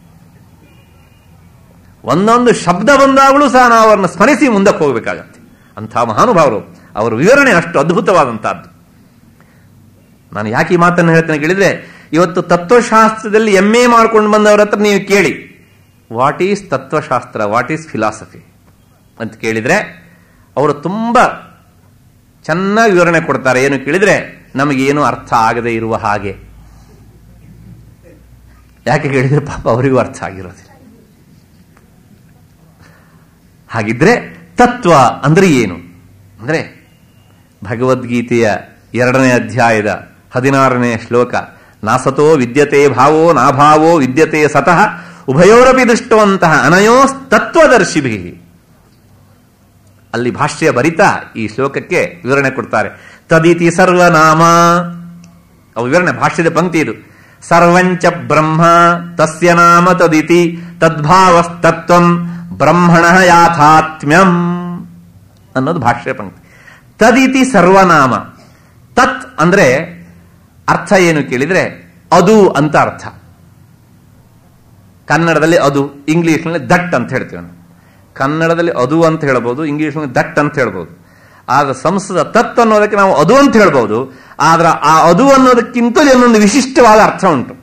ಒಂದೊಂದು ಶಬ್ದ ಬಂದಾಗಲೂ ಸಹ ನಾವು ಅವರನ್ನು ಸ್ಮರಿಸಿ ಮುಂದಕ್ಕೆ ಹೋಗಬೇಕಾಗತ್ತೆ ಅಂಥ ಮಹಾನುಭಾವರು ಅವರ ವಿವರಣೆ ಅಷ್ಟು ಅದ್ಭುತವಾದಂತಹದ್ದು ನಾನು ಯಾಕೆ ಈ ಮಾತನ್ನು ಹೇಳ್ತೇನೆ ಕೇಳಿದ್ರೆ ಇವತ್ತು ತತ್ವಶಾಸ್ತ್ರದಲ್ಲಿ ಎಂ ಎ ಮಾಡ್ಕೊಂಡು ಬಂದವರ ಹತ್ರ ನೀವು ಕೇಳಿ ವಾಟ್ ಈಸ್ ತತ್ವಶಾಸ್ತ್ರ ವಾಟ್ ಈಸ್ ಫಿಲಾಸಫಿ ಅಂತ ಕೇಳಿದ್ರೆ ಅವರು ತುಂಬಾ ಚೆನ್ನಾಗಿ ವಿವರಣೆ ಕೊಡ್ತಾರೆ ಏನು ಕೇಳಿದ್ರೆ ನಮಗೇನು ಅರ್ಥ ಆಗದೆ ಇರುವ ಹಾಗೆ ಯಾಕೆ ಕೇಳಿದ್ರೆ ಪಾಪ ಅವರಿಗೂ ಅರ್ಥ ಆಗಿರೋದಿಲ್ಲ ಹಾಗಿದ್ರೆ ತತ್ವ ಅಂದ್ರೆ ಏನು ಅಂದ್ರೆ ಭಗವದ್ಗೀತೆಯ ಎರಡನೇ ಅಧ್ಯಾಯದ ಹದಿನಾರನೇ ಶ್ಲೋಕ ನಾಸತೋ ವಿದ್ಯತೆ ಭಾವೋ ನಾಭಾವೋ ವಿದ್ಯತೆ ಸತಃ ಉಭಯೋರಪಿ ದೃಷ್ಟವಂತಹ ಅನಯೋ ತತ್ವದರ್ಶಿಭಿ ಅಲ್ಲಿ ಭಾಷ್ಯ ಬರಿತಾ ಈ ಶ್ಲೋಕಕ್ಕೆ ವಿವರಣೆ ಕೊಡ್ತಾರೆ ತದಿತಿ ಸರ್ವನಾಮ ಅವು ವಿವರಣೆ ಭಾಷ್ಯದ ಪಂಕ್ತಿ ಇದು ಸರ್ವಂಚ ಬ್ರಹ್ಮ ತಸ್ಯ ನಾಮ ತದಿತಿ ತದ್ಭಾವಸ್ತತ್ವಂ ಬ್ರಹ್ಮಣ ಯಾಥಾತ್ಮ್ಯಂ ಅನ್ನೋದು ಭಾಷ್ಯ ಪಂಕ್ತಿ ತದಿತಿ ಸರ್ವನಾಮ ತತ್ ಅಂದ್ರೆ ಅರ್ಥ ಏನು ಕೇಳಿದ್ರೆ ಅದು ಅಂತ ಅರ್ಥ ಕನ್ನಡದಲ್ಲಿ ಅದು ಇಂಗ್ಲಿಷ್ನಲ್ಲಿ ದಟ್ ಅಂತ ಹೇಳ್ತೇವೆ ನಾವು ಕನ್ನಡದಲ್ಲಿ ಅದು ಅಂತ ಹೇಳ್ಬೋದು ಇಂಗ್ಲಿಷ್ನಲ್ಲಿ ದಟ್ ಅಂತ ಹೇಳ್ಬೋದು ಆದ್ರೆ ಸಂಸ್ಕೃತ ತತ್ ಅನ್ನೋದಕ್ಕೆ ನಾವು ಅದು ಅಂತ ಹೇಳ್ಬೋದು ಆದ್ರೆ ಆ ಅದು ಅನ್ನೋದಕ್ಕಿಂತ ಇನ್ನೊಂದು ವಿಶಿಷ್ಟವಾದ ಅರ್ಥ ಉಂಟು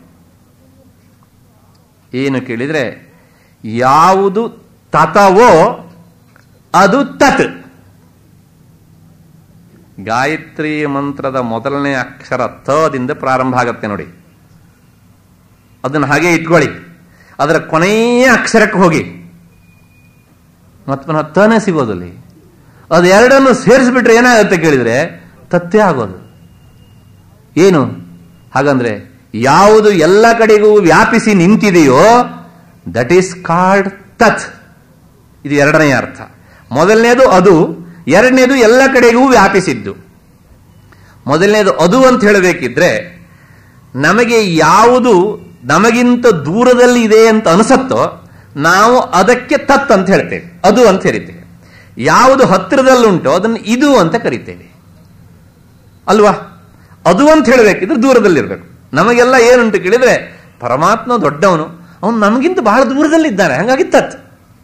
ಏನು ಕೇಳಿದ್ರೆ ಯಾವುದು ತತವೋ ಅದು ತತ್ ಗಾಯತ್ರಿ ಮಂತ್ರದ ಮೊದಲನೇ ಅಕ್ಷರ ತದಿಂದ ಪ್ರಾರಂಭ ಆಗತ್ತೆ ನೋಡಿ ಅದನ್ನು ಹಾಗೆ ಇಟ್ಕೊಳ್ಳಿ ಅದರ ಕೊನೆಯ ಅಕ್ಷರಕ್ಕೆ ಹೋಗಿ ಮತ್ತೆ ಪುನಃ ತನೇ ಸಿಗೋದಲ್ಲಿ ಅದು ಎರಡನ್ನು ಸೇರಿಸ್ಬಿಟ್ರೆ ಏನಾಗುತ್ತೆ ಕೇಳಿದ್ರೆ ತತ್ತೇ ಆಗೋದು ಏನು ಹಾಗಂದ್ರೆ ಯಾವುದು ಎಲ್ಲ ಕಡೆಗೂ ವ್ಯಾಪಿಸಿ ನಿಂತಿದೆಯೋ ದಟ್ ಈಸ್ ಕಾಲ್ಡ್ ತತ್ ಇದು ಎರಡನೆಯ ಅರ್ಥ ಮೊದಲನೇದು ಅದು ಎರಡನೇದು ಎಲ್ಲ ಕಡೆಗೂ ವ್ಯಾಪಿಸಿದ್ದು ಮೊದಲನೇದು ಅದು ಅಂತ ಹೇಳಬೇಕಿದ್ರೆ ನಮಗೆ ಯಾವುದು ನಮಗಿಂತ ದೂರದಲ್ಲಿ ಇದೆ ಅಂತ ಅನಿಸತ್ತೋ ನಾವು ಅದಕ್ಕೆ ತತ್ ಅಂತ ಹೇಳ್ತೇವೆ ಅದು ಅಂತ ಹೇಳ್ತೇವೆ ಯಾವುದು ಹತ್ತಿರದಲ್ಲುಂಟೋ ಅದನ್ನು ಇದು ಅಂತ ಕರಿತೇವೆ ಅಲ್ವಾ ಅದು ಅಂತ ಹೇಳಬೇಕಿದ್ರೆ ದೂರದಲ್ಲಿರ್ಬೇಕು ನಮಗೆಲ್ಲ ಏನುಂಟು ಕೇಳಿದ್ರೆ ಪರಮಾತ್ಮ ದೊಡ್ಡವನು ಅವನು ನಮಗಿಂತ ಬಹಳ ದೂರದಲ್ಲಿದ್ದಾನೆ ಹಾಗಾಗಿ ತತ್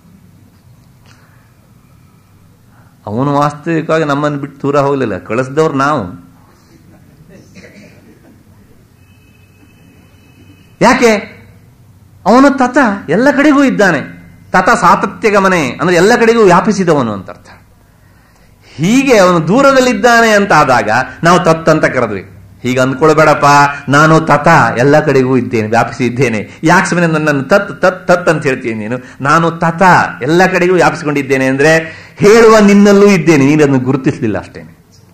ಅವನು ವಾಸ್ತವಿಕವಾಗಿ ನಮ್ಮನ್ನು ಬಿಟ್ಟು ದೂರ ಹೋಗಲಿಲ್ಲ ಕಳಿಸಿದವ್ರು ನಾವು ಯಾಕೆ ಅವನು ತತ ಎಲ್ಲ ಕಡೆಗೂ ಇದ್ದಾನೆ ತತ ಸಾತತ್ಯ ಗಮನೆ ಅಂದ್ರೆ ಎಲ್ಲ ಕಡೆಗೂ ವ್ಯಾಪಿಸಿದವನು ಅಂತ ಅರ್ಥ ಹೀಗೆ ಅವನು ದೂರದಲ್ಲಿದ್ದಾನೆ ಅಂತ ಆದಾಗ ನಾವು ತತ್ ಅಂತ ಕರೆದ್ವಿ ಹೀಗೆ ಅಂದ್ಕೊಳ್ಬೇಡಪ್ಪ ನಾನು ತತ ಎಲ್ಲ ಕಡೆಗೂ ಇದ್ದೇನೆ ವ್ಯಾಪಿಸಿ ಇದ್ದೇನೆ ಯಾಕೆ ಸುಮ್ಮನೆ ನನ್ನನ್ನು ತತ್ ತತ್ ತತ್ ಅಂತ ಹೇಳ್ತೀನಿ ನೀನು ನಾನು ತತ ಎಲ್ಲ ಕಡೆಗೂ ವ್ಯಾಪಿಸಿಕೊಂಡಿದ್ದೇನೆ ಅಂದ್ರೆ ಹೇಳುವ ನಿನ್ನಲ್ಲೂ ಇದ್ದೇನೆ ನೀನು ಅದನ್ನು ಗುರುತಿಸಲಿಲ್ಲ ಅಷ್ಟೇನೆ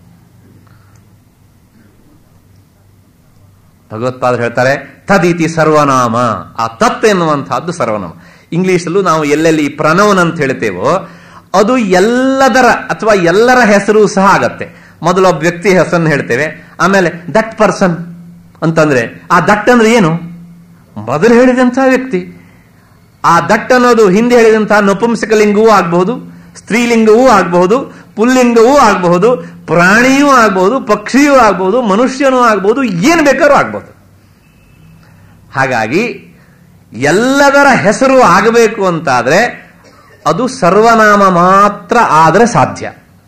ಭಗವತ್ಪಾದರು ಹೇಳ್ತಾರೆ ತದಿತಿ ಸರ್ವನಾಮ ಆ ತತ್ ಎನ್ನುವಂತಹದ್ದು ಸರ್ವನಾಮ ಇಂಗ್ಲಿಷಲ್ಲೂ ನಾವು ಎಲ್ಲೆಲ್ಲಿ ಪ್ರನೌನ್ ಅಂತ ಹೇಳ್ತೇವೋ ಅದು ಎಲ್ಲದರ ಅಥವಾ ಎಲ್ಲರ ಹೆಸರು ಸಹ ಆಗತ್ತೆ ಮೊದಲು ಒಬ್ಬ ವ್ಯಕ್ತಿ ಹೆಸರನ್ನು ಹೇಳ್ತೇವೆ ಆಮೇಲೆ ದಟ್ ಪರ್ಸನ್ ಅಂತಂದ್ರೆ ಆ ದಟ್ ಅಂದ್ರೆ ಏನು ಮೊದಲು ಹೇಳಿದಂತಹ ವ್ಯಕ್ತಿ ಆ ದಟ್ ಅನ್ನೋದು ಹಿಂದೆ ಹೇಳಿದಂತಹ ನಪುಂಸಕಲಿಂಗವೂ ಆಗಬಹುದು ಸ್ತ್ರೀಲಿಂಗವೂ ಆಗಬಹುದು ಪುಲ್ಲಿಂಗವೂ ಆಗಬಹುದು ಪ್ರಾಣಿಯೂ ಆಗಬಹುದು ಪಕ್ಷಿಯೂ ಆಗಬಹುದು ಮನುಷ್ಯನೂ ಆಗಬಹುದು ಏನು ಬೇಕಾದ್ರೂ ಆಗಬಹುದು ಹಾಗಾಗಿ ಎಲ್ಲದರ ಹೆಸರು ಆಗಬೇಕು ಅಂತಾದ್ರೆ ಅದು ಸರ್ವನಾಮ ಮಾತ್ರ ಆದರೆ ಸಾಧ್ಯ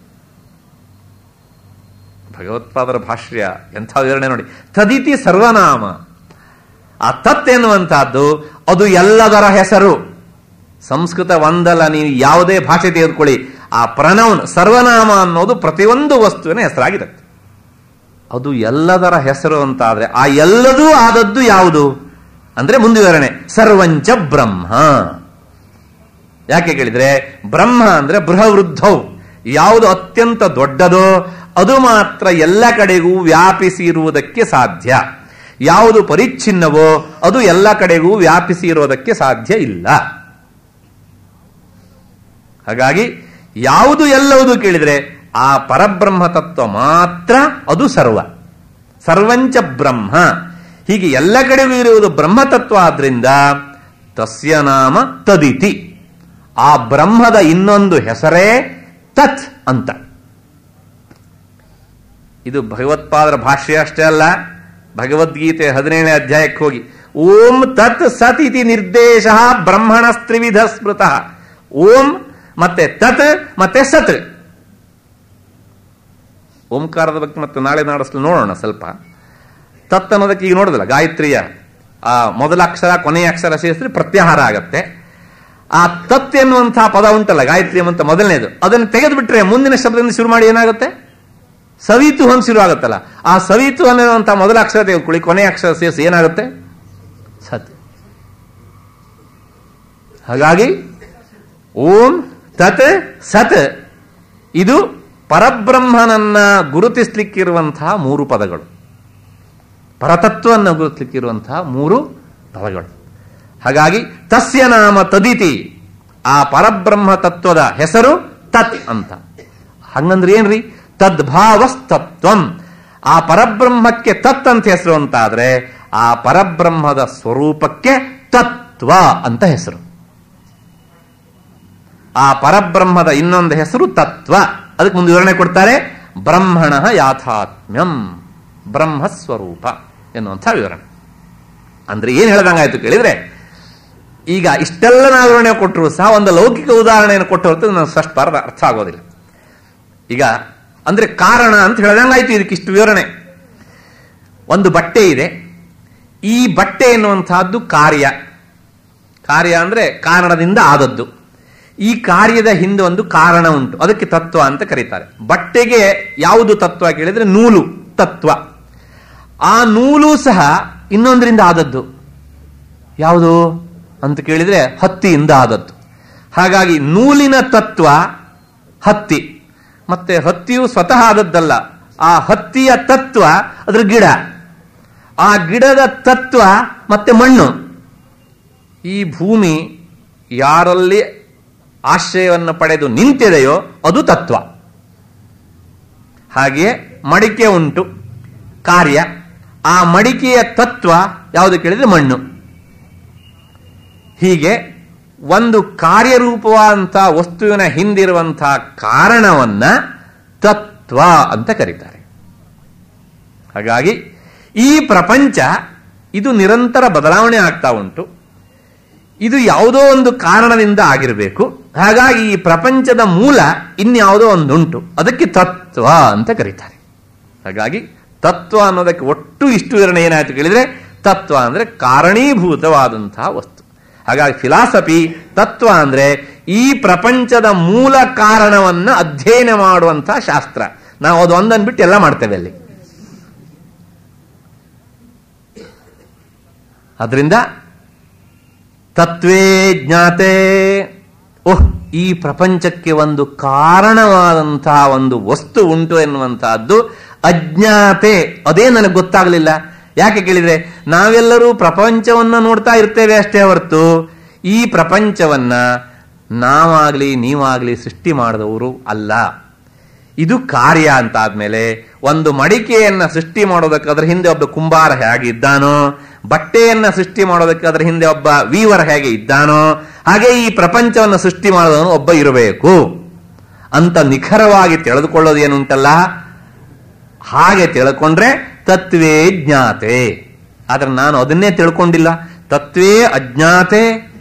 ಭಗವತ್ಪಾದರ ಭಾಷ್ಯ ಎಂಥ ವಿವರಣೆ ನೋಡಿ ತದಿತಿ ಸರ್ವನಾಮ ಆ ತತ್ ಎನ್ನುವಂತಹದ್ದು ಅದು ಎಲ್ಲದರ ಹೆಸರು ಸಂಸ್ಕೃತ ಒಂದಲ್ಲ ನೀವು ಯಾವುದೇ ಭಾಷೆ ತೆಗೆದುಕೊಳ್ಳಿ ಆ ಪ್ರನೌನ್ ಸರ್ವನಾಮ ಅನ್ನೋದು ಪ್ರತಿಯೊಂದು ವಸ್ತುವಿನ ಹೆಸರಾಗಿರುತ್ತೆ ಅದು ಎಲ್ಲದರ ಹೆಸರು ಅಂತ ಆದ್ರೆ ಆ ಎಲ್ಲದೂ ಆದದ್ದು ಯಾವುದು ಅಂದ್ರೆ ಮುಂದುವರಣೆ ಸರ್ವಂಚ ಬ್ರಹ್ಮ ಯಾಕೆ ಕೇಳಿದ್ರೆ ಬ್ರಹ್ಮ ಅಂದ್ರೆ ಬೃಹವೃದ್ಧವು ಯಾವುದು ಅತ್ಯಂತ ದೊಡ್ಡದೋ ಅದು ಮಾತ್ರ ಎಲ್ಲ ಕಡೆಗೂ ವ್ಯಾಪಿಸಿ ಇರುವುದಕ್ಕೆ ಸಾಧ್ಯ ಯಾವುದು ಪರಿಚ್ಛಿನ್ನವೋ ಅದು ಎಲ್ಲ ಕಡೆಗೂ ವ್ಯಾಪಿಸಿ ಇರುವುದಕ್ಕೆ ಸಾಧ್ಯ ಇಲ್ಲ ಹಾಗಾಗಿ ಯಾವುದು ಎಲ್ಲವುದು ಕೇಳಿದ್ರೆ ಆ ಪರಬ್ರಹ್ಮ ತತ್ವ ಮಾತ್ರ ಅದು ಸರ್ವ ಸರ್ವಂಚ ಬ್ರಹ್ಮ ಹೀಗೆ ಎಲ್ಲ ಕಡೆಗೂ ಇರುವುದು ಬ್ರಹ್ಮತತ್ವ ಆದ್ರಿಂದ ತಸ್ಯ ನಾಮ ತದಿತಿ ಆ ಬ್ರಹ್ಮದ ಇನ್ನೊಂದು ಹೆಸರೇ ತತ್ ಅಂತ ಇದು ಭಗವತ್ಪಾದರ ಭಾಷ್ಯ ಅಷ್ಟೇ ಅಲ್ಲ ಭಗವದ್ಗೀತೆ ಹದಿನೇಳನೇ ಅಧ್ಯಾಯಕ್ಕೆ ಹೋಗಿ ಓಂ ತತ್ ಸತ್ ಇತಿ ನಿರ್ದೇಶ ಬ್ರಹ್ಮಣ ಸ್ತ್ರಿವಿಧ ಸ್ಮೃತ ಓಂ ಮತ್ತೆ ತತ್ ಮತ್ತೆ ಸತ್ ಓಂಕಾರದ ಬಗ್ಗೆ ಮತ್ತೆ ನಾಳೆ ನಾಡಿಸ್ಲು ನೋಡೋಣ ಸ್ವಲ್ಪ ತತ್ ಅನ್ನೋದಕ್ಕೆ ಈಗ ನೋಡೋದಿಲ್ಲ ಗಾಯತ್ರಿಯ ಆ ಮೊದಲ ಅಕ್ಷರ ಕೊನೆಯ ಅಕ್ಷರ ಸೇರಿಸಿದ್ರೆ ಪ್ರತ್ಯಾಹಾರ ಆಗತ್ತೆ ಆ ತತ್ ಎನ್ನುವಂತಹ ಪದ ಉಂಟಲ್ಲ ಗಾಯತ್ರಿ ಅಂತ ಮೊದಲನೇದು ಅದನ್ನು ತೆಗೆದುಬಿಟ್ರೆ ಮುಂದಿನ ಶಬ್ದದಿಂದ ಶುರು ಮಾಡಿ ಏನಾಗುತ್ತೆ ಸವಿತು ಅಂತ ಶುರು ಆಗುತ್ತಲ್ಲ ಆ ಸವಿತು ಅನ್ನುವಂತಹ ಮೊದಲ ಅಕ್ಷರ ತೆಗೆದುಕೊಳ್ಳಿ ಕೊನೆಯ ಅಕ್ಷರ ಸೇರಿಸಿ ಏನಾಗುತ್ತೆ ಸತ್ ಹಾಗಾಗಿ ಓಂ ತತ್ ಸತ್ ಇದು ಪರಬ್ರಹ್ಮನನ್ನ ಗುರುತಿಸ್ಲಿಕ್ಕಿರುವಂತಹ ಮೂರು ಪದಗಳು ಪರತತ್ವವನ್ನು ಗುರುತಿಸ್ಲಿಕ್ಕಿರುವಂತಹ ಮೂರು ಪದಗಳು ಹಾಗಾಗಿ ತಸ್ಯ ನಾಮ ತದಿತಿ ಆ ಪರಬ್ರಹ್ಮ ತತ್ವದ ಹೆಸರು ತತ್ ಅಂತ ಹಂಗಂದ್ರೆ ಏನ್ರಿ ತದ್ಭಾವಸ್ತತ್ವಂ ಆ ಪರಬ್ರಹ್ಮಕ್ಕೆ ತತ್ ಅಂತ ಹೆಸರು ಅಂತಾದ್ರೆ ಆ ಪರಬ್ರಹ್ಮದ ಸ್ವರೂಪಕ್ಕೆ ತತ್ವ ಅಂತ ಹೆಸರು ಆ ಪರಬ್ರಹ್ಮದ ಇನ್ನೊಂದು ಹೆಸರು ತತ್ವ ಅದಕ್ಕೆ ಮುಂದೆ ವಿವರಣೆ ಕೊಡ್ತಾರೆ ಬ್ರಹ್ಮಣ ಯಾಥಾತ್ಮ್ಯಂ ಬ್ರಹ್ಮಸ್ವರೂಪ ಎನ್ನುವಂಥ ವಿವರಣೆ ಅಂದ್ರೆ ಏನ್ ಹೇಳ್ದಂಗಾಯ್ತು ಕೇಳಿದ್ರೆ ಈಗ ಇಷ್ಟೆಲ್ಲ ನಾವು ವಿವರಣೆ ಕೊಟ್ಟರು ಸಹ ಒಂದು ಲೌಕಿಕ ಉದಾಹರಣೆಯನ್ನು ಕೊಟ್ಟು ಹೊರತು ನನಗೆ ಫಸ್ಟ್ ಅರ್ಥ ಅರ್ಥ ಆಗೋದಿಲ್ಲ ಈಗ ಅಂದ್ರೆ ಕಾರಣ ಅಂತ ಹೇಳ್ದಂಗಾಯ್ತು ಇದಕ್ಕೆ ಇಷ್ಟು ವಿವರಣೆ ಒಂದು ಬಟ್ಟೆ ಇದೆ ಈ ಬಟ್ಟೆ ಎನ್ನುವಂತಹದ್ದು ಕಾರ್ಯ ಕಾರ್ಯ ಅಂದ್ರೆ ಕಾರಣದಿಂದ ಆದದ್ದು ಈ ಕಾರ್ಯದ ಹಿಂದೆ ಒಂದು ಕಾರಣ ಉಂಟು ಅದಕ್ಕೆ ತತ್ವ ಅಂತ ಕರೀತಾರೆ ಬಟ್ಟೆಗೆ ಯಾವುದು ತತ್ವ ಕೇಳಿದ್ರೆ ನೂಲು ತತ್ವ ಆ ನೂಲು ಸಹ ಇನ್ನೊಂದರಿಂದ ಆದದ್ದು ಯಾವುದು ಅಂತ ಕೇಳಿದ್ರೆ ಹತ್ತಿಯಿಂದ ಆದದ್ದು ಹಾಗಾಗಿ ನೂಲಿನ ತತ್ವ ಹತ್ತಿ ಮತ್ತೆ ಹತ್ತಿಯು ಸ್ವತಃ ಆದದ್ದಲ್ಲ ಆ ಹತ್ತಿಯ ತತ್ವ ಅದ್ರ ಗಿಡ ಆ ಗಿಡದ ತತ್ವ ಮತ್ತೆ ಮಣ್ಣು ಈ ಭೂಮಿ ಯಾರಲ್ಲಿ ಆಶ್ರಯವನ್ನು ಪಡೆದು ನಿಂತಿದೆಯೋ ಅದು ತತ್ವ ಹಾಗೆಯೇ ಮಡಿಕೆ ಉಂಟು ಕಾರ್ಯ ಆ ಮಡಿಕೆಯ ತತ್ವ ಯಾವುದು ಕೇಳಿದ್ರೆ ಮಣ್ಣು ಹೀಗೆ ಒಂದು ಕಾರ್ಯರೂಪವಾದಂತಹ ವಸ್ತುವಿನ ಹಿಂದಿರುವಂತಹ ಕಾರಣವನ್ನ ತತ್ವ ಅಂತ ಕರೀತಾರೆ ಹಾಗಾಗಿ ಈ ಪ್ರಪಂಚ ಇದು ನಿರಂತರ ಬದಲಾವಣೆ ಆಗ್ತಾ ಉಂಟು ಇದು ಯಾವುದೋ ಒಂದು ಕಾರಣದಿಂದ ಆಗಿರಬೇಕು ಹಾಗಾಗಿ ಈ ಪ್ರಪಂಚದ ಮೂಲ ಇನ್ಯಾವುದೋ ಒಂದುಂಟು ಅದಕ್ಕೆ ತತ್ವ ಅಂತ ಕರೀತಾರೆ ಹಾಗಾಗಿ ತತ್ವ ಅನ್ನೋದಕ್ಕೆ ಒಟ್ಟು ಇಷ್ಟು ವಿವರಣೆ ಏನಾಯ್ತು ಕೇಳಿದ್ರೆ ತತ್ವ ಅಂದ್ರೆ ಕಾರಣೀಭೂತವಾದಂತಹ ವಸ್ತು ಹಾಗಾಗಿ ಫಿಲಾಸಫಿ ತತ್ವ ಅಂದ್ರೆ ಈ ಪ್ರಪಂಚದ ಮೂಲ ಕಾರಣವನ್ನ ಅಧ್ಯಯನ ಮಾಡುವಂತಹ ಶಾಸ್ತ್ರ ನಾವು ಅದು ಒಂದನ್ನು ಬಿಟ್ಟು ಎಲ್ಲ ಮಾಡ್ತೇವೆ ಅಲ್ಲಿ ಅದರಿಂದ ತತ್ವೇ ಜ್ಞಾತೆ ಓಹ್ ಈ ಪ್ರಪಂಚಕ್ಕೆ ಒಂದು ಕಾರಣವಾದಂತಹ ಒಂದು ವಸ್ತು ಉಂಟು ಎನ್ನುವಂತಹದ್ದು ಅಜ್ಞಾತೆ ಅದೇ ನನಗೆ ಗೊತ್ತಾಗಲಿಲ್ಲ ಯಾಕೆ ಕೇಳಿದ್ರೆ ನಾವೆಲ್ಲರೂ ಪ್ರಪಂಚವನ್ನ ನೋಡ್ತಾ ಇರ್ತೇವೆ ಅಷ್ಟೇ ಹೊರತು ಈ ಪ್ರಪಂಚವನ್ನ ನಾವಾಗ್ಲಿ ನೀವಾಗ್ಲಿ ಸೃಷ್ಟಿ ಮಾಡಿದವರು ಅಲ್ಲ ಇದು ಕಾರ್ಯ ಅಂತ ಆದ್ಮೇಲೆ ಒಂದು ಮಡಿಕೆಯನ್ನ ಸೃಷ್ಟಿ ಮಾಡೋದಕ್ಕೆ ಅದರ ಹಿಂದೆ ಒಬ್ಬ ಕುಂಬಾರ ಹೇಗೆ ಇದ್ದಾನೋ ಬಟ್ಟೆಯನ್ನ ಸೃಷ್ಟಿ ಮಾಡೋದಕ್ಕೆ ಅದರ ಹಿಂದೆ ಒಬ್ಬ ವೀವರ್ ಹೇಗೆ ಇದ್ದಾನೋ ಹಾಗೆ ಈ ಪ್ರಪಂಚವನ್ನು ಸೃಷ್ಟಿ ಮಾಡೋದನ್ನು ಒಬ್ಬ ಇರಬೇಕು ಅಂತ ನಿಖರವಾಗಿ ತಿಳಿದುಕೊಳ್ಳೋದು ಏನುಂಟಲ್ಲ ಹಾಗೆ ತಿಳ್ಕೊಂಡ್ರೆ ತತ್ವೇ ಜ್ಞಾತೆ ಆದ್ರೆ ನಾನು ಅದನ್ನೇ ತಿಳ್ಕೊಂಡಿಲ್ಲ ತತ್ವೇ ಅಜ್ಞಾತೆ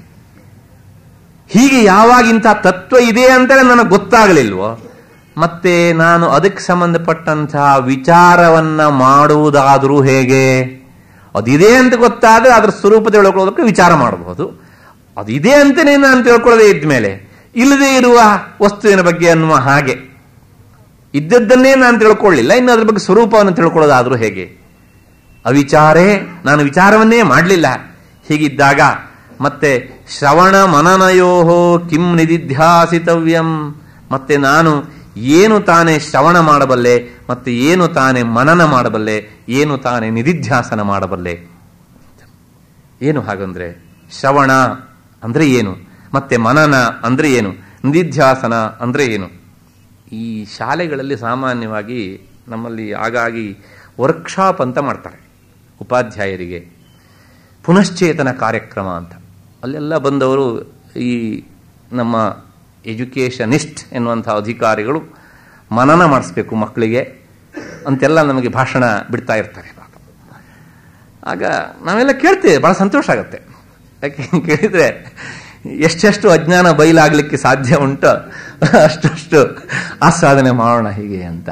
ಹೀಗೆ ಯಾವಾಗಿಂತ ತತ್ವ ಇದೆ ಅಂತಲೇ ನನಗೆ ಗೊತ್ತಾಗಲಿಲ್ವೋ ಮತ್ತೆ ನಾನು ಅದಕ್ಕೆ ಸಂಬಂಧಪಟ್ಟಂತಹ ವಿಚಾರವನ್ನ ಮಾಡುವುದಾದರೂ ಹೇಗೆ ಅದಿದೆ ಅಂತ ಗೊತ್ತಾದ್ರೆ ಅದರ ಸ್ವರೂಪ ತಿಳ್ಕೊಳ್ಳೋದಕ್ಕೆ ವಿಚಾರ ಮಾಡಬಹುದು ಅದಿದೆ ಅಂತಲೇ ನಾನು ತಿಳ್ಕೊಳ್ಳೋದೇ ಇದ್ಮೇಲೆ ಇಲ್ಲದೆ ಇರುವ ವಸ್ತುವಿನ ಬಗ್ಗೆ ಅನ್ನುವ ಹಾಗೆ ಇದ್ದದ್ದನ್ನೇ ನಾನು ತಿಳ್ಕೊಳ್ಳಿಲ್ಲ ಇನ್ನು ಅದ್ರ ಬಗ್ಗೆ ಸ್ವರೂಪವನ್ನು ತಿಳ್ಕೊಳ್ಳೋದಾದ್ರೂ ಹೇಗೆ ಅವಿಚಾರೇ ನಾನು ವಿಚಾರವನ್ನೇ ಮಾಡಲಿಲ್ಲ ಹೀಗಿದ್ದಾಗ ಮತ್ತೆ ಶ್ರವಣ ಮನನಯೋಹೋ ಕಿಂ ನಿಧಿಧ್ಯಾಸಿತವ್ಯಂ ಮತ್ತೆ ನಾನು ಏನು ತಾನೇ ಶ್ರವಣ ಮಾಡಬಲ್ಲೆ ಮತ್ತೆ ಏನು ತಾನೇ ಮನನ ಮಾಡಬಲ್ಲೆ ಏನು ತಾನೇ ನಿಧಿಧ್ಯಾಸನ ಮಾಡಬಲ್ಲೆ ಏನು ಹಾಗಂದ್ರೆ ಶ್ರವಣ ಅಂದ್ರೆ ಏನು ಮತ್ತೆ ಮನನ ಅಂದ್ರೆ ಏನು ನಿಧಿಧ್ಯಾಸನ ಅಂದ್ರೆ ಏನು ಈ ಶಾಲೆಗಳಲ್ಲಿ ಸಾಮಾನ್ಯವಾಗಿ ನಮ್ಮಲ್ಲಿ ಆಗಾಗಿ ವರ್ಕ್ಶಾಪ್ ಅಂತ ಮಾಡ್ತಾರೆ ಉಪಾಧ್ಯಾಯರಿಗೆ ಪುನಶ್ಚೇತನ ಕಾರ್ಯಕ್ರಮ ಅಂತ ಅಲ್ಲೆಲ್ಲ ಬಂದವರು ಈ ನಮ್ಮ ಎಜುಕೇಷನಿಸ್ಟ್ ಎನ್ನುವಂಥ ಅಧಿಕಾರಿಗಳು ಮನನ ಮಾಡಿಸ್ಬೇಕು ಮಕ್ಕಳಿಗೆ ಅಂತೆಲ್ಲ ನಮಗೆ ಭಾಷಣ ಬಿಡ್ತಾ ಇರ್ತಾರೆ ಆಗ ನಾವೆಲ್ಲ ಕೇಳ್ತೇವೆ ಬಹಳ ಸಂತೋಷ ಆಗುತ್ತೆ ಯಾಕೆ ಕೇಳಿದ್ರೆ ಎಷ್ಟೆಷ್ಟು ಅಜ್ಞಾನ ಬಯಲಾಗಲಿಕ್ಕೆ ಸಾಧ್ಯ ಉಂಟು ಅಷ್ಟಷ್ಟು ಆಸ್ವಾದನೆ ಮಾಡೋಣ ಹೀಗೆ ಅಂತ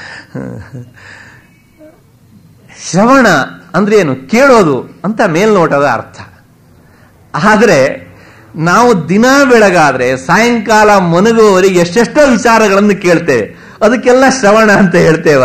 ಶ್ರವಣ ಅಂದ್ರೆ ಏನು ಕೇಳೋದು ಅಂತ ಮೇಲ್ನೋಟದ ಅರ್ಥ ಆದರೆ ನಾವು ದಿನ ಬೆಳಗಾದ್ರೆ ಸಾಯಂಕಾಲ ಮನಗುವವರಿಗೆ ಎಷ್ಟೆಷ್ಟೋ ವಿಚಾರಗಳನ್ನು ಕೇಳ್ತೇವೆ ಅದಕ್ಕೆಲ್ಲ ಶ್ರವಣ ಅಂತ ಹೇಳ್ತೇವ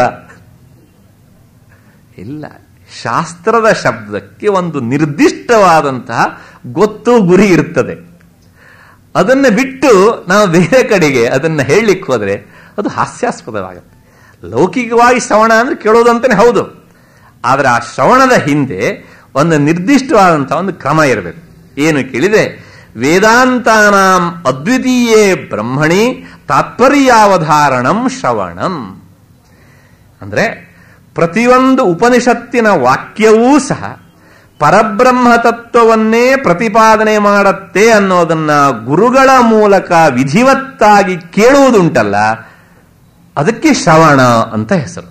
ಇಲ್ಲ ಶಾಸ್ತ್ರದ ಶಬ್ದಕ್ಕೆ ಒಂದು ನಿರ್ದಿಷ್ಟವಾದಂತಹ ಗೊತ್ತು ಗುರಿ ಇರುತ್ತದೆ ಅದನ್ನ ಬಿಟ್ಟು ನಾವು ಬೇರೆ ಕಡೆಗೆ ಅದನ್ನ ಹೇಳಲಿಕ್ಕೆ ಹೋದ್ರೆ ಅದು ಹಾಸ್ಯಾಸ್ಪದವಾಗುತ್ತೆ ಲೌಕಿಕವಾಗಿ ಶ್ರವಣ ಅಂದ್ರೆ ಕೇಳೋದು ಅಂತಾನೆ ಹೌದು ಆದರೆ ಆ ಶ್ರವಣದ ಹಿಂದೆ ಒಂದು ನಿರ್ದಿಷ್ಟವಾದಂತಹ ಒಂದು ಕ್ರಮ ಇರಬೇಕು ಏನು ಕೇಳಿದ್ರೆ ವೇದಾಂತಾನಾಂ ಅದ್ವಿತೀಯೇ ಬ್ರಹ್ಮಣಿ ತಾತ್ಪರ್ಯಾವಧಾರಣಂ ಶ್ರವಣಂ ಅಂದ್ರೆ ಪ್ರತಿಯೊಂದು ಉಪನಿಷತ್ತಿನ ವಾಕ್ಯವೂ ಸಹ ಪರಬ್ರಹ್ಮ ತತ್ವವನ್ನೇ ಪ್ರತಿಪಾದನೆ ಮಾಡತ್ತೆ ಅನ್ನೋದನ್ನ ಗುರುಗಳ ಮೂಲಕ ವಿಧಿವತ್ತಾಗಿ ಕೇಳುವುದುಂಟಲ್ಲ ಅದಕ್ಕೆ ಶ್ರವಣ ಅಂತ ಹೆಸರು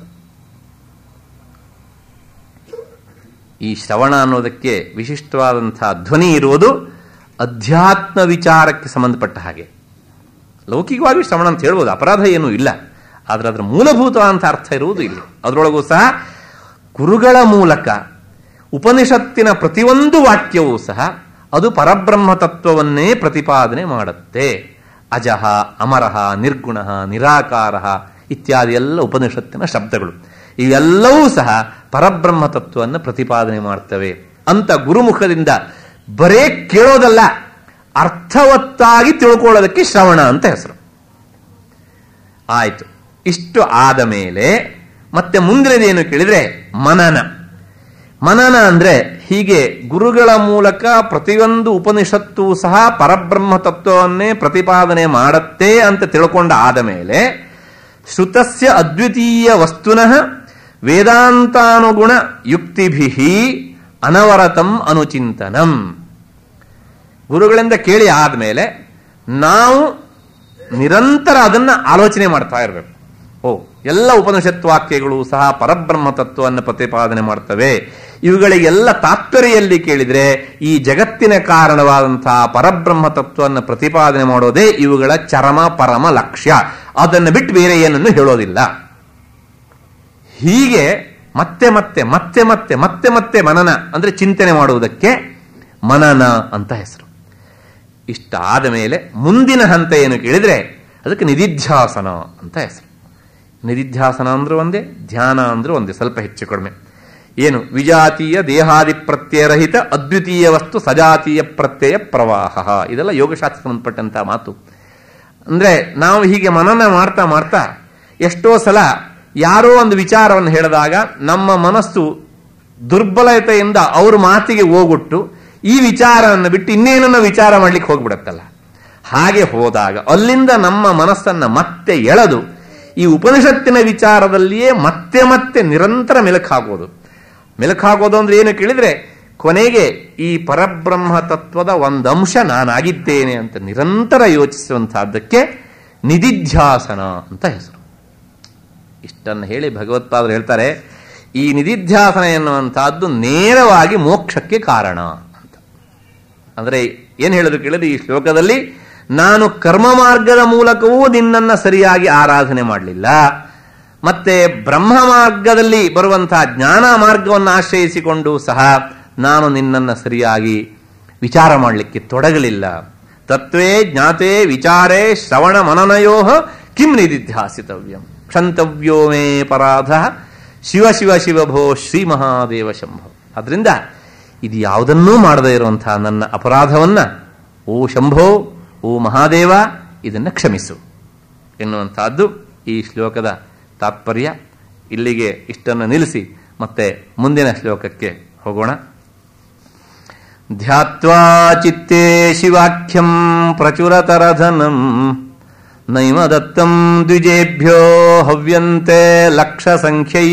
ಈ ಶ್ರವಣ ಅನ್ನೋದಕ್ಕೆ ವಿಶಿಷ್ಟವಾದಂತಹ ಧ್ವನಿ ಇರುವುದು ಅಧ್ಯಾತ್ಮ ವಿಚಾರಕ್ಕೆ ಸಂಬಂಧಪಟ್ಟ ಹಾಗೆ ಲೌಕಿಕವಾಗಿ ಶ್ರವಣ ಅಂತ ಹೇಳ್ಬೋದು ಅಪರಾಧ ಏನೂ ಇಲ್ಲ ಆದರೆ ಅದರ ಮೂಲಭೂತವಾದಂಥ ಅರ್ಥ ಇರುವುದು ಇಲ್ಲಿ ಅದರೊಳಗೂ ಸಹ ಗುರುಗಳ ಮೂಲಕ ಉಪನಿಷತ್ತಿನ ಪ್ರತಿಯೊಂದು ವಾಕ್ಯವೂ ಸಹ ಅದು ಪರಬ್ರಹ್ಮ ತತ್ವವನ್ನೇ ಪ್ರತಿಪಾದನೆ ಮಾಡುತ್ತೆ ಅಜಹ ಅಮರಹ ನಿರ್ಗುಣ ನಿರಾಕಾರ ಇತ್ಯಾದಿ ಎಲ್ಲ ಉಪನಿಷತ್ತಿನ ಶಬ್ದಗಳು ಇವೆಲ್ಲವೂ ಸಹ ಪರಬ್ರಹ್ಮ ತತ್ವವನ್ನು ಪ್ರತಿಪಾದನೆ ಮಾಡ್ತವೆ ಅಂತ ಗುರುಮುಖದಿಂದ ಬರೇ ಕೇಳೋದಲ್ಲ ಅರ್ಥವತ್ತಾಗಿ ತಿಳ್ಕೊಳ್ಳೋದಕ್ಕೆ ಶ್ರವಣ ಅಂತ ಹೆಸರು ಆಯ್ತು ಇಷ್ಟು ಆದ ಮೇಲೆ ಮತ್ತೆ ಮುಂದಿನದೇನು ಕೇಳಿದ್ರೆ ಮನನ ಮನನ ಅಂದ್ರೆ ಹೀಗೆ ಗುರುಗಳ ಮೂಲಕ ಪ್ರತಿಯೊಂದು ಉಪನಿಷತ್ತು ಸಹ ಪರಬ್ರಹ್ಮ ತತ್ವವನ್ನೇ ಪ್ರತಿಪಾದನೆ ಮಾಡತ್ತೆ ಅಂತ ತಿಳ್ಕೊಂಡ ಆದ ಮೇಲೆ ಶ್ರುತಸ್ಯ ಅದ್ವಿತೀಯ ವಸ್ತುನಃ ವೇದಾಂತಾನುಗುಣ ಯುಕ್ತಿಭಿ ಅನವರತಂ ಅನುಚಿಂತನಂ ಗುರುಗಳಿಂದ ಕೇಳಿ ಆದ್ಮೇಲೆ ನಾವು ನಿರಂತರ ಅದನ್ನ ಆಲೋಚನೆ ಮಾಡ್ತಾ ಇರಬೇಕು ಓ ಎಲ್ಲ ಉಪನಿಷತ್ ವಾಕ್ಯಗಳು ಸಹ ಪರಬ್ರಹ್ಮ ತತ್ವವನ್ನು ಪ್ರತಿಪಾದನೆ ಮಾಡ್ತವೆ ಇವುಗಳಿಗೆಲ್ಲ ತಾತ್ಪರ್ಯಲ್ಲಿ ಕೇಳಿದ್ರೆ ಈ ಜಗತ್ತಿನ ಕಾರಣವಾದಂತಹ ಪರಬ್ರಹ್ಮ ತತ್ವವನ್ನು ಪ್ರತಿಪಾದನೆ ಮಾಡೋದೇ ಇವುಗಳ ಚರಮ ಪರಮ ಲಕ್ಷ್ಯ ಅದನ್ನು ಬಿಟ್ಟು ಬೇರೆ ಏನನ್ನು ಹೇಳೋದಿಲ್ಲ ಹೀಗೆ ಮತ್ತೆ ಮತ್ತೆ ಮತ್ತೆ ಮತ್ತೆ ಮತ್ತೆ ಮತ್ತೆ ಮನನ ಅಂದ್ರೆ ಚಿಂತನೆ ಮಾಡುವುದಕ್ಕೆ ಮನನ ಅಂತ ಹೆಸರು ಇಷ್ಟ ಆದ ಮೇಲೆ ಮುಂದಿನ ಹಂತ ಏನು ಕೇಳಿದ್ರೆ ಅದಕ್ಕೆ ನಿಧಿಧ್ಯಾಸನ ಅಂತ ಹೆಸರು ನಿಧಿಧ್ಯಾಸನ ಅಂದ್ರೂ ಒಂದೇ ಧ್ಯಾನ ಅಂದ್ರೂ ಒಂದೇ ಸ್ವಲ್ಪ ಹೆಚ್ಚು ಕಡಿಮೆ ಏನು ವಿಜಾತೀಯ ದೇಹಾದಿ ಪ್ರತ್ಯಯರಹಿತ ಅದ್ವಿತೀಯ ವಸ್ತು ಸಜಾತೀಯ ಪ್ರತ್ಯಯ ಪ್ರವಾಹ ಇದೆಲ್ಲ ಯೋಗಶಾಸ್ತ್ರ ಸಂಬಂಧಪಟ್ಟಂತಹ ಮಾತು ಅಂದ್ರೆ ನಾವು ಹೀಗೆ ಮನನ ಮಾಡ್ತಾ ಮಾಡ್ತಾ ಎಷ್ಟೋ ಸಲ ಯಾರೋ ಒಂದು ವಿಚಾರವನ್ನು ಹೇಳಿದಾಗ ನಮ್ಮ ಮನಸ್ಸು ದುರ್ಬಲತೆಯಿಂದ ಅವ್ರ ಮಾತಿಗೆ ಹೋಗೊಟ್ಟು ಈ ವಿಚಾರವನ್ನು ಬಿಟ್ಟು ಇನ್ನೇನನ್ನ ವಿಚಾರ ಮಾಡ್ಲಿಕ್ಕೆ ಹೋಗ್ಬಿಡತ್ತಲ್ಲ ಹಾಗೆ ಹೋದಾಗ ಅಲ್ಲಿಂದ ನಮ್ಮ ಮನಸ್ಸನ್ನ ಮತ್ತೆ ಎಳೆದು ಈ ಉಪನಿಷತ್ತಿನ ವಿಚಾರದಲ್ಲಿಯೇ ಮತ್ತೆ ಮತ್ತೆ ನಿರಂತರ ಮೆಲುಕಾಗೋದು ಮೆಲುಕಾಗೋದು ಅಂದ್ರೆ ಏನು ಕೇಳಿದ್ರೆ ಕೊನೆಗೆ ಈ ಪರಬ್ರಹ್ಮ ತತ್ವದ ಒಂದಂಶ ನಾನಾಗಿದ್ದೇನೆ ಅಂತ ನಿರಂತರ ಯೋಚಿಸುವಂತಹದ್ದಕ್ಕೆ ನಿಧಿಧ್ಯಾಸನ ಅಂತ ಹೆಸರು ಇಷ್ಟನ್ನು ಹೇಳಿ ಭಗವತ್ಪಾದರು ಹೇಳ್ತಾರೆ ಈ ನಿಧಿಧ್ಯಾಸನ ಎನ್ನುವಂತಹದ್ದು ನೇರವಾಗಿ ಮೋಕ್ಷಕ್ಕೆ ಕಾರಣ ಅಂತ ಅಂದ್ರೆ ಏನ್ ಹೇಳೋದು ಕೇಳಿದ್ರೆ ಈ ಶ್ಲೋಕದಲ್ಲಿ ನಾನು ಕರ್ಮ ಮಾರ್ಗದ ಮೂಲಕವೂ ನಿನ್ನನ್ನ ಸರಿಯಾಗಿ ಆರಾಧನೆ ಮಾಡಲಿಲ್ಲ ಮತ್ತೆ ಬ್ರಹ್ಮ ಮಾರ್ಗದಲ್ಲಿ ಬರುವಂತಹ ಜ್ಞಾನ ಮಾರ್ಗವನ್ನು ಆಶ್ರಯಿಸಿಕೊಂಡು ಸಹ ನಾನು ನಿನ್ನನ್ನು ಸರಿಯಾಗಿ ವಿಚಾರ ಮಾಡಲಿಕ್ಕೆ ತೊಡಗಲಿಲ್ಲ ತತ್ವೇ ಜ್ಞಾತೆ ವಿಚಾರೇ ಶ್ರವಣ ಮನನಯೋ ಕಿಂ ನಿಧಿಧ್ಯಾಸಿತವ್ಯಂ ಕ್ಷಂತವ್ಯೋ ಮೇ ಪರಾಧ ಶಿವ ಶಿವ ಶಿವ ಭೋ ಶ್ರೀ ಮಹಾದೇವ ಶಂಭೋ ಅದರಿಂದ ಇದು ಯಾವುದನ್ನೂ ಮಾಡದೇ ಇರುವಂತಹ ನನ್ನ ಅಪರಾಧವನ್ನ ಓ ಶಂಭೋ ಓ ಮಹಾದೇವ ಇದನ್ನು ಕ್ಷಮಿಸು ಎನ್ನುವಂತಹದ್ದು ಈ ಶ್ಲೋಕದ ತಾತ್ಪರ್ಯ ಇಲ್ಲಿಗೆ ಇಷ್ಟನ್ನು ನಿಲ್ಲಿಸಿ ಮತ್ತೆ ಮುಂದಿನ ಶ್ಲೋಕಕ್ಕೆ ಹೋಗೋಣ ಧ್ಯಾತ್ವಾ ಚಿತ್ತೇ ಶಿವಾಖ್ಯಂ ಪ್ರಚುರತರಧನಂ ನೈಮ ದತ್ತಂ ದ್ವಿಜೇಭ್ಯೋ ಹವ್ಯಂತೆ ಲಕ್ಷ ಸಂಖ್ಯೈ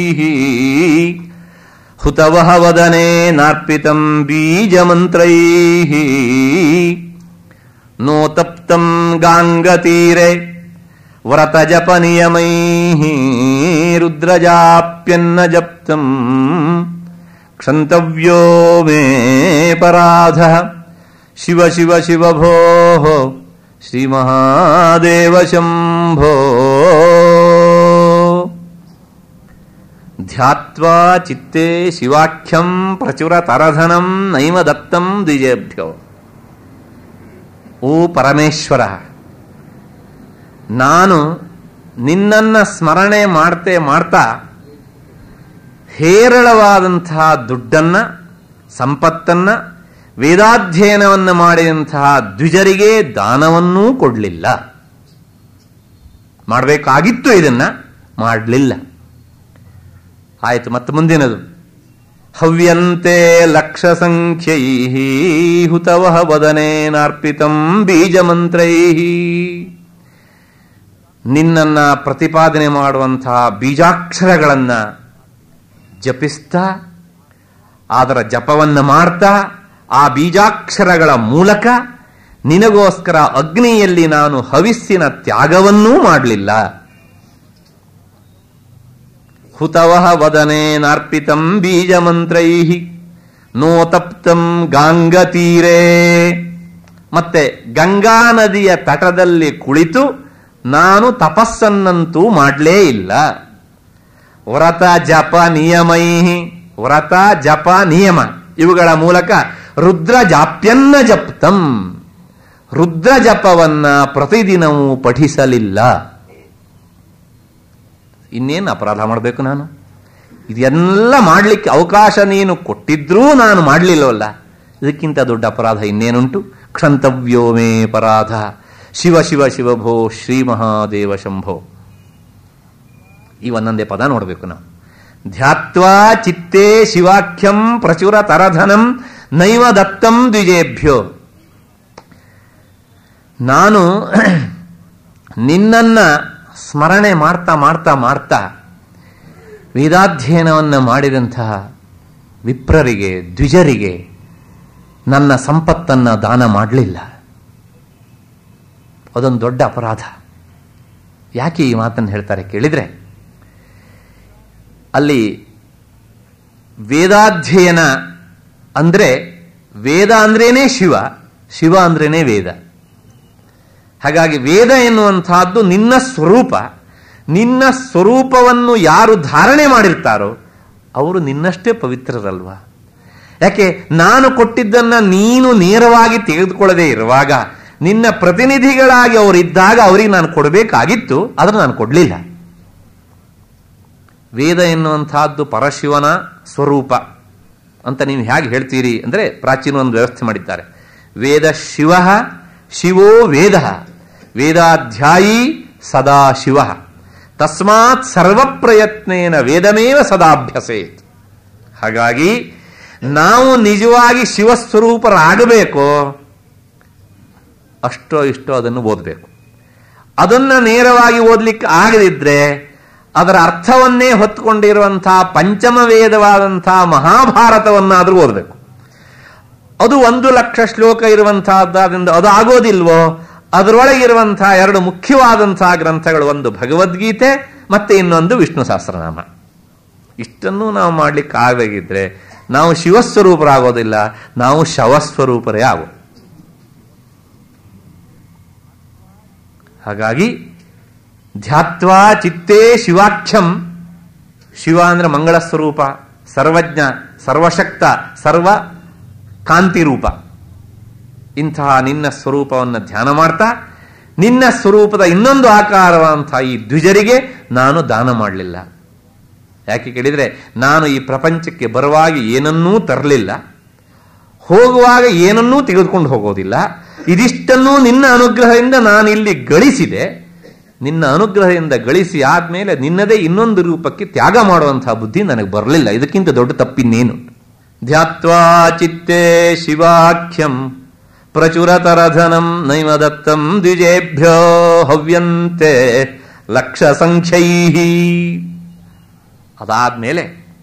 ಹುತವಹ ವದನೆ ನಾರ್ಪಿತಂ ಬೀಜಮಂತ್ರೈ ನೋತಪ್ತಂ ಗಾಂಗತೀರೆ ವ್ರತ ಜಪ ನಿಯಮೈ ರುದ್ರಜಾಪ್ಯನ್ನ ಜಪ್ತಂ ಕ್ಷಂತವ್ಯೋ ಮೇ ಪರಾಧ ಶಿವ ಶಿವ ಶಿವ ಭೋ ಶ್ರೀ ಮಹಾದೇವ ಶಂಭೋ ಧ್ಯಾತ್ವಾ ಚಿತ್ತೇ ಶಿವಾಖ್ಯಂ ಪ್ರಚುರ ತರಧನಂ ನೈಮ ದತ್ತಂ ದ್ವಿಜೇಭ್ಯೋ ಓ ಪರಮೇಶ್ವರ ನಾನು ನಿನ್ನನ್ನ ಸ್ಮರಣೆ ಮಾಡ್ತೆ ಮಾಡ್ತಾ ಹೇರಳವಾದಂತಹ ದುಡ್ಡನ್ನ ಸಂಪತ್ತನ್ನ ವೇದಾಧ್ಯಯನವನ್ನು ಮಾಡಿದಂತಹ ದ್ವಿಜರಿಗೆ ದಾನವನ್ನೂ ಕೊಡಲಿಲ್ಲ ಮಾಡಬೇಕಾಗಿತ್ತು ಇದನ್ನ ಮಾಡಲಿಲ್ಲ ಆಯಿತು ಮತ್ತೆ ಮುಂದಿನದು ಹವ್ಯಂತೆ ಲಕ್ಷ ಸಂಖ್ಯೈ ಹುತವಹ ವದನೇನಾರ್ಪಿತಂ ಬೀಜಮಂತ್ರೈ ನಿನ್ನನ್ನ ಪ್ರತಿಪಾದನೆ ಮಾಡುವಂತಹ ಬೀಜಾಕ್ಷರಗಳನ್ನ ಜಪಿಸ್ತಾ ಅದರ ಜಪವನ್ನು ಮಾಡ್ತಾ ಆ ಬೀಜಾಕ್ಷರಗಳ ಮೂಲಕ ನಿನಗೋಸ್ಕರ ಅಗ್ನಿಯಲ್ಲಿ ನಾನು ಹವಿಸ್ಸಿನ ತ್ಯಾಗವನ್ನೂ ಮಾಡಲಿಲ್ಲ ಹುತವಹ ವದನೇನಾರ್ಪಿತಂ ಬೀಜಮಂತ್ರೈ ನೋತಪ್ತಂ ಗಾಂಗತೀರೇ ಮತ್ತೆ ಗಂಗಾ ನದಿಯ ತಟದಲ್ಲಿ ಕುಳಿತು ನಾನು ತಪಸ್ಸನ್ನಂತೂ ಮಾಡಲೇ ಇಲ್ಲ ವ್ರತ ಜಪ ನಿಯಮೈ ವ್ರತ ಜಪ ನಿಯಮ ಇವುಗಳ ಮೂಲಕ ರುದ್ರ ಜಾಪ್ಯನ್ನ ಜಪ್ತಂ ರುದ್ರ ಜಪವನ್ನ ಪ್ರತಿದಿನವೂ ಪಠಿಸಲಿಲ್ಲ ಇನ್ನೇನು ಅಪರಾಧ ಮಾಡಬೇಕು ನಾನು ಇದೆಲ್ಲ ಮಾಡಲಿಕ್ಕೆ ಅವಕಾಶ ನೀನು ಕೊಟ್ಟಿದ್ರೂ ನಾನು ಮಾಡಲಿಲ್ಲವಲ್ಲ ಇದಕ್ಕಿಂತ ದೊಡ್ಡ ಅಪರಾಧ ಇನ್ನೇನುಂಟು ಕ್ಷಂತವ್ಯೋ ಮೇ ಪರಾಧ ಶಿವ ಶಿವ ಶಿವಭೋ ಶ್ರೀ ಮಹಾದೇವ ಶಂಭೋ ಈ ಒಂದೊಂದೇ ಪದ ನೋಡಬೇಕು ನಾವು ಧ್ಯಾತ್ವಾ ಚಿತ್ತೇ ಶಿವಾಖ್ಯಂ ಪ್ರಚುರ ತರಧನಂ ನೈವ ದತ್ತಂ ದ್ವಿಜೇಭ್ಯೋ ನಾನು ನಿನ್ನನ್ನ ಸ್ಮರಣೆ ಮಾಡ್ತಾ ಮಾಡ್ತಾ ಮಾಡ್ತಾ ವೇದಾಧ್ಯಯನವನ್ನು ಮಾಡಿದಂತಹ ವಿಪ್ರರಿಗೆ ದ್ವಿಜರಿಗೆ ನನ್ನ ಸಂಪತ್ತನ್ನ ದಾನ ಮಾಡಲಿಲ್ಲ ಅದೊಂದು ದೊಡ್ಡ ಅಪರಾಧ ಯಾಕೆ ಈ ಮಾತನ್ನು ಹೇಳ್ತಾರೆ ಕೇಳಿದ್ರೆ ಅಲ್ಲಿ ವೇದಾಧ್ಯಯನ ಅಂದ್ರೆ ವೇದ ಅಂದ್ರೇನೆ ಶಿವ ಶಿವ ಅಂದ್ರೇನೆ ವೇದ ಹಾಗಾಗಿ ವೇದ ಎನ್ನುವಂತಹದ್ದು ನಿನ್ನ ಸ್ವರೂಪ ನಿನ್ನ ಸ್ವರೂಪವನ್ನು ಯಾರು ಧಾರಣೆ ಮಾಡಿರ್ತಾರೋ ಅವರು ನಿನ್ನಷ್ಟೇ ಪವಿತ್ರರಲ್ವಾ ಯಾಕೆ ನಾನು ಕೊಟ್ಟಿದ್ದನ್ನ ನೀನು ನೇರವಾಗಿ ತೆಗೆದುಕೊಳ್ಳದೆ ಇರುವಾಗ ನಿನ್ನ ಪ್ರತಿನಿಧಿಗಳಾಗಿ ಅವರಿದ್ದಾಗ ಅವರಿಗೆ ನಾನು ಕೊಡಬೇಕಾಗಿತ್ತು ಆದ್ರೆ ನಾನು ಕೊಡಲಿಲ್ಲ ವೇದ ಎನ್ನುವಂತಹದ್ದು ಪರಶಿವನ ಸ್ವರೂಪ ಅಂತ ನೀವು ಹೇಗೆ ಹೇಳ್ತೀರಿ ಅಂದ್ರೆ ಪ್ರಾಚೀನ ಒಂದು ವ್ಯವಸ್ಥೆ ಮಾಡಿದ್ದಾರೆ ವೇದ ಶಿವ ಶಿವೋ ವೇದ ವೇದಾಧ್ಯಾಯಿ ಸದಾ ಶಿವ ತಸ್ಮಾತ್ ಸರ್ವ ಪ್ರಯತ್ನೇನ ವೇದಮೇವ ಸದಾಭ್ಯಸೇತ್ ಹಾಗಾಗಿ ನಾವು ನಿಜವಾಗಿ ಶಿವಸ್ವರೂಪರಾಗಬೇಕು ಅಷ್ಟೋ ಇಷ್ಟೋ ಅದನ್ನು ಓದಬೇಕು ಅದನ್ನ ನೇರವಾಗಿ ಓದಲಿಕ್ಕೆ ಆಗದಿದ್ರೆ ಅದರ ಅರ್ಥವನ್ನೇ ಹೊತ್ತುಕೊಂಡಿರುವಂತಹ ಪಂಚಮ ವೇದವಾದಂತಹ ಮಹಾಭಾರತವನ್ನಾದರೂ ಓದಬೇಕು ಅದು ಒಂದು ಲಕ್ಷ ಶ್ಲೋಕ ಇರುವಂತಹದ್ದಾದ್ರಿಂದ ಅದು ಆಗೋದಿಲ್ವೋ ಅದರೊಳಗಿರುವಂತಹ ಎರಡು ಮುಖ್ಯವಾದಂತಹ ಗ್ರಂಥಗಳು ಒಂದು ಭಗವದ್ಗೀತೆ ಮತ್ತೆ ಇನ್ನೊಂದು ವಿಷ್ಣು ಸಹಸ್ರನಾಮ ಇಷ್ಟನ್ನು ನಾವು ಮಾಡ್ಲಿಕ್ಕೆ ಆಗಬೇಕಿದ್ರೆ ನಾವು ಶಿವಸ್ವರೂಪರಾಗೋದಿಲ್ಲ ನಾವು ಶವಸ್ವರೂಪರೇ ಆಗೋ ಹಾಗಾಗಿ ಧ್ಯಾತ್ವಾ ಚಿತ್ತೇ ಶಿವಾಖ್ಯಂ ಶಿವ ಅಂದ್ರೆ ಮಂಗಳ ಸ್ವರೂಪ ಸರ್ವಜ್ಞ ಸರ್ವಶಕ್ತ ಸರ್ವ ಕಾಂತಿ ರೂಪ ಇಂತಹ ನಿನ್ನ ಸ್ವರೂಪವನ್ನು ಧ್ಯಾನ ಮಾಡ್ತಾ ನಿನ್ನ ಸ್ವರೂಪದ ಇನ್ನೊಂದು ಆಕಾರವಂತಹ ಈ ದ್ವಿಜರಿಗೆ ನಾನು ದಾನ ಮಾಡಲಿಲ್ಲ ಯಾಕೆ ಕೇಳಿದ್ರೆ ನಾನು ಈ ಪ್ರಪಂಚಕ್ಕೆ ಬರುವಾಗ ಏನನ್ನೂ ತರಲಿಲ್ಲ ಹೋಗುವಾಗ ಏನನ್ನೂ ತೆಗೆದುಕೊಂಡು ಹೋಗೋದಿಲ್ಲ ಇದಿಷ್ಟನ್ನೂ ನಿನ್ನ ಅನುಗ್ರಹದಿಂದ ನಾನು ಇಲ್ಲಿ ಗಳಿಸಿದೆ ನಿನ್ನ ಅನುಗ್ರಹದಿಂದ ಗಳಿಸಿ ಆದ್ಮೇಲೆ ನಿನ್ನದೇ ಇನ್ನೊಂದು ರೂಪಕ್ಕೆ ತ್ಯಾಗ ಮಾಡುವಂತಹ ಬುದ್ಧಿ ನನಗೆ ಬರಲಿಲ್ಲ ಇದಕ್ಕಿಂತ ದೊಡ್ಡ ತಪ್ಪಿನ್ನೇನು ಧ್ಯಾತ್ವಾ ಚಿತ್ತೇ ಶಿವಾಖ್ಯಂ ಪ್ರಚುರತರಧನಂ ನೈವ ದತ್ತಂ ದ್ವಿಜೇಭ್ಯೋ ಹವ್ಯಂತೆ ಲಕ್ಷ ಸಂಖ್ಯೈ ಅದಾದ್ಮೇಲೆ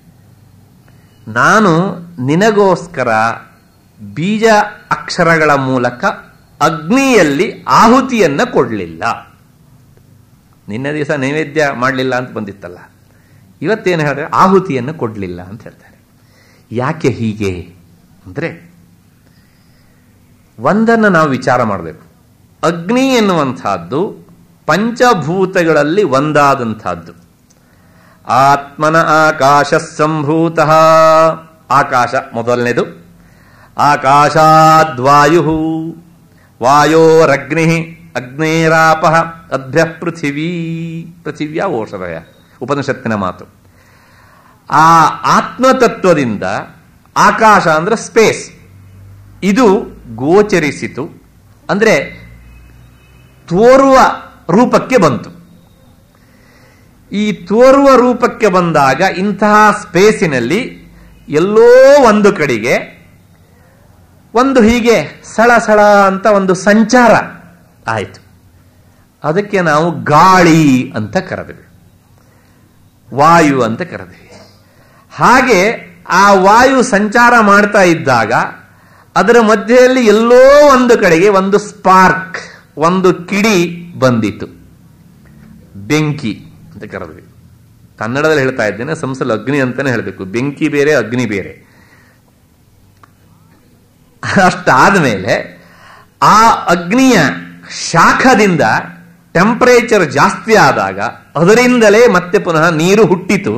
ನಾನು ನಿನಗೋಸ್ಕರ ಬೀಜ ಅಕ್ಷರಗಳ ಮೂಲಕ ಅಗ್ನಿಯಲ್ಲಿ ಆಹುತಿಯನ್ನ ಕೊಡಲಿಲ್ಲ ನಿನ್ನೆ ದಿವಸ ನೈವೇದ್ಯ ಮಾಡಲಿಲ್ಲ ಅಂತ ಬಂದಿತ್ತಲ್ಲ ಇವತ್ತೇನು ಹೇಳಿದ್ರೆ ಆಹುತಿಯನ್ನು ಕೊಡಲಿಲ್ಲ ಅಂತ ಹೇಳ್ತಾರೆ ಯಾಕೆ ಹೀಗೆ ಅಂದ್ರೆ ಒಂದನ್ನು ನಾವು ವಿಚಾರ ಮಾಡಬೇಕು ಅಗ್ನಿ ಎನ್ನುವಂತಹದ್ದು ಪಂಚಭೂತಗಳಲ್ಲಿ ಒಂದಾದಂತಹದ್ದು ಆತ್ಮನ ಆಕಾಶ ಸಂಭೂತ ಆಕಾಶ ಮೊದಲನೇದು ಆಕಾಶಾದ್ವಾಯು ವಾಯೋರಗ್ನಿ ಅಗ್ನೇರಾಪ ಅಭ್ಯ ಪೃಥಿವೀ ಪೃಥಿವ್ಯ ಓಷಧಯ ಉಪನಿಷತ್ತಿನ ಮಾತು ಆ ಆತ್ಮತತ್ವದಿಂದ ಆಕಾಶ ಅಂದ್ರೆ ಸ್ಪೇಸ್ ಇದು ಗೋಚರಿಸಿತು ಅಂದ್ರೆ ತೋರುವ ರೂಪಕ್ಕೆ ಬಂತು ಈ ತೋರುವ ರೂಪಕ್ಕೆ ಬಂದಾಗ ಇಂತಹ ಸ್ಪೇಸಿನಲ್ಲಿ ಎಲ್ಲೋ ಒಂದು ಕಡೆಗೆ ಒಂದು ಹೀಗೆ ಸಳ ಸಳ ಅಂತ ಒಂದು ಸಂಚಾರ ಆಯಿತು ಅದಕ್ಕೆ ನಾವು ಗಾಳಿ ಅಂತ ಕರೆದ್ವಿ ವಾಯು ಅಂತ ಕರೆದ್ವಿ ಹಾಗೆ ಆ ವಾಯು ಸಂಚಾರ ಮಾಡ್ತಾ ಇದ್ದಾಗ ಅದರ ಮಧ್ಯೆಯಲ್ಲಿ ಎಲ್ಲೋ ಒಂದು ಕಡೆಗೆ ಒಂದು ಸ್ಪಾರ್ಕ್ ಒಂದು ಕಿಡಿ ಬಂದಿತ್ತು ಬೆಂಕಿ ಅಂತ ಕರೆದ್ವಿ ಕನ್ನಡದಲ್ಲಿ ಹೇಳ್ತಾ ಇದ್ದೇನೆ ಸಂಸಲ್ ಅಗ್ನಿ ಅಂತಾನೆ ಹೇಳಬೇಕು ಬೆಂಕಿ ಬೇರೆ ಅಗ್ನಿ ಬೇರೆ ಅಷ್ಟಾದ್ಮೇಲೆ ಆ ಅಗ್ನಿಯ ಶಾಖದಿಂದ ಟೆಂಪರೇಚರ್ ಜಾಸ್ತಿ ಆದಾಗ ಅದರಿಂದಲೇ ಮತ್ತೆ ಪುನಃ ನೀರು ಹುಟ್ಟಿತು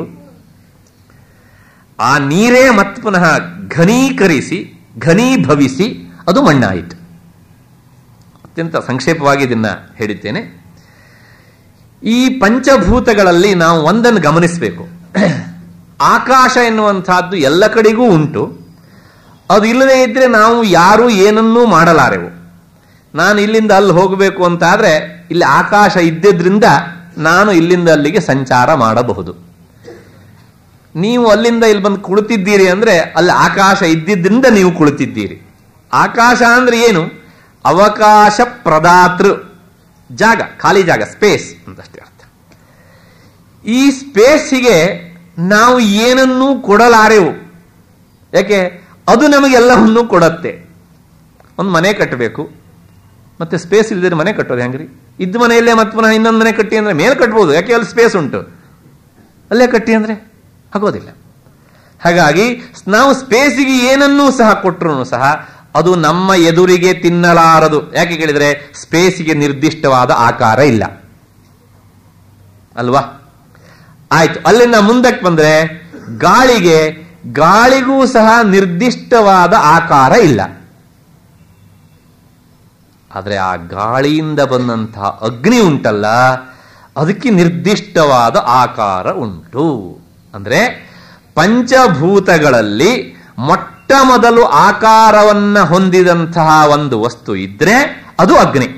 ಆ ನೀರೇ ಮತ್ತೆ ಪುನಃ ಘನೀಕರಿಸಿ ಘನೀಭವಿಸಿ ಅದು ಮಣ್ಣಾಯಿತು ಅತ್ಯಂತ ಸಂಕ್ಷೇಪವಾಗಿ ಇದನ್ನ ಹೇಳಿದ್ದೇನೆ ಈ ಪಂಚಭೂತಗಳಲ್ಲಿ ನಾವು ಒಂದನ್ನು ಗಮನಿಸಬೇಕು ಆಕಾಶ ಎನ್ನುವಂತಹದ್ದು ಎಲ್ಲ ಕಡೆಗೂ ಉಂಟು ಅದು ಇಲ್ಲದೆ ಇದ್ರೆ ನಾವು ಯಾರೂ ಏನನ್ನೂ ಮಾಡಲಾರೆವು ನಾನು ಇಲ್ಲಿಂದ ಅಲ್ಲಿ ಹೋಗಬೇಕು ಅಂತ ಆದ್ರೆ ಇಲ್ಲಿ ಆಕಾಶ ಇದ್ದಿದ್ರಿಂದ ನಾನು ಇಲ್ಲಿಂದ ಅಲ್ಲಿಗೆ ಸಂಚಾರ ಮಾಡಬಹುದು ನೀವು ಅಲ್ಲಿಂದ ಇಲ್ಲಿ ಬಂದು ಕುಳಿತಿದ್ದೀರಿ ಅಂದ್ರೆ ಅಲ್ಲಿ ಆಕಾಶ ಇದ್ದಿದ್ರಿಂದ ನೀವು ಕುಳಿತಿದ್ದೀರಿ ಆಕಾಶ ಅಂದ್ರೆ ಏನು ಅವಕಾಶ ಪ್ರದಾತೃ ಜಾಗ ಖಾಲಿ ಜಾಗ ಸ್ಪೇಸ್ ಅಂತಷ್ಟೇ ಅರ್ಥ ಈ ಸ್ಪೇಸಿಗೆ ನಾವು ಏನನ್ನೂ ಕೊಡಲಾರೆವು ಯಾಕೆ ಅದು ನಮಗೆಲ್ಲವನ್ನೂ ಕೊಡತ್ತೆ ಒಂದು ಮನೆ ಕಟ್ಟಬೇಕು ಮತ್ತೆ ಸ್ಪೇಸ್ ಇಲ್ಲದಿದ್ರೆ ಮನೆ ಕಟ್ಟೋದು ಹೆಂಗ್ರಿ ಇದ್ದ ಮನೆಯಲ್ಲೇ ಮತ್ತೆ ಪುನಃ ಇನ್ನೊಂದು ಮನೆ ಕಟ್ಟಿ ಅಂದ್ರೆ ಮೇಲೆ ಕಟ್ಬೋದು ಯಾಕೆ ಅಲ್ಲಿ ಸ್ಪೇಸ್ ಉಂಟು ಅಲ್ಲೇ ಕಟ್ಟಿ ಅಂದ್ರೆ ಆಗೋದಿಲ್ಲ ಹಾಗಾಗಿ ನಾವು ಸ್ಪೇಸಿಗೆ ಏನನ್ನೂ ಸಹ ಕೊಟ್ಟರು ಸಹ ಅದು ನಮ್ಮ ಎದುರಿಗೆ ತಿನ್ನಲಾರದು ಯಾಕೆ ಕೇಳಿದ್ರೆ ಸ್ಪೇಸಿಗೆ ನಿರ್ದಿಷ್ಟವಾದ ಆಕಾರ ಇಲ್ಲ ಅಲ್ವಾ ಆಯ್ತು ಅಲ್ಲಿಂದ ಮುಂದಕ್ಕೆ ಬಂದ್ರೆ ಗಾಳಿಗೆ ಗಾಳಿಗೂ ಸಹ ನಿರ್ದಿಷ್ಟವಾದ ಆಕಾರ ಇಲ್ಲ ಆದ್ರೆ ಆ ಗಾಳಿಯಿಂದ ಬಂದಂತಹ ಅಗ್ನಿ ಉಂಟಲ್ಲ ಅದಕ್ಕೆ ನಿರ್ದಿಷ್ಟವಾದ ಆಕಾರ ಉಂಟು ಅಂದ್ರೆ ಪಂಚಭೂತಗಳಲ್ಲಿ ಮೊಟ್ಟ ಮೊದಲು ಆಕಾರವನ್ನ ಹೊಂದಿದಂತಹ ಒಂದು ವಸ್ತು ಇದ್ರೆ ಅದು ಅಗ್ನಿ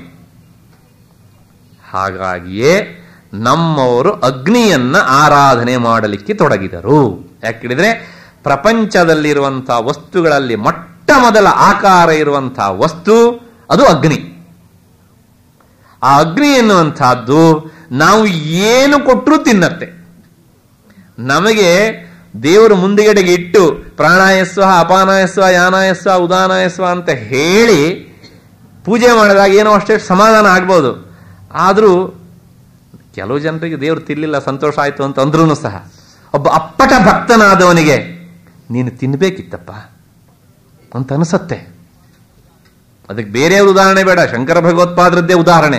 ಹಾಗಾಗಿಯೇ ನಮ್ಮವರು ಅಗ್ನಿಯನ್ನ ಆರಾಧನೆ ಮಾಡಲಿಕ್ಕೆ ತೊಡಗಿದರು ಯಾಕೆಳಿದ್ರೆ ಪ್ರಪಂಚದಲ್ಲಿರುವಂತಹ ವಸ್ತುಗಳಲ್ಲಿ ಮೊಟ್ಟ ಮೊದಲ ಆಕಾರ ಇರುವಂತಹ ವಸ್ತು ಅದು ಅಗ್ನಿ ಆ ಅಗ್ನಿ ಎನ್ನುವಂತಹದ್ದು ನಾವು ಏನು ಕೊಟ್ಟರೂ ತಿನ್ನತ್ತೆ ನಮಗೆ ದೇವರು ಮುಂದುಗಡೆಗೆ ಇಟ್ಟು ಪ್ರಾಣಾಯಸ್ವ ಅಪಾನಾಯಸ್ವ ಯಾನಾಯಸ್ವ ಉದಾನಾಯಸ್ವ ಅಂತ ಹೇಳಿ ಪೂಜೆ ಮಾಡಿದಾಗ ಏನೋ ಅಷ್ಟೇ ಸಮಾಧಾನ ಆಗ್ಬೋದು ಆದರೂ ಕೆಲವು ಜನರಿಗೆ ದೇವರು ತಿರ್ಲಿಲ್ಲ ಸಂತೋಷ ಆಯ್ತು ಅಂತ ಅಂದ್ರೂ ಸಹ ಒಬ್ಬ ಅಪ್ಪಟ ಭಕ್ತನಾದವನಿಗೆ ನೀನು ತಿನ್ಬೇಕಿತ್ತಪ್ಪ ಅಂತ ಅನಿಸತ್ತೆ ಅದಕ್ಕೆ ಬೇರೆಯವ್ರ ಉದಾಹರಣೆ ಬೇಡ ಶಂಕರ ಭಗವತ್ಪಾದರದ್ದೇ ಉದಾಹರಣೆ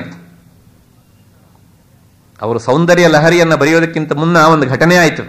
ಅವರು ಸೌಂದರ್ಯ ಲಹರಿಯನ್ನ ಬರೆಯೋದಕ್ಕಿಂತ ಮುನ್ನ ಒಂದು ಘಟನೆ ಆಯಿತು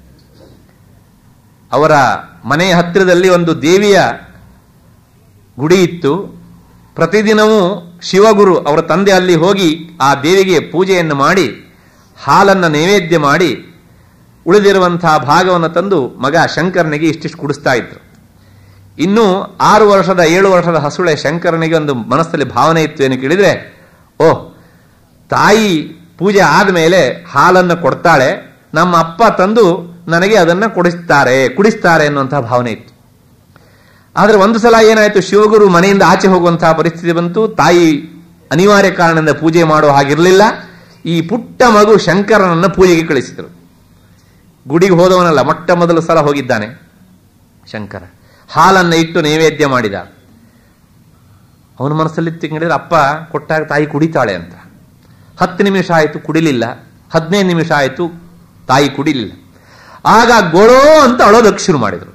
ಅವರ ಮನೆಯ ಹತ್ತಿರದಲ್ಲಿ ಒಂದು ದೇವಿಯ ಗುಡಿ ಇತ್ತು ಪ್ರತಿದಿನವೂ ಶಿವಗುರು ಅವರ ತಂದೆ ಅಲ್ಲಿ ಹೋಗಿ ಆ ದೇವಿಗೆ ಪೂಜೆಯನ್ನು ಮಾಡಿ ಹಾಲನ್ನು ನೈವೇದ್ಯ ಮಾಡಿ ಉಳಿದಿರುವಂತಹ ಭಾಗವನ್ನು ತಂದು ಮಗ ಶಂಕರನಿಗೆ ಇಷ್ಟಿಷ್ಟು ಕುಡಿಸ್ತಾ ಇದ್ರು ಇನ್ನು ಆರು ವರ್ಷದ ಏಳು ವರ್ಷದ ಹಸುಳೆ ಶಂಕರನಿಗೆ ಒಂದು ಮನಸ್ಸಲ್ಲಿ ಭಾವನೆ ಇತ್ತು ಏನು ಕೇಳಿದ್ರೆ ಓಹ್ ತಾಯಿ ಪೂಜೆ ಆದಮೇಲೆ ಹಾಲನ್ನು ಕೊಡ್ತಾಳೆ ನಮ್ಮ ಅಪ್ಪ ತಂದು ನನಗೆ ಅದನ್ನ ಕೊಡಿಸ್ತಾರೆ ಕುಡಿಸ್ತಾರೆ ಅನ್ನುವಂತಹ ಭಾವನೆ ಇತ್ತು ಆದ್ರೆ ಒಂದು ಸಲ ಏನಾಯ್ತು ಶಿವಗುರು ಮನೆಯಿಂದ ಆಚೆ ಹೋಗುವಂತಹ ಪರಿಸ್ಥಿತಿ ಬಂತು ತಾಯಿ ಅನಿವಾರ್ಯ ಕಾರಣದಿಂದ ಪೂಜೆ ಮಾಡೋ ಹಾಗಿರಲಿಲ್ಲ ಈ ಪುಟ್ಟ ಮಗು ಶಂಕರನನ್ನ ಪೂಜೆಗೆ ಕಳಿಸಿದರು ಗುಡಿಗೆ ಹೋದವನಲ್ಲ ಮೊಟ್ಟ ಮೊದಲು ಸಲ ಹೋಗಿದ್ದಾನೆ ಶಂಕರ ಹಾಲನ್ನ ಇಟ್ಟು ನೈವೇದ್ಯ ಮಾಡಿದ ಅವನ ಮನಸ್ಸಲ್ಲಿ ತಿಂಗಳಿದ್ರೆ ಅಪ್ಪ ಕೊಟ್ಟಾಗ ತಾಯಿ ಕುಡಿತಾಳೆ ಅಂತ ಹತ್ತು ನಿಮಿಷ ಆಯಿತು ಕುಡಿಲಿಲ್ಲ ಹದಿನೈದು ನಿಮಿಷ ಆಯಿತು ತಾಯಿ ಕುಡಿಲಿಲ್ಲ ಆಗ ಗೊಳೋ ಅಂತ ಅಳೋದಕ್ಕೆ ಶುರು ಮಾಡಿದ್ರು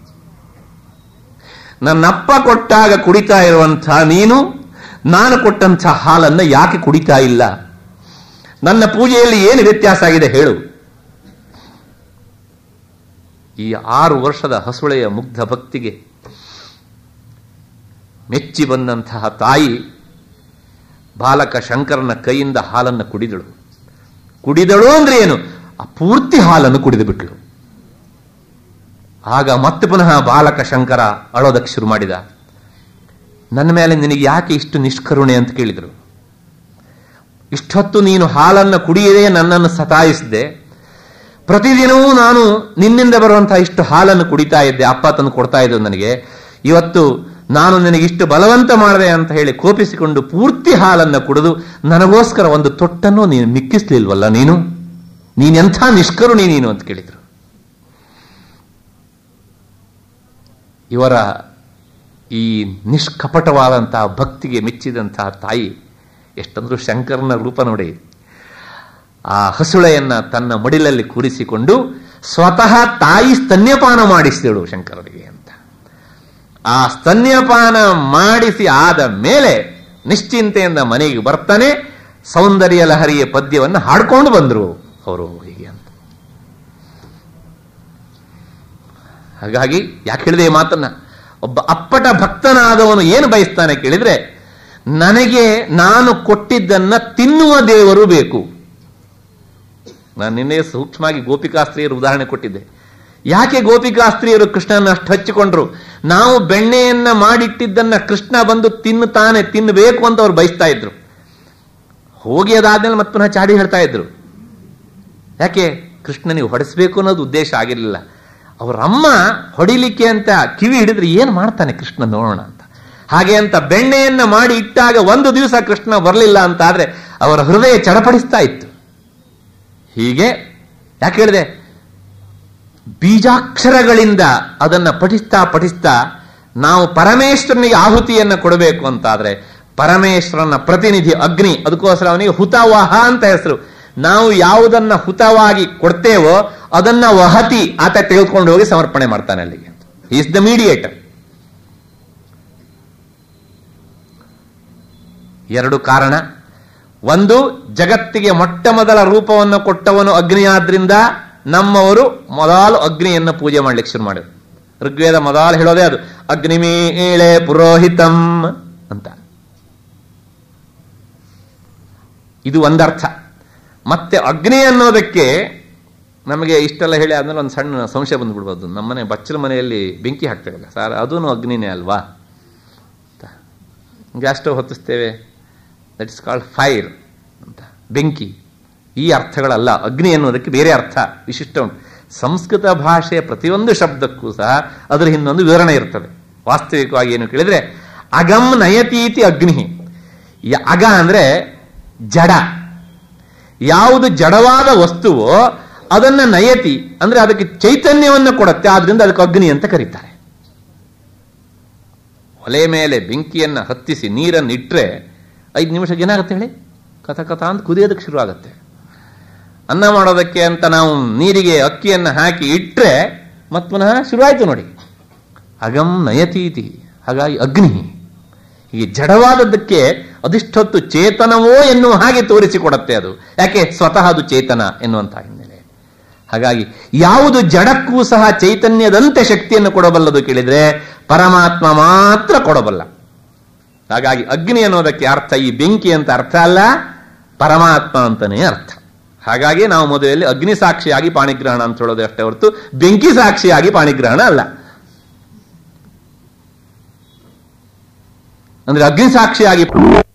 ನನ್ನಪ್ಪ ಕೊಟ್ಟಾಗ ಕುಡಿತಾ ಇರುವಂತಹ ನೀನು ನಾನು ಕೊಟ್ಟಂತಹ ಹಾಲನ್ನ ಯಾಕೆ ಕುಡಿತಾ ಇಲ್ಲ ನನ್ನ ಪೂಜೆಯಲ್ಲಿ ಏನು ವ್ಯತ್ಯಾಸ ಆಗಿದೆ ಹೇಳು ಈ ಆರು ವರ್ಷದ ಹಸುಳೆಯ ಮುಗ್ಧ ಭಕ್ತಿಗೆ ಮೆಚ್ಚಿ ಬಂದಂತಹ ತಾಯಿ ಬಾಲಕ ಶಂಕರನ ಕೈಯಿಂದ ಹಾಲನ್ನು ಕುಡಿದಳು ಕುಡಿದಳು ಅಂದ್ರೆ ಏನು ಆ ಪೂರ್ತಿ ಹಾಲನ್ನು ಕುಡಿದು ಬಿಟ್ಲು ಆಗ ಮತ್ತೆ ಪುನಃ ಬಾಲಕ ಶಂಕರ ಅಳೋದಕ್ಕೆ ಶುರು ಮಾಡಿದ ನನ್ನ ಮೇಲೆ ನಿನಗೆ ಯಾಕೆ ಇಷ್ಟು ನಿಷ್ಕರುಣೆ ಅಂತ ಕೇಳಿದರು ಇಷ್ಟೊತ್ತು ನೀನು ಹಾಲನ್ನು ಕುಡಿಯದೆ ನನ್ನನ್ನು ಸತಾಯಿಸಿದೆ ಪ್ರತಿದಿನವೂ ನಾನು ನಿನ್ನಿಂದ ಬರುವಂತಹ ಇಷ್ಟು ಹಾಲನ್ನು ಕುಡಿತಾ ಇದ್ದೆ ಅಪ್ಪ ತಂದು ಕೊಡ್ತಾ ಇದ್ದು ನನಗೆ ಇವತ್ತು ನಾನು ನಿನಗೆ ಇಷ್ಟು ಬಲವಂತ ಮಾಡಿದೆ ಅಂತ ಹೇಳಿ ಕೋಪಿಸಿಕೊಂಡು ಪೂರ್ತಿ ಹಾಲನ್ನು ಕುಡಿದು ನನಗೋಸ್ಕರ ಒಂದು ತೊಟ್ಟನ್ನು ನೀನು ಮಿಕ್ಕಿಸ್ಲಿಲ್ವಲ್ಲ ನೀನು ನೀನೆಂಥ ನಿಷ್ಕರುಣಿ ನೀನು ಅಂತ ಕೇಳಿದ್ರು ಇವರ ಈ ನಿಷ್ಕಪಟವಾದಂತಹ ಭಕ್ತಿಗೆ ಮೆಚ್ಚಿದಂತಹ ತಾಯಿ ಎಷ್ಟಂದ್ರೂ ಶಂಕರನ ರೂಪ ನೋಡಿ ಆ ಹಸುಳೆಯನ್ನ ತನ್ನ ಮಡಿಲಲ್ಲಿ ಕೂರಿಸಿಕೊಂಡು ಸ್ವತಃ ತಾಯಿ ಸ್ತನ್ಯಪಾನ ಮಾಡಿಸಿದಳು ಶಂಕರನಿಗೆ ಅಂತ ಆ ಸ್ತನ್ಯಪಾನ ಮಾಡಿಸಿ ಆದ ಮೇಲೆ ನಿಶ್ಚಿಂತೆಯಿಂದ ಮನೆಗೆ ಬರ್ತಾನೆ ಸೌಂದರ್ಯ ಲಹರಿಯ ಪದ್ಯವನ್ನು ಹಾಡ್ಕೊಂಡು ಬಂದರು ಅವರು ಹೀಗೆ ಅಂತ ಹಾಗಾಗಿ ಯಾಕೆ ಹೇಳಿದೆ ಈ ಮಾತನ್ನ ಒಬ್ಬ ಅಪ್ಪಟ ಭಕ್ತನಾದವನು ಏನು ಬಯಸ್ತಾನೆ ಕೇಳಿದ್ರೆ ನನಗೆ ನಾನು ಕೊಟ್ಟಿದ್ದನ್ನ ತಿನ್ನುವ ದೇವರು ಬೇಕು ನಾನು ನಿನ್ನೆ ಸೂಕ್ಷ್ಮವಾಗಿ ಗೋಪಿಕಾಸ್ತ್ರೀಯರು ಉದಾಹರಣೆ ಕೊಟ್ಟಿದ್ದೆ ಯಾಕೆ ಗೋಪಿಕಾಸ್ತ್ರೀಯರು ಕೃಷ್ಣನ ಅಷ್ಟು ಹಚ್ಚಿಕೊಂಡ್ರು ನಾವು ಬೆಣ್ಣೆಯನ್ನ ಮಾಡಿಟ್ಟಿದ್ದನ್ನ ಕೃಷ್ಣ ಬಂದು ತಿನ್ನುತ್ತಾನೆ ತಿನ್ನಬೇಕು ಅಂತ ಅವ್ರು ಬಯಸ್ತಾ ಇದ್ರು ಹೋಗಿ ಅದಾದ್ಮೇಲೆ ಮತ್ತೆ ಪುನಃ ಚಾಡಿ ಹೇಳ್ತಾ ಇದ್ರು ಯಾಕೆ ಕೃಷ್ಣನಿಗೆ ಹೊಡೆಸಬೇಕು ಅನ್ನೋದು ಉದ್ದೇಶ ಆಗಿರಲಿಲ್ಲ ಅವರ ಅಮ್ಮ ಹೊಡಿಲಿಕ್ಕೆ ಅಂತ ಕಿವಿ ಹಿಡಿದ್ರೆ ಏನು ಮಾಡ್ತಾನೆ ಕೃಷ್ಣ ನೋಡೋಣ ಅಂತ ಹಾಗೆ ಅಂತ ಬೆಣ್ಣೆಯನ್ನ ಮಾಡಿ ಇಟ್ಟಾಗ ಒಂದು ದಿವಸ ಕೃಷ್ಣ ಬರಲಿಲ್ಲ ಅಂತ ಆದ್ರೆ ಅವರ ಹೃದಯ ಚಡಪಡಿಸ್ತಾ ಇತ್ತು ಹೀಗೆ ಯಾಕೆ ಹೇಳಿದೆ ಬೀಜಾಕ್ಷರಗಳಿಂದ ಅದನ್ನ ಪಠಿಸ್ತಾ ಪಠಿಸ್ತಾ ನಾವು ಪರಮೇಶ್ವರನಿಗೆ ಆಹುತಿಯನ್ನ ಕೊಡಬೇಕು ಅಂತಾದ್ರೆ ಪರಮೇಶ್ವರನ ಪ್ರತಿನಿಧಿ ಅಗ್ನಿ ಅದಕ್ಕೋಸ್ಕರ ಅವನಿಗೆ ಹುತವಾಹ ಅಂತ ಹೆಸರು ನಾವು ಯಾವುದನ್ನ ಹುತವಾಗಿ ಕೊಡ್ತೇವೋ ಅದನ್ನ ವಹತಿ ಆತ ತೆಗೆದುಕೊಂಡು ಹೋಗಿ ಸಮರ್ಪಣೆ ಮಾಡ್ತಾನೆ ಅಲ್ಲಿಗೆ ಈಸ್ ದ ಮೀಡಿಯೇಟರ್ ಎರಡು ಕಾರಣ ಒಂದು ಜಗತ್ತಿಗೆ ಮೊಟ್ಟ ಮೊದಲ ರೂಪವನ್ನು ಕೊಟ್ಟವನು ಅಗ್ನಿಯಾದ್ರಿಂದ ನಮ್ಮವರು ಮೊದಲು ಅಗ್ನಿಯನ್ನು ಪೂಜೆ ಮಾಡ್ಲಿಕ್ಕೆ ಶುರು ಮಾಡಿದ್ರು ಋಗ್ವೇದ ಮೊದಲು ಹೇಳೋದೇ ಅದು ಅಗ್ನಿಮೀಳೆ ಪುರೋಹಿತಂ ಅಂತ ಇದು ಒಂದರ್ಥ ಮತ್ತೆ ಅಗ್ನಿ ಅನ್ನೋದಕ್ಕೆ ನಮಗೆ ಇಷ್ಟೆಲ್ಲ ಹೇಳಿ ಆದ್ಮೇಲೆ ಒಂದು ಸಣ್ಣ ಸಂಶಯ ಬಂದ್ಬಿಡ್ಬೋದು ನಮ್ಮನೆ ಬಚ್ಚಲ ಮನೆಯಲ್ಲಿ ಬೆಂಕಿ ಹಾಕ್ತೇವಲ್ಲ ಸರ್ ಅದೂ ಅಗ್ನಿನೇ ಅಲ್ವಾ ಗ್ಯಾಸ್ ಸ್ಟವ್ ಹೊತ್ತಿಸ್ತೇವೆ ದಟ್ ಇಸ್ ಕಾಲ್ಡ್ ಫೈರ್ ಅಂತ ಬೆಂಕಿ ಈ ಅರ್ಥಗಳಲ್ಲ ಅಗ್ನಿ ಎನ್ನುವುದಕ್ಕೆ ಬೇರೆ ಅರ್ಥ ವಿಶಿಷ್ಟ ಉಂಟು ಸಂಸ್ಕೃತ ಭಾಷೆಯ ಪ್ರತಿಯೊಂದು ಶಬ್ದಕ್ಕೂ ಸಹ ಅದರ ಹಿಂದೊಂದು ವಿವರಣೆ ಇರ್ತದೆ ವಾಸ್ತವಿಕವಾಗಿ ಏನು ಕೇಳಿದ್ರೆ ಅಗಮ್ ನಯತೀತಿ ಅಗ್ನಿ ಯ- ಅಗ ಅಂದ್ರೆ ಜಡ ಯಾವುದು ಜಡವಾದ ವಸ್ತುವೋ ಅದನ್ನ ನಯತಿ ಅಂದ್ರೆ ಅದಕ್ಕೆ ಚೈತನ್ಯವನ್ನು ಕೊಡುತ್ತೆ ಆದ್ರಿಂದ ಅದಕ್ಕೆ ಅಗ್ನಿ ಅಂತ ಕರೀತಾರೆ ಒಲೆ ಮೇಲೆ ಬೆಂಕಿಯನ್ನ ಹತ್ತಿಸಿ ನೀರನ್ನು ಇಟ್ಟರೆ ಐದು ನಿಮಿಷ ಏನಾಗುತ್ತೆ ಹೇಳಿ ಕಥ ಕಥ ಅಂತ ಕುದಿಯೋದಕ್ಕೆ ಶುರು ಆಗುತ್ತೆ ಅನ್ನ ಮಾಡೋದಕ್ಕೆ ಅಂತ ನಾವು ನೀರಿಗೆ ಅಕ್ಕಿಯನ್ನು ಹಾಕಿ ಇಟ್ಟರೆ ಮತ್ ಪುನಃ ಶುರುವಾಯಿತು ನೋಡಿ ಅಗಂ ನಯತೀತಿ ಹಾಗಾಗಿ ಅಗ್ನಿ ಹೀಗೆ ಜಡವಾದದ್ದಕ್ಕೆ ಅದಿಷ್ಟೊತ್ತು ಚೇತನವೋ ಎನ್ನುವ ಹಾಗೆ ತೋರಿಸಿಕೊಡುತ್ತೆ ಅದು ಯಾಕೆ ಸ್ವತಃ ಅದು ಚೇತನ ಎನ್ನುವಂತಹ ಹಿನ್ನೆಲೆ ಹಾಗಾಗಿ ಯಾವುದು ಜಡಕ್ಕೂ ಸಹ ಚೈತನ್ಯದಂತೆ ಶಕ್ತಿಯನ್ನು ಕೊಡಬಲ್ಲದು ಕೇಳಿದ್ರೆ ಪರಮಾತ್ಮ ಮಾತ್ರ ಕೊಡಬಲ್ಲ ಹಾಗಾಗಿ ಅಗ್ನಿ ಅನ್ನೋದಕ್ಕೆ ಅರ್ಥ ಈ ಬೆಂಕಿ ಅಂತ ಅರ್ಥ ಅಲ್ಲ ಪರಮಾತ್ಮ ಅಂತಾನೆ ಅರ್ಥ ಹಾಗಾಗಿ ನಾವು ಮದುವೆಯಲ್ಲಿ ಅಗ್ನಿ ಸಾಕ್ಷಿಯಾಗಿ ಪಾಣಿಗ್ರಹಣ ಅಂತ ಹೇಳೋದು ಅಷ್ಟೇ ಹೊರತು ಬೆಂಕಿ ಸಾಕ್ಷಿಯಾಗಿ ಪಾಣಿಗ್ರಹಣ ಅಲ್ಲ ಅಂದ್ರೆ ಅಗ್ನಿ ಸಾಕ್ಷಿಯಾಗಿ